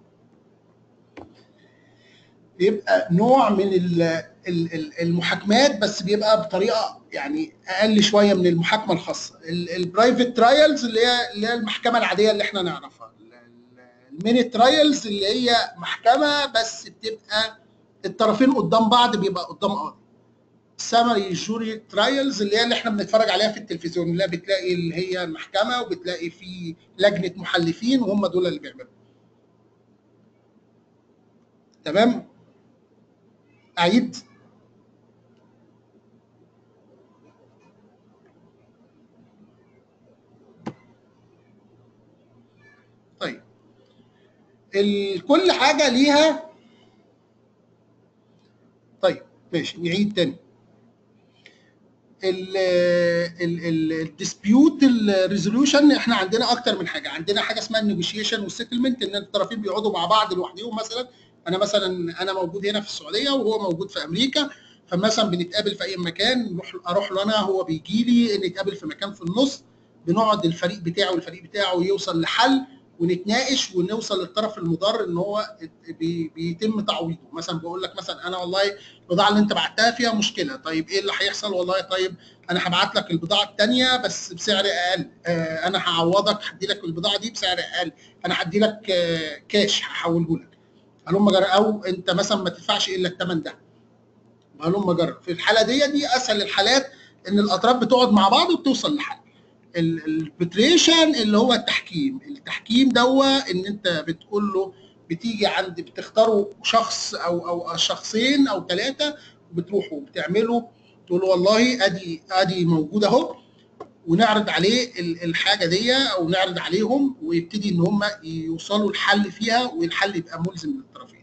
Speaker 1: بيبقى نوع من ال- ال- ال- المحاكمات بس بيبقى بطريقه يعني اقل شويه من المحاكمه الخاصه البرايفت ترايلز اللي هي اللي هي المحكمه العاديه اللي احنا نعرفها الميني ترايلز اللي هي محكمه بس بتبقى الطرفين قدام بعض بيبقى قدام قاضي سامري جوري ترايلز اللي هي اللي احنا بنتفرج عليها في التلفزيون اللي هي بتلاقي اللي هي المحكمه وبتلاقي في لجنه محلفين وهم دول اللي بيعملوا تمام اعيد طيب ال- كل حاجه ليها طيب ماشي نعيد تاني الديسبيوت الريزولوشن احنا عندنا اكتر من حاجه عندنا حاجه اسمها النيجوشيشن والسيتلمنت ان الطرفين بيقعدوا مع بعض لوحدهم مثلا انا مثلا انا موجود هنا في السعوديه وهو موجود في امريكا فمثلا بنتقابل في اي مكان نروح اروح له انا هو بيجي لي نتقابل في مكان في النص بنقعد الفريق بتاعه والفريق بتاعه يوصل لحل ونتناقش ونوصل للطرف المضار ان هو بي- بيتم تعويضه مثلا بقول لك مثلا انا والله البضاعه اللي انت بعتها فيها مشكله طيب ايه اللي هيحصل والله طيب انا هبعت لك البضاعه الثانيه بس بسعر اقل آه انا هعوضك هدي لك البضاعه دي بسعر اقل انا هدي لك آه كاش هحوله لك هلم جرب او انت مثلا ما تدفعش الا الثمن ده هلم جرب في الحاله دي دي اسهل الحالات ان الاطراف بتقعد مع بعض وبتوصل لحل البتريشن اللي هو التحكيم التحكيم دوا ان انت بتقول له بتيجي عند بتختاروا شخص او او شخصين او ثلاثه وبتروحوا بتعملوا تقول له والله ادي ادي موجود اهو ونعرض عليه ال- الحاجه دي او نعرض عليهم ويبتدي ان هم يوصلوا الحل فيها والحل يبقى ملزم للطرفين.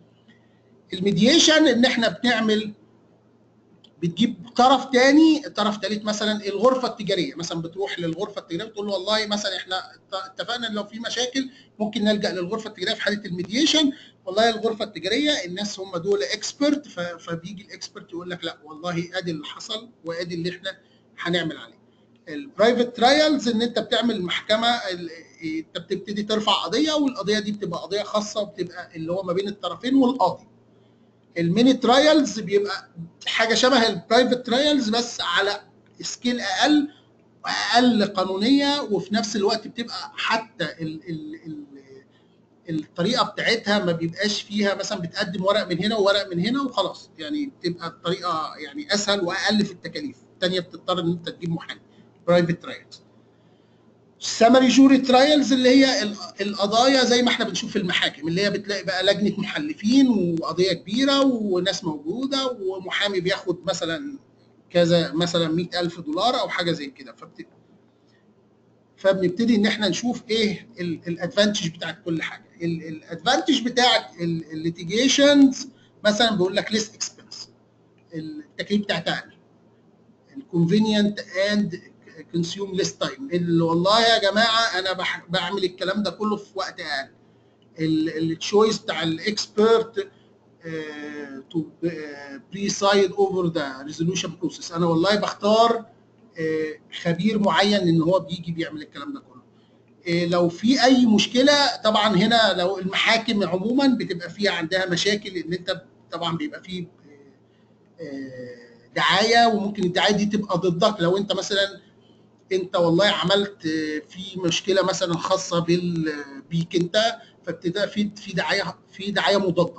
Speaker 1: الميديشن ان احنا بنعمل بتجيب طرف تاني طرف تالت مثلا الغرفه التجاريه مثلا بتروح للغرفه التجاريه بتقول له والله مثلا احنا اتفقنا ان لو في مشاكل ممكن نلجا للغرفه التجاريه في حاله الميديشن والله الغرفه التجاريه الناس هم دول اكسبرت فبيجي الاكسبرت يقول لك لا والله ادي اللي حصل وادي اللي احنا هنعمل عليه. البرايفت ترايلز ان انت بتعمل محكمه ال- انت بتبتدي ترفع قضيه والقضيه دي بتبقى قضيه خاصه وبتبقى اللي هو ما بين الطرفين والقاضي. الميني ترايلز بيبقى حاجه شبه البرايفت ترايلز بس على سكيل اقل واقل قانونيه وفي نفس الوقت بتبقى حتى ال ال ال الطريقه بتاعتها ما بيبقاش فيها مثلا بتقدم ورق من هنا وورق من هنا وخلاص يعني بتبقى الطريقه يعني اسهل واقل في التكاليف الثانيه بتضطر ان انت تجيب محامي برايفت ترايلز السمري جوري ترايلز اللي هي ال- القضايا زي ما احنا بنشوف في المحاكم اللي هي بتلاقي بقى لجنه محلفين وقضيه كبيره وناس موجوده ومحامي بياخد مثلا كذا مثلا 100000 دولار او حاجه زي كده فبت... فبنبتدي ان احنا نشوف ايه الادفانتج بتاعت كل حاجه الادفانتج بتاعت الليتيجيشنز مثلا بيقول لك ليس اكسبنس التكليف بتاعتها اقل الكونفينينت اند كونسيوم ليس تايم اللي والله يا جماعه انا بح- بعمل الكلام ده كله في وقت اقل التشويس بتاع الاكسبرت تو بريسايد اوفر ذا ريزولوشن بروسيس انا والله بختار آه، خبير معين ان هو بيجي بيعمل الكلام ده كله آه، لو في اي مشكله طبعا هنا لو المحاكم عموما بتبقى فيها عندها مشاكل ان انت طبعا بيبقى فيه آه، آه، دعايه وممكن الدعايه دي تبقى ضدك لو انت مثلا انت والله عملت آه، في مشكله مثلا خاصه بال بيك انت فبتبقى في في دعايه في دعايه مضاده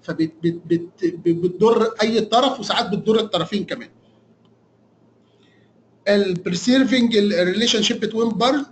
Speaker 1: فبتضر اي طرف وساعات بتضر الطرفين كمان البريسيرفنج الريليشن شيب بتوين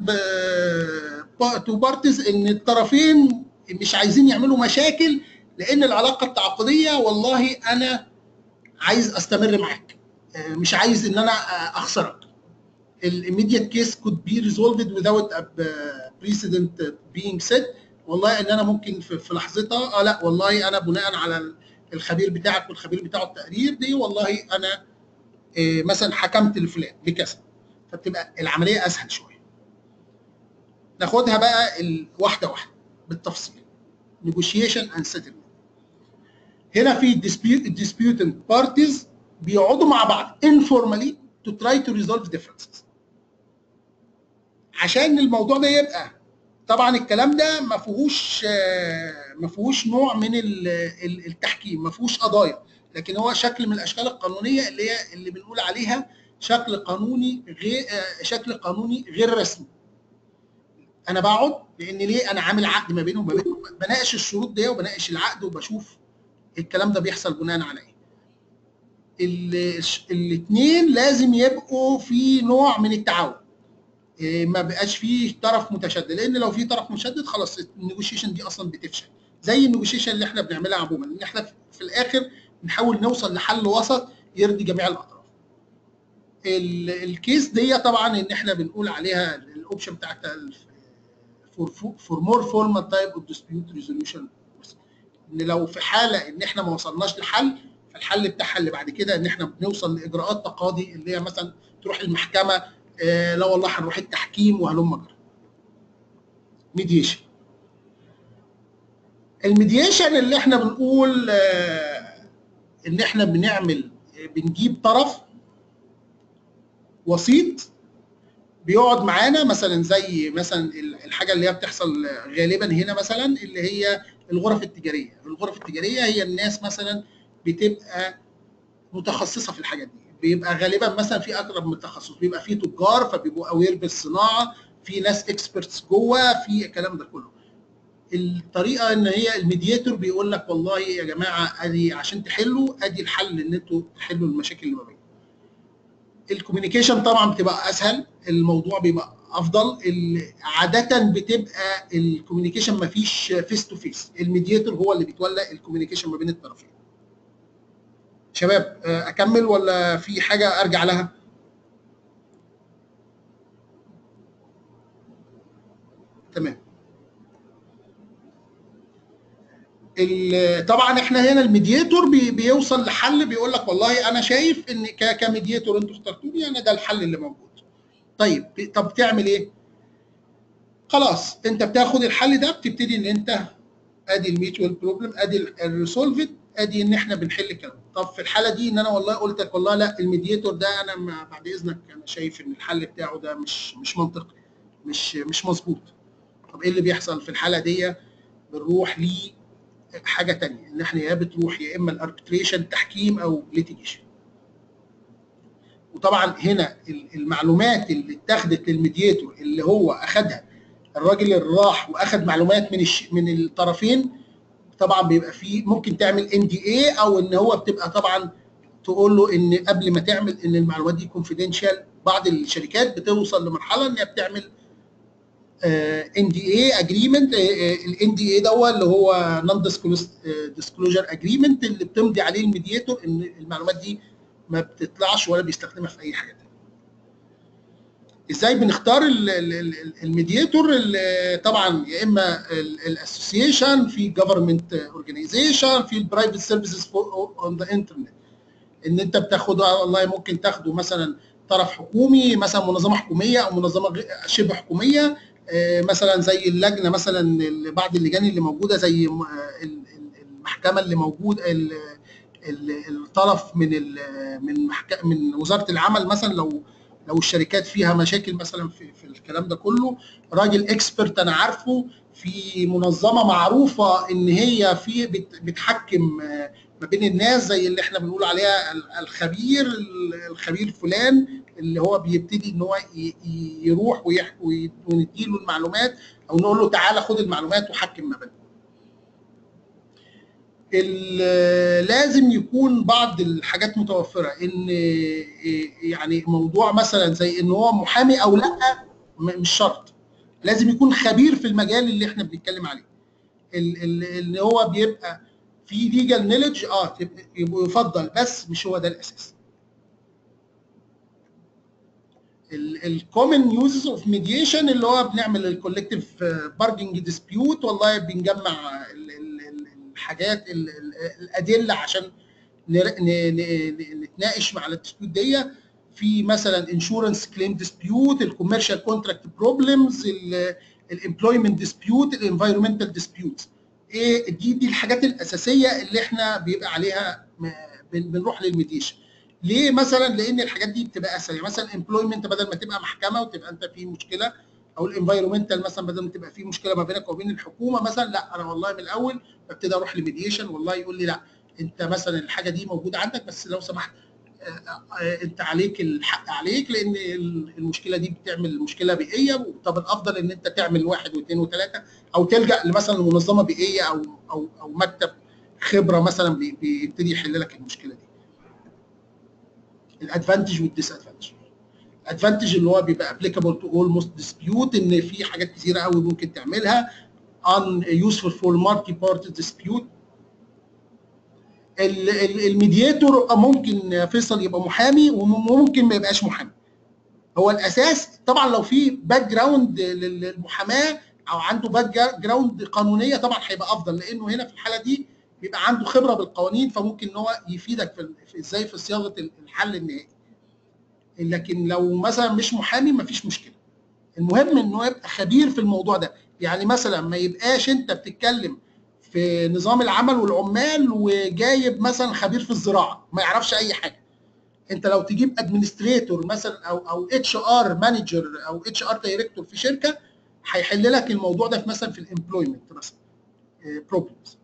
Speaker 1: تو بارتيز ان الطرفين مش عايزين يعملوا مشاكل لان العلاقه التعاقديه والله انا عايز استمر معاك آه، مش عايز ان انا آه، اخسرك immediate case could be resolved without a precedent being set والله ان انا ممكن في, في لحظتها اه لا والله انا بناء على الخبير بتاعك والخبير بتاعه التقرير دي والله انا آه، مثلا حكمت لفلان بكذا فبتبقى العمليه اسهل شويه ناخدها بقى ال- واحده واحده بالتفصيل negotiation and settlement هنا في dispute disputant parties بيقعدوا مع بعض informally to try to resolve differences عشان الموضوع ده يبقى طبعا الكلام ده ما فيهوش آه، ما فيهوش نوع من ال- ال- التحكيم ما فيهوش قضايا لكن هو شكل من الاشكال القانونيه اللي هي اللي بنقول عليها شكل قانوني غير آه، شكل قانوني غير رسمي انا بقعد لان ليه انا عامل عقد ما بينهم وما بينهم بناقش الشروط دي وبناقش العقد وبشوف الكلام ده بيحصل بناء على ايه الاثنين لازم يبقوا في نوع من التعاون إيه، ما بقاش فيه طرف متشدد لان لو في طرف مشدد خلاص النيجوشيشن دي اصلا بتفشل زي النيجوشيشن اللي احنا بنعملها عموما ان احنا في الاخر بنحاول نوصل لحل وسط يرضي جميع الاطراف ال- الكيس دي طبعا ان احنا بنقول عليها الاوبشن بتاعت فور فور مور فورمال تايب اوف ديسبيوت ريزوليوشن ان لو في حاله ان احنا ما وصلناش لحل فالحل بتاعها اللي بعد كده ان احنا بنوصل لاجراءات تقاضي اللي هي مثلا تروح المحكمه آه لا والله هنروح التحكيم وهلم جرى ميديشن الميديشن اللي احنا بنقول آه ان احنا بنعمل آه، بنجيب طرف وسيط بيقعد معانا مثلا زي مثلا الحاجه اللي هي بتحصل غالبا هنا مثلا اللي هي الغرف التجاريه الغرف التجاريه هي الناس مثلا بتبقى متخصصه في الحاجات دي بيبقى غالبا مثلا في اقرب من التخصص بيبقى في تجار فبيبقوا اوير بالصناعه في ناس اكسبرتس جوه في الكلام ده كله الطريقه ان هي الميدياتور بيقول لك والله يا جماعه ادي عشان تحلوا ادي الحل ان انتوا تحلوا المشاكل اللي ما بينكم الكوميونيكيشن طبعا بتبقى اسهل الموضوع بيبقى افضل ال- عاده بتبقى الكوميونيكيشن ما فيش فيس تو فيس الميدياتور هو اللي بيتولى الكوميونيكيشن ما بين الطرفين شباب آه، اكمل ولا في حاجه ارجع لها تمام ال- طبعا احنا هنا الميدياتور بي بيوصل لحل بيقول لك والله انا شايف ان ك- كميدياتور انتوا اخترتوني انا ده الحل اللي موجود طيب ب- طب تعمل ايه خلاص انت بتاخد الحل ده بتبتدي ان انت ادي الميتوال بروبلم ادي الريسولفد ادي ان احنا بنحل الكلام طب في الحاله دي ان انا والله قلت لك والله لا الميدياتور ده انا ما- بعد اذنك انا شايف ان الحل بتاعه ده مش مش منطقي مش مش مظبوط طب ايه اللي بيحصل في الحاله دي بنروح لحاجه تانية ان احنا يا بتروح يا اما الاربتريشن تحكيم او ليتيجيشن وطبعا هنا ال- المعلومات اللي اتاخدت للميدياتور اللي هو اخدها الراجل اللي راح واخد معلومات من الش... من الطرفين طبعا بيبقى فيه ممكن تعمل ان دي اي او ان هو بتبقى طبعا تقول له ان قبل ما تعمل ان المعلومات دي كونفيدنشال بعض الشركات بتوصل لمرحله ان هي بتعمل ان دي اي اجريمنت الان دي اي ده اللي هو نون ديسكلوجر اجريمنت اللي بتمضي عليه الميدياتور ان المعلومات دي ما بتطلعش ولا بيستخدمها في اي حاجه تانية. ازاي بنختار ال- ال- ال- الميدياتور ال- طبعا يا اما الاسوسيشن في جفرمنت اورجانيزيشن في البرايفت سيرفيسز اون ذا انترنت ان انت بتاخده والله ممكن تاخده مثلا طرف حكومي مثلا منظمه حكوميه او منظمه غ- شبه حكوميه آه، مثلا زي اللجنه مثلا ال- بعض اللجان اللي موجوده زي م- آه، ال- ال- المحكمه اللي موجود ال- ال- الطرف من ال- من محك- من وزاره العمل مثلا لو لو الشركات فيها مشاكل مثلا في, في الكلام ده كله راجل اكسبرت انا عارفه في منظمه معروفه ان هي في بت- بتحكم آه، ما بين الناس زي اللي احنا بنقول عليها ال- الخبير ال- الخبير فلان اللي هو بيبتدي ان هو ي- ي- يروح ويح- وي- ونديله المعلومات او نقول له تعالى خد المعلومات وحكم ما بينهم. ال- لازم يكون بعض الحاجات متوفره ان يعني موضوع مثلا زي ان هو محامي او لا م- مش شرط لازم يكون خبير في المجال اللي احنا بنتكلم عليه ال- ال- اللي هو بيبقى في ليجال نولج اه تبقى- يبقى يفضل بس مش هو ده الاساس الكومن يوزز اوف ميديشن اللي هو بنعمل الكولكتيف بارجنج ديسبيوت والله بنجمع ال- ال- ال- الحاجات ال- ال- الادله عشان نر- ن- ن- نتناقش مع الديسبيوت دي في مثلا انشورنس كليم ديسبيوت الكوميرشال كونتراكت بروبلمز الامبلويمنت ديسبيوت الانفايرمنتال ديسبيوت ايه دي دي الحاجات الاساسيه اللي احنا بيبقى عليها م- بن- بنروح للميديشن ليه مثلا لان الحاجات دي بتبقى اسهل يعني مثلا امبلويمنت بدل ما تبقى محكمه وتبقى انت في مشكله او الانفايرمنتال مثلا بدل ما تبقى في مشكله ما بينك وبين الحكومه مثلا لا انا والله من الاول ببتدي اروح لميديشن والله يقول لي لا انت مثلا الحاجه دي موجوده عندك بس لو سمحت آه، آه، انت عليك الحق عليك لان المشكله دي بتعمل مشكله بيئيه طب الافضل ان انت تعمل واحد واثنين وثلاثه او تلجا لمثلا منظمه بيئيه او او او مكتب خبره مثلا بي- بيبتدي يحل لك المشكله دي. الادفانتج والديس ادفانتج. الادفانتج اللي هو بيبقى ابليكابل تو اولموست ديسبيوت ان في حاجات كتيره قوي ممكن تعملها ان يوسفول فور مالتي بارتي ديسبيوت الميدياتور ممكن فيصل يبقى محامي وممكن ما يبقاش محامي هو الاساس طبعا لو في باك جراوند للمحاماه او عنده باك جراوند قانونيه طبعا هيبقى افضل لانه هنا في الحاله دي بيبقى عنده خبره بالقوانين فممكن ان هو يفيدك في في ازاي في صياغه الحل النهائي لكن لو مثلا مش محامي مفيش مشكله المهم ان هو يبقى خبير في الموضوع ده يعني مثلا ما يبقاش انت بتتكلم في نظام العمل والعمال وجايب مثلا خبير في الزراعه ما يعرفش اي حاجه انت لو تجيب ادمنستريتور مثلا او او اتش ار مانجر او اتش ار دايركتور في شركه هيحل لك الموضوع ده في مثلا في الامبلويمنت مثلا بروبلمز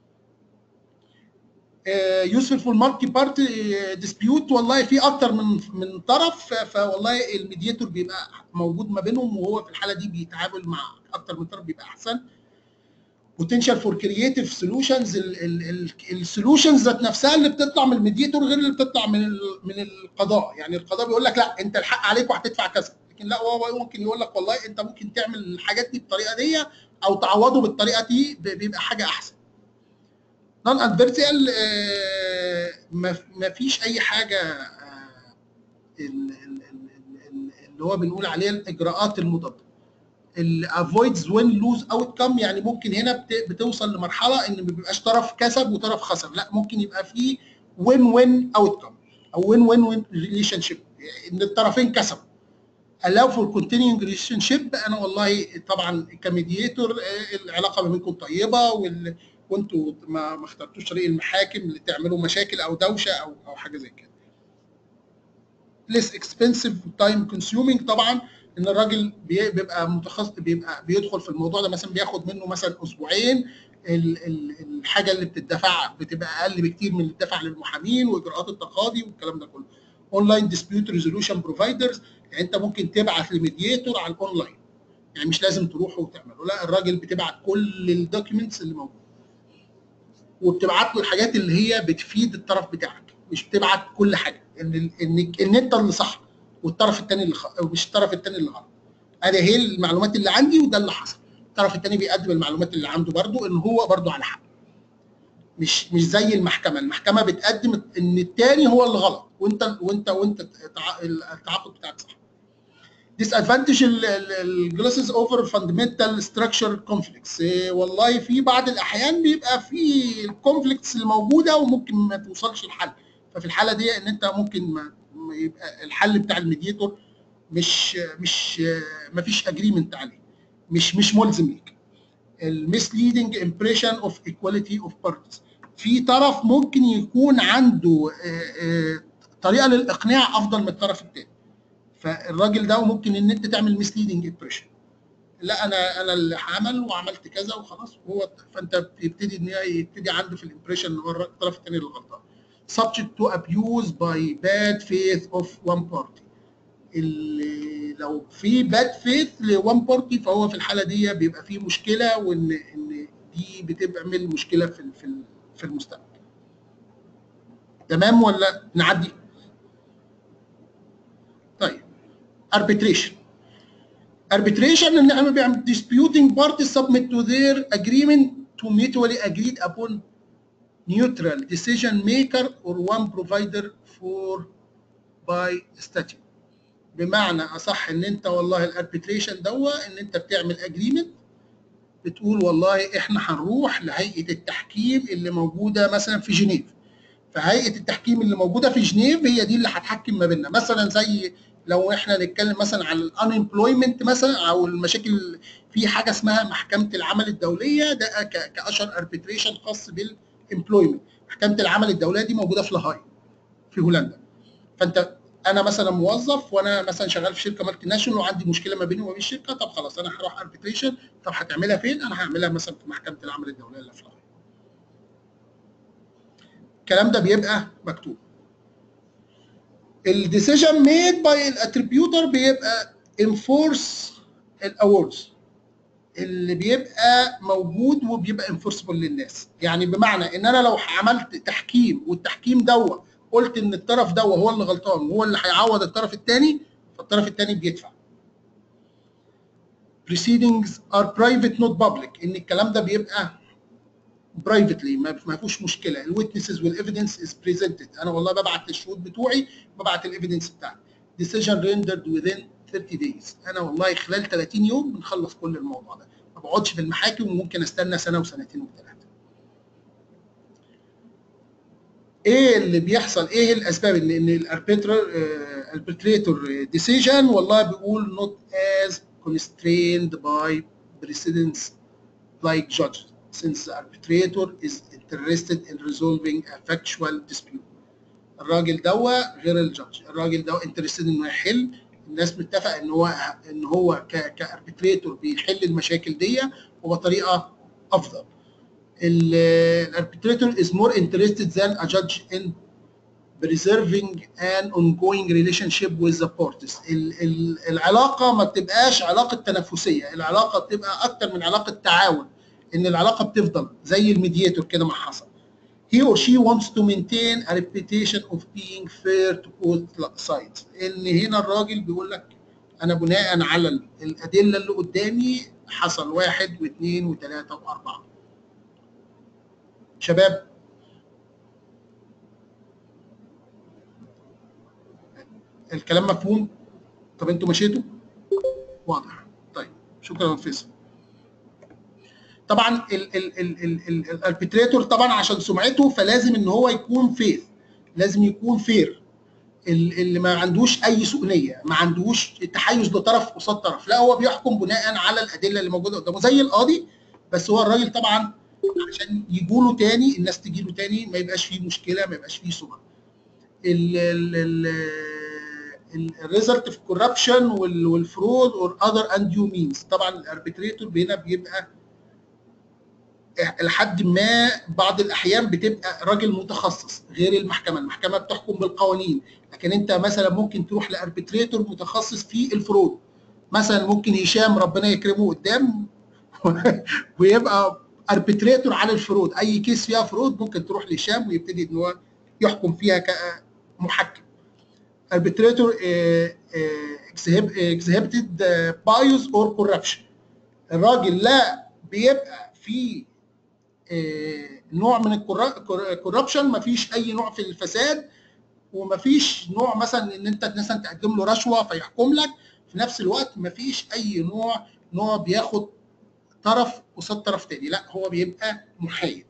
Speaker 1: يوسفل فور مالتي بارتي ديسبيوت والله في اكتر من من طرف فوالله الميدياتور بيبقى موجود ما بينهم وهو في الحاله دي بيتعامل مع اكتر من طرف بيبقى احسن بوتنشال فور كرييتيف سولوشنز السولوشنز ذات نفسها اللي بتطلع من الميدياتور غير اللي بتطلع من من القضاء يعني القضاء بيقول لك لا انت الحق عليك وهتدفع كذا لكن لا هو ممكن يقول لك والله انت ممكن تعمل الحاجات دي بالطريقه دي او تعوضه بالطريقه دي بيبقى حاجه احسن نون ادفيرسيال ما فيش اي حاجه اللي هو بنقول عليها الاجراءات المضاده الافويدز وين لوز اوت كم يعني ممكن هنا بتوصل لمرحله ان ما بيبقاش طرف كسب وطرف خسر لا ممكن يبقى في وين وين اوت كم او وين وين وين ريليشن شيب ان الطرفين كسبوا allow for continuing relationship انا والله طبعا كميديتور العلاقه ما بينكم طيبه وال... وانتوا ما, ما اخترتوش طريق المحاكم اللي تعملوا مشاكل او دوشه او او حاجه زي كده. less expensive time consuming طبعا ان الراجل بيبقى متخصص بيبقى بيدخل في الموضوع ده مثلا بياخد منه مثلا اسبوعين الحاجه اللي بتدفع بتبقى اقل بكتير من اللي بتدفع للمحامين واجراءات التقاضي والكلام ده كله. اونلاين ديسبيوت ريزولوشن بروفايدرز يعني انت ممكن تبعت لميدياتور على الاونلاين يعني مش لازم تروحوا وتعملوا لا الراجل بتبعت كل الدوكيومنتس اللي موجوده وبتبعت له الحاجات اللي هي بتفيد الطرف بتاعك مش بتبعت كل حاجه ان ان ان انت اللي صح والطرف الثاني اللي خ... مش الطرف الثاني اللي غلط ادي هي المعلومات اللي عندي وده اللي حصل الطرف الثاني بيقدم المعلومات اللي عنده برضه ان هو برضه على حق مش مش زي المحكمه المحكمه بتقدم ان الثاني هو اللي غلط وانت وانت وانت التع- التعاقد بتاعك صح disadvantage الجلاسز اوفر فاندمنتال ستراكشر كونفليكتس والله في بعض الاحيان بيبقى في الكونفليكتس الموجوده وممكن ما توصلش لحل ففي الحاله دي ان انت ممكن ما ما يبقى الحل بتاع الميديتور مش مش ما فيش اجريمنت عليه مش مش ملزم ليك المسليدنج امبريشن اوف ايكواليتي اوف بارتيز في طرف ممكن يكون عنده آه، آه، طريقه للاقناع افضل من الطرف الثاني فالراجل ده ممكن ان انت تعمل مسليدنج امبريشن لا انا انا اللي هعمل وعملت كذا وخلاص هو فانت بتبتدي ان هي يبتدي عنده في الامبريشن ان هو الطرف الثاني اللي غلطان subject to abuse by bad faith of one party اللي لو في باد فيث لوان بارتي فهو في الحاله دي بيبقى في مشكله وان ان دي بتعمل مشكله في ال- في ال- في المستقبل تمام ولا نعدي طيب arbitration arbitration ان احنا بيعمل disputing parties submit to their agreement to mutually agreed upon neutral decision maker or one provider for by statute بمعنى اصح ان انت والله الاربيتريشن دوا ان انت بتعمل اجريمنت بتقول والله احنا هنروح لهيئه التحكيم اللي موجوده مثلا في جنيف فهيئه التحكيم اللي موجوده في جنيف هي دي اللي هتحكم ما بيننا مثلا زي لو احنا نتكلم مثلا عن الانemployment مثلا او المشاكل في حاجه اسمها محكمه العمل الدوليه ده ك- كاشهر اربيتريشن خاص بالامبلويمنت محكمه العمل الدوليه دي موجوده في لاهاي في هولندا فانت انا مثلا موظف وانا مثلا شغال في شركه مالتي ناشونال وعندي مشكله ما بيني وما بين الشركه طب خلاص انا هروح اربيتريشن طب هتعملها فين؟ انا هعملها مثلا في محكمه العمل الدوليه اللي في لاهاي. الكلام ده بيبقى مكتوب. الديسيجن ميد باي الاتريبيوتر بيبقى انفورس الاوردز اللي بيبقى موجود وبيبقى انفورسبل للناس يعني بمعنى ان انا لو عملت تحكيم والتحكيم دوت قلت ان الطرف دوت هو اللي غلطان وهو اللي هيعوض الطرف الثاني فالطرف الثاني بيدفع proceedings are private not public ان الكلام ده بيبقى privately ما ما فيهوش مشكله الويتنسز والايفيدنس از بريزنتد انا والله ببعت الشهود بتوعي ببعت الايفيدنس بتاعي decision rendered within 30 days انا والله خلال 30 يوم بنخلص كل الموضوع ده ما بقعدش في المحاكم وممكن استنى سنه وسنتين وثلاثه ايه اللي بيحصل ايه الاسباب ان ان الاربيتريتور ديسيجن والله بيقول not as constrained by precedents like judge since the arbitrator is interested in resolving a factual dispute الراجل دوا غير الجادج الراجل دوا انترستد انه يحل الناس متفقه ان هو ان هو كاربيتريتور بيحل المشاكل دي وبطريقه افضل الاربيتريتور is more interested than a judge in preserving an ongoing relationship with the parties ال- ال- العلاقه ما بتبقاش علاقه تنافسيه العلاقه بتبقى اكتر من علاقه تعاون ان العلاقه بتفضل زي الميدياتور كده ما حصل he or she wants to maintain a reputation of being fair to both sides ان هنا الراجل بيقول لك انا بناء على الادله اللي قدامي حصل واحد واثنين وثلاثه واربعه شباب الكلام مفهوم طب انتوا مشيتوا واضح طيب شكرا فيصل طبعا الاربيتريتور طبعا عشان سمعته فلازم ان هو يكون فير لازم يكون فير اللي ما عندوش اي سوء نيه ما عندوش تحيز لطرف قصاد طرف لا هو بيحكم بناء على الادله اللي موجوده قدامه زي القاضي بس هو الراجل طبعا عشان يجوا له تاني الناس تجي له تاني ما يبقاش فيه مشكله ما يبقاش فيه سمعه الريزلت في كوربشن والفرود اور اذر انديو مينز طبعا الاربيتريتور هنا بيبقى لحد ما بعض الاحيان بتبقى راجل متخصص غير المحكمه المحكمه بتحكم بالقوانين لكن انت مثلا ممكن تروح لاربيتريتور متخصص في الفرود مثلا ممكن هشام ربنا يكرمه قدام ويبقى اربيتريتور على الفرود اي كيس فيها فرود ممكن تروح لهشام ويبتدي ان هو يحكم فيها كمحكم arbitrator exhibited bias or corruption الراجل لا بيبقى في نوع من الكوربشن مفيش اي نوع في الفساد ومفيش نوع مثلا ان انت مثلا تقدم له رشوه فيحكم لك في نفس الوقت مفيش اي نوع نوع بياخد طرف قصاد طرف تاني لا هو بيبقى محايد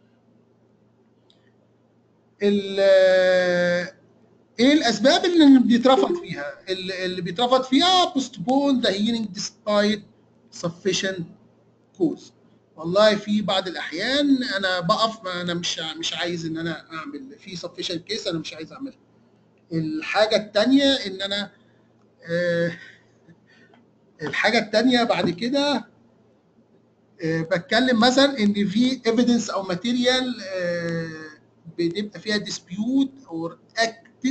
Speaker 1: ايه الاسباب اللي بيترفض فيها اللي بيترفض فيها postpone the hearing despite sufficient cause والله في بعض الاحيان انا بقف انا مش مش عايز ان انا اعمل في sufficient case انا مش عايز اعملها الحاجه الثانيه ان انا آه الحاجه الثانيه بعد كده آه بتكلم مثلا ان في evidence او material آه بنبقى فيها dispute or acted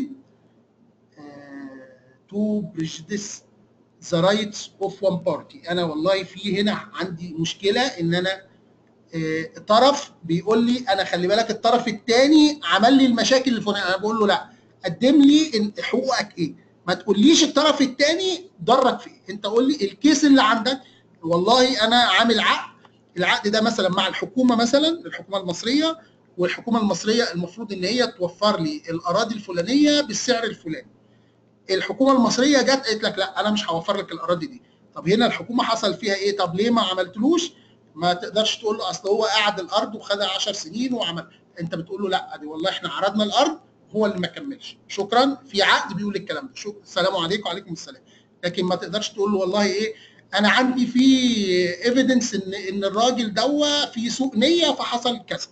Speaker 1: to prejudice the rights of one party انا والله في هنا عندي مشكله ان انا طرف بيقول لي انا خلي بالك الطرف الثاني عمل لي المشاكل الفلانيه انا بقول له لا قدم لي حقوقك ايه ما تقوليش الطرف الثاني ضرك في ايه انت قول لي الكيس اللي عندك والله انا عامل عقد العقد ده مثلا مع الحكومه مثلا الحكومه المصريه والحكومه المصريه المفروض ان هي توفر لي الاراضي الفلانيه بالسعر الفلاني الحكومه المصريه جت قالت لك لا انا مش هوفر لك الاراضي دي طب هنا الحكومه حصل فيها ايه طب ليه ما عملتلوش ما تقدرش تقول له اصل هو قعد الارض وخدها 10 سنين وعمل انت بتقول له لا دي والله احنا عرضنا الارض هو اللي ما كملش شكرا في عقد بيقول الكلام ده شو السلام عليكم وعليكم السلام لكن ما تقدرش تقول له والله ايه انا عندي في ايفيدنس ان ان الراجل دوا في سوء نيه فحصل كذا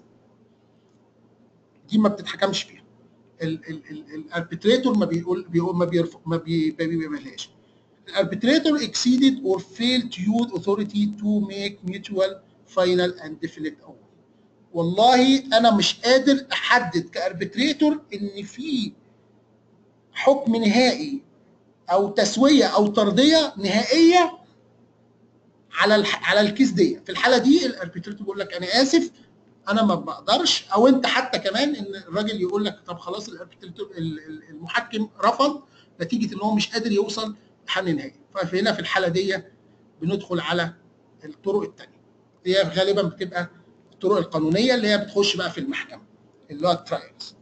Speaker 1: دي ما بتتحكمش فيها الاربيتريتور ما بيقول بيقول ما بيرفض ما بيعملهاش الاربيتريتور exceeded or failed to use authority to make mutual final and definite award والله انا مش قادر احدد كاربيتريتور ان في حكم نهائي او تسويه او ترضيه نهائيه على على الكيس دي في الحاله دي الاربيتريتور بيقول لك انا اسف انا ما بقدرش او انت حتى كمان ان الراجل يقول لك طب خلاص المحكم رفض نتيجه ان هو مش قادر يوصل لحل نهائي فهنا في الحاله دي بندخل على الطرق الثانيه هي غالبا بتبقى الطرق القانونيه اللي هي بتخش بقى في المحكمه اللي هو الترايلز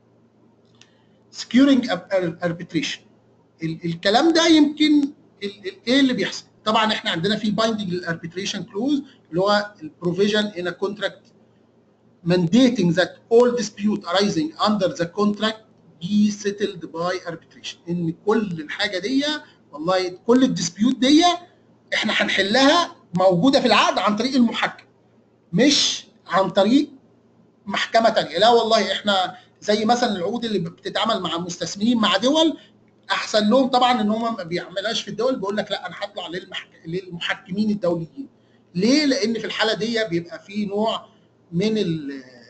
Speaker 1: سكيورنج اربيتريشن الكلام ده يمكن ايه اللي بيحصل طبعا احنا عندنا في بايندنج الاربيتريشن كلوز اللي هو البروفيجن ان كونتراكت mandating that all dispute arising under the contract be settled by arbitration ان كل الحاجه دي والله كل الديسبيوت دي احنا هنحلها موجوده في العقد عن طريق المحكم مش عن طريق محكمه ثانيه لا والله احنا زي مثلا العقود اللي بتتعمل مع المستثمرين مع دول احسن لهم طبعا ان هم ما بيعملهاش في الدول بيقول لك لا انا هطلع للمحك... للمحكمين الدوليين ليه لان في الحاله دي بيبقى في نوع من ال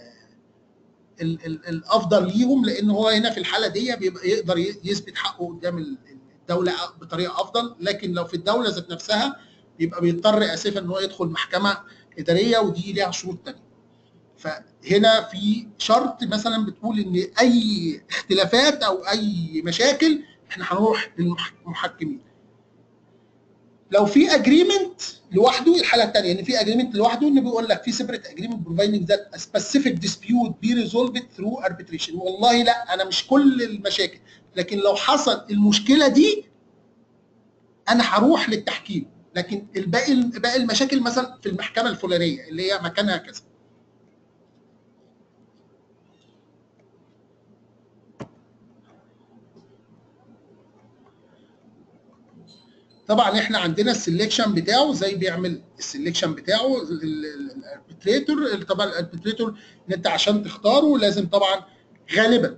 Speaker 1: ال ال الافضل ليهم لان هو هنا في الحاله دي بيبقى يقدر يثبت حقه قدام الدوله بطريقه افضل لكن لو في الدوله ذات نفسها بيبقى بيضطر اسفا ان هو يدخل محكمه اداريه ودي ليها شروط ثانيه فهنا في شرط مثلا بتقول ان اي اختلافات او اي مشاكل احنا هنروح للمحكمين لو في اجريمنت لوحده الحاله الثانيه ان في اجريمنت لوحده ان بيقول لك في سيبريت اجريمنت بروفايدنج ذات سبيسيفيك ديسبيوت بي ريزولفد ثرو اربيتريشن والله لا انا مش كل المشاكل لكن لو حصل المشكله دي انا هروح للتحكيم لكن الباقي باقي المشاكل مثلا في المحكمه الفلانيه اللي هي مكانها كذا طبعا احنا عندنا السلكشن بتاعه زي بيعمل السلكشن بتاعه الاربيتريتور طبعا الاربيتريتور ان انت عشان تختاره لازم طبعا غالبا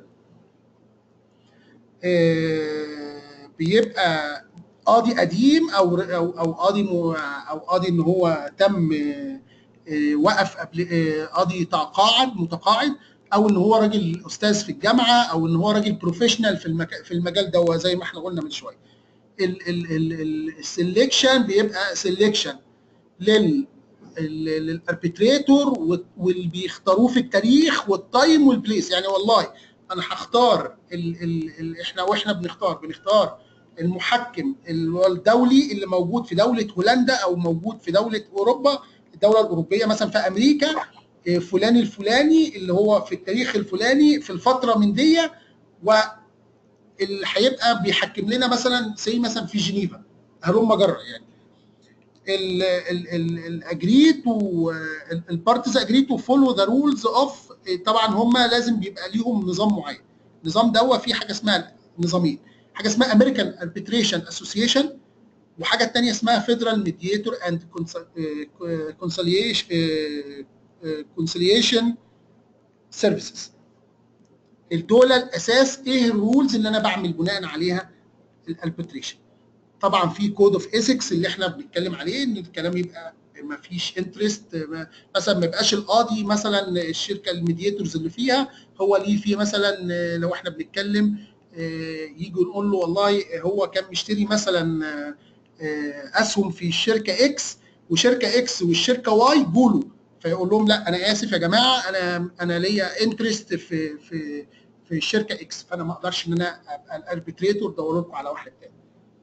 Speaker 1: اه بيبقى قاضي قديم او او او قاضي او قاضي ان هو تم اه وقف قبل اه قاضي تقاعد متقاعد او ان هو راجل استاذ في الجامعه او ان هو راجل بروفيشنال في المكان في المجال ده زي ما احنا قلنا من شويه السلكشن بيبقى سلكشن لل للاربيتريتور واللي بيختاروه في التاريخ والتايم والبليس يعني والله انا هختار ال ال ال احنا واحنا بنختار بنختار المحكم اللي هو الدولي اللي موجود في دوله هولندا او موجود في دوله اوروبا الدوله الاوروبيه مثلا في امريكا إيه، فلان الفلاني اللي هو في التاريخ الفلاني في الفتره من دي و اللي هيبقى بيحكم لنا مثلا زي مثلا في جنيفا هلم جرى يعني الاجريت والبارتيز اجريت تو فولو ذا رولز اوف طبعا هم لازم بيبقى ليهم نظام معين النظام ده فيه حاجه اسمها نظامين حاجه اسمها امريكان اربيتريشن اسوسيشن وحاجه ثانيه اسمها فيدرال ميديتور اند كونسيليشن سيرفيسز دول الاساس ايه الرولز اللي انا بعمل بناء عليها الاربيتريشن طبعا في كود اوف ايثكس اللي احنا بنتكلم عليه ان الكلام يبقى ما فيش انترست مثلا ما يبقاش القاضي مثلا الشركه الميدياتورز اللي فيها هو ليه في مثلا لو احنا بنتكلم يجي نقول له والله هو كان مشتري مثلا اسهم في الشركه اكس وشركه اكس والشركه واي جولوا فيقول لهم لا انا اسف يا جماعه انا انا ليا انترست في في في الشركه اكس فانا ما اقدرش ان انا ابقى الاربيتريتور دور لكم على واحد تاني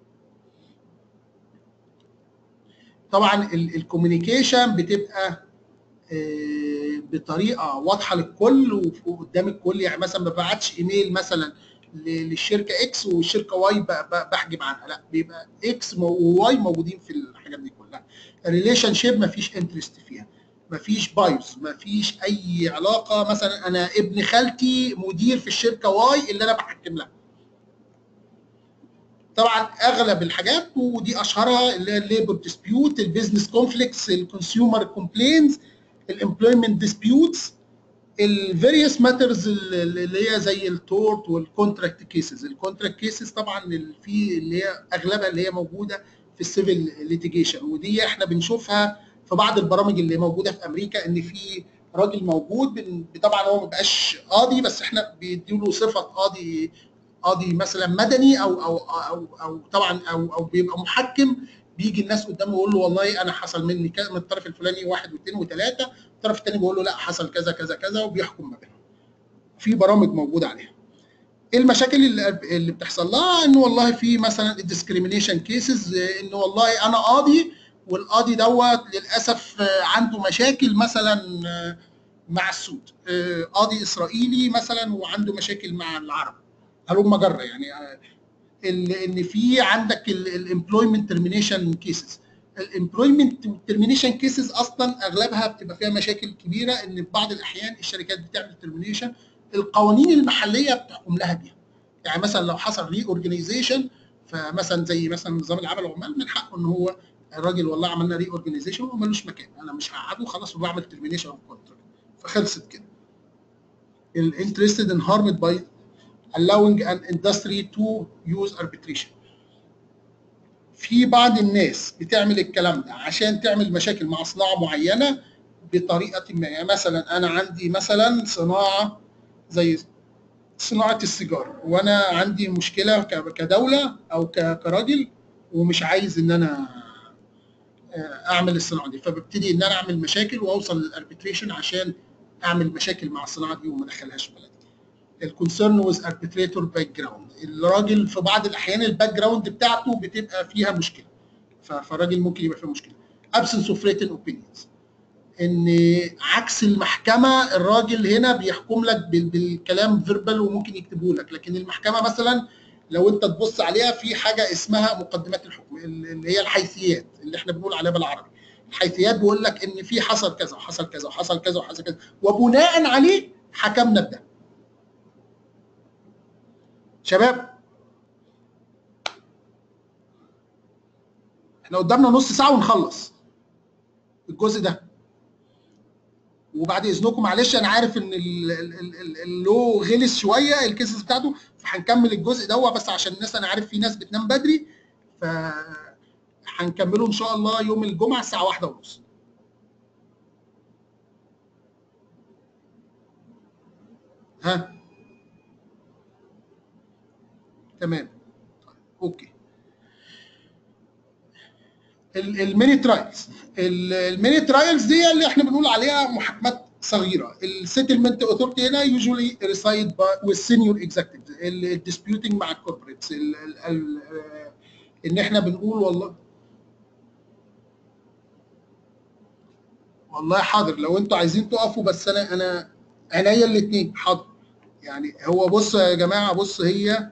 Speaker 1: طبعا الكوميونيكيشن بتبقى بطريقه واضحه للكل وقدام الكل يعني مثلا ما ببعتش ايميل مثلا للشركه اكس والشركه واي بحجب عنها لا بيبقى اكس وواي موجودين في الحاجات دي كلها الريليشن شيب ما فيش انترست فيها ما فيش بايوز ما فيش اي علاقه مثلا انا ابن خالتي مدير في الشركه واي اللي انا بحكم لها طبعا اغلب الحاجات ودي اشهرها اللي هي الليبر ديسبيوت البيزنس كونفليكتس الكونسيومر كومبلينز الامبلويمنت ديسبيوتس الفاريوس ماترز اللي هي زي التورت والكونتراكت كيسز الكونتراكت كيسز طبعا اللي في اللي هي اغلبها اللي هي موجوده في السيفل ليتيجيشن ودي احنا بنشوفها في بعض البرامج اللي موجوده في امريكا ان في راجل موجود طبعا هو ما بقاش قاضي بس احنا بيديله صفه قاضي قاضي مثلا مدني او او او او طبعا او او بيبقى محكم بيجي الناس قدامه يقول له والله انا حصل مني كذا من الطرف الفلاني واحد واثنين وثلاثه الطرف الثاني بيقول له لا حصل كذا كذا كذا وبيحكم ما بينهم. في برامج موجوده عليها. ايه المشاكل اللي, اللي بتحصل لها انه والله في مثلا الديسكريميشن كيسز انه والله انا قاضي والقاضي دوت للاسف عنده مشاكل مثلا مع السود قاضي اسرائيلي مثلا وعنده مشاكل مع العرب هلم جره يعني ان في عندك الامبلويمنت ترمينيشن كيسز الامبلويمنت ترمينيشن كيسز اصلا اغلبها بتبقى فيها مشاكل كبيره ان في بعض الاحيان الشركات بتعمل ترمينيشن القوانين المحليه بتحكم لها بيها يعني مثلا لو حصل ري اورجانيزيشن فمثلا زي مثلا نظام العمل العمال من حقه ان هو الراجل والله عملنا ري اورجانيزيشن ومالوش مكان انا مش هقعده خلاص وبعمل ترمينيشن اوف كونتراكت فخلصت كده الانترستد ان هارمد باي allowing an industry to use arbitration في بعض الناس بتعمل الكلام ده عشان تعمل مشاكل مع صناعه معينه بطريقه ما يعني مثلا انا عندي مثلا صناعه زي صناعه السيجار وانا عندي مشكله كدوله او كراجل ومش عايز ان انا اعمل الصناعه دي فببتدي ان انا اعمل مشاكل واوصل للاربيتريشن عشان اعمل مشاكل مع الصناعه دي وما ادخلهاش بلدي الكونسيرن ويز اربيتريتور باك جراوند الراجل في بعض الاحيان الباك جراوند بتاعته بتبقى فيها مشكله فالراجل ممكن يبقى فيها مشكله absence of written opinions ان عكس المحكمه الراجل هنا بيحكم لك بالكلام فيربال وممكن يكتبه لك لكن المحكمه مثلا لو انت تبص عليها في حاجه اسمها مقدمات الحكم اللي هي الحيثيات اللي احنا بنقول عليها بالعربي الحيثيات بيقول لك ان في حصل كذا وحصل كذا وحصل كذا وحصل كذا وبناء عليه حكمنا بده شباب احنا قدامنا نص ساعه ونخلص الجزء ده وبعد اذنكم معلش انا عارف ان اللو غلس شويه الكيسز بتاعته فهنكمل الجزء ده بس عشان الناس انا عارف في ناس بتنام بدري ف هنكمله ان شاء الله يوم الجمعه الساعه واحدة ونص ها تمام اوكي الميني ترايلز الميني ترايلز دي اللي احنا بنقول عليها محاكمات صغيره السيتلمنت اوثورتي هنا يوجوالي ريسايد والسينيور اكزكتيف الديسبيوتنج مع الكوربريتس ان احنا بنقول والله والله حاضر لو انتوا عايزين تقفوا بس انا انا عينيا الاثنين حاضر يعني هو بص يا جماعه بص هي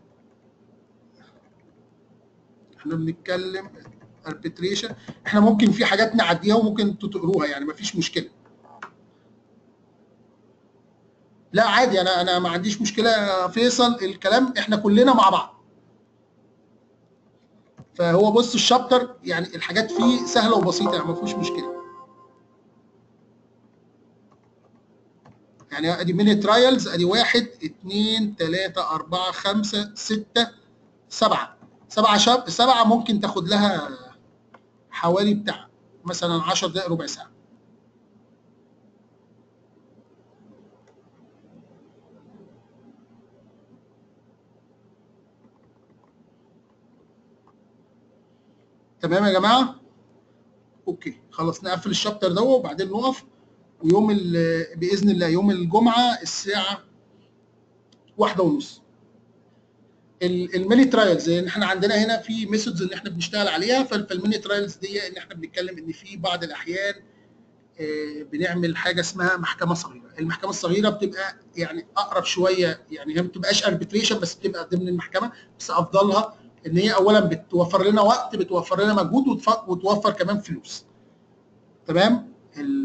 Speaker 1: احنا بنتكلم arbitration احنا ممكن في حاجات نعديها وممكن انتوا تقروها يعني مفيش مشكله لا عادي انا انا ما عنديش مشكله يا فيصل الكلام احنا كلنا مع بعض فهو بص الشابتر يعني الحاجات فيه سهله وبسيطه يعني ما فيهوش مشكله يعني ادي ميني ترايلز ادي واحد اثنين ثلاثة أربعة خمسة ستة سبعة سبعة شاب سبعة ممكن تاخد لها حوالي بتاع مثلا 10 دقائق ربع ساعة تمام يا جماعة؟ اوكي خلاص نقفل الشابتر ده وبعدين نقف ويوم ال- باذن الله يوم الجمعه الساعه واحدة ونص ال- الميني ترايلز ان احنا عندنا هنا في ميثودز ان احنا بنشتغل عليها فال- فالميني ترايلز دي ان احنا بنتكلم ان في بعض الاحيان آه، بنعمل حاجه اسمها محكمه صغيره المحكمه الصغيره بتبقى يعني اقرب شويه يعني هي ما بتبقاش اربيتريشن بس بتبقى ضمن المحكمه بس افضلها ان هي اولا بتوفر لنا وقت بتوفر لنا مجهود وتف- وتوفر كمان فلوس تمام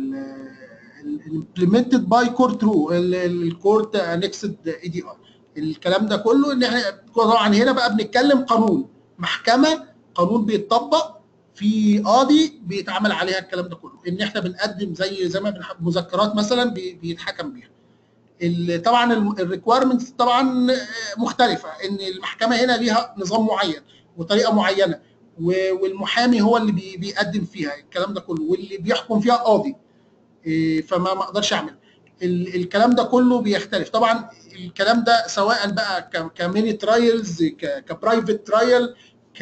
Speaker 1: implemented باي كورت رو الكورت انكسد اي دي ار الكلام ده كله ان احنا طبعا هنا بقى بنتكلم قانون محكمه قانون بيتطبق في قاضي بيتعمل عليها الكلام ده كله ان احنا بنقدم زي زي ما بنح- مذكرات مثلا بي- بيتحكم بيها ال- طبعا الريكويرمنتس طبعا مختلفه ان المحكمه هنا ليها نظام معين وطريقه معينه و- والمحامي هو اللي بي- بيقدم فيها الكلام ده كله واللي بيحكم فيها قاضي إيه، فما ما اقدرش اعمل ال- الكلام ده كله بيختلف طبعا الكلام ده سواء بقى ك- كميني ترايلز كبرايفت ترايل ك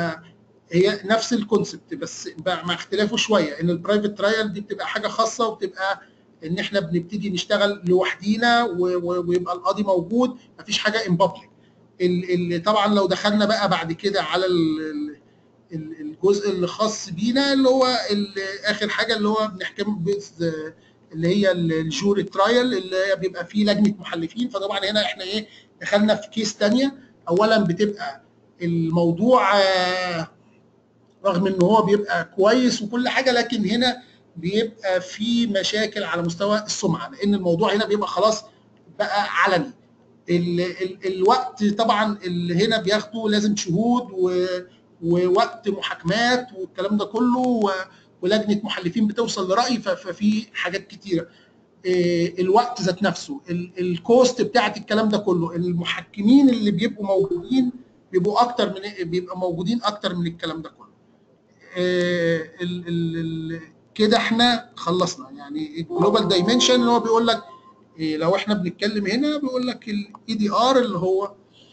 Speaker 1: هي نفس الكونسبت بس بقى مع اختلافه شويه ان البرايفت ترايل دي بتبقى حاجه خاصه وبتبقى ان احنا بنبتدي نشتغل لوحدينا و- و- ويبقى القاضي موجود مفيش حاجه ان بابليك اللي طبعا لو دخلنا بقى بعد كده على ال- ال- ال- الجزء اللي خاص بينا اللي هو ال- اخر حاجه اللي هو بنحكم بس اللي هي ال- الجوري ترايل اللي هي بيبقى فيه لجنه محلفين فطبعا هنا احنا ايه دخلنا في كيس تانية اولا بتبقى الموضوع آه، رغم ان هو بيبقى كويس وكل حاجه لكن هنا بيبقى في مشاكل على مستوى السمعه لان الموضوع هنا بيبقى خلاص بقى علني ال ال الوقت طبعا اللي هنا بياخده لازم شهود و ووقت محاكمات والكلام ده كله و- ولجنه محلفين بتوصل لراي ف- ففي حاجات كتيره إيه، الوقت ذات نفسه ال- الكوست بتاعت الكلام ده كله المحكمين اللي بيبقوا موجودين بيبقوا اكتر من بيبقى موجودين اكتر من الكلام ده كله إيه، ال- ال- ال- كده احنا خلصنا يعني الجلوبال دايمنشن اللي هو بيقول لك إيه، لو احنا بنتكلم هنا بيقول لك الاي دي ار اللي هو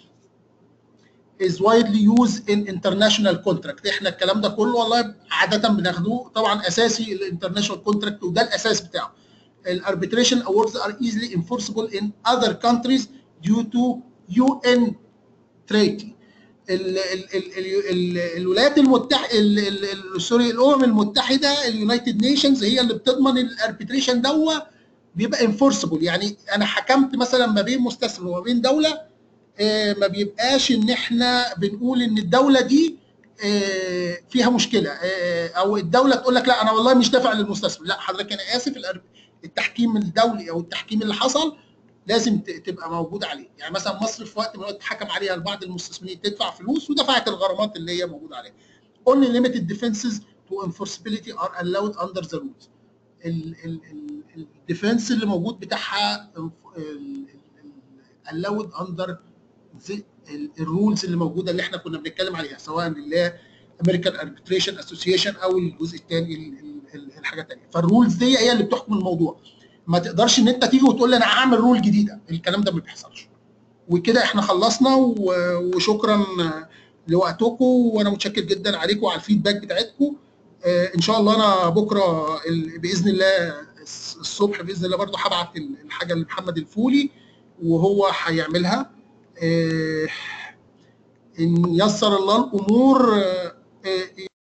Speaker 1: is widely used in international contract احنا الكلام ده كله والله عاده بناخدوه طبعا اساسي الانترناشونال كونتراكت وده الاساس بتاعه الاربيتريشن awards are easily enforceable in other countries due to UN treaty ال ال ال ال ال الولايات المتحده سوري الامم المتحده اليونايتد نيشنز هي اللي بتضمن الاربيتريشن دوا بيبقى انفورسبل يعني انا حكمت مثلا ما بين مستثمر وما بين دوله آه، ما بيبقاش ان احنا بنقول ان الدوله دي آه، فيها مشكله آه، او الدوله تقول لك لا انا والله مش دافع للمستثمر لا حضرتك انا اسف الأر- التحكيم الدولي او التحكيم اللي حصل لازم ت- تبقى موجود عليه يعني مثلا مصر في وقت من الوقت اتحكم عليها لبعض المستثمرين تدفع فلوس ودفعت الغرامات اللي هي موجوده عليها only limited defenses to enforceability are allowed under the rules الديفنس اللي موجود بتاعها ال- ال- ال- allowed under the- ال- الرولز اللي موجوده اللي احنا كنا بنتكلم عليها سواء اللي هي امريكان اربيتريشن اسوسيشن او الجزء الثاني الحاجه الثانيه فالرولز دي هي اللي بتحكم الموضوع ما تقدرش ان انت تيجي وتقول لي انا هعمل رول جديده الكلام ده ما بيحصلش وكده احنا خلصنا و- وشكرا لوقتكم وانا متشكر جدا عليكم وعلى الفيدباك بتاعتكم آه، ان شاء الله انا بكره ال- باذن الله الصبح باذن الله برضو هبعت الحاجه لمحمد الفولي وهو هيعملها آه، ان يسر الله الامور آه، آه،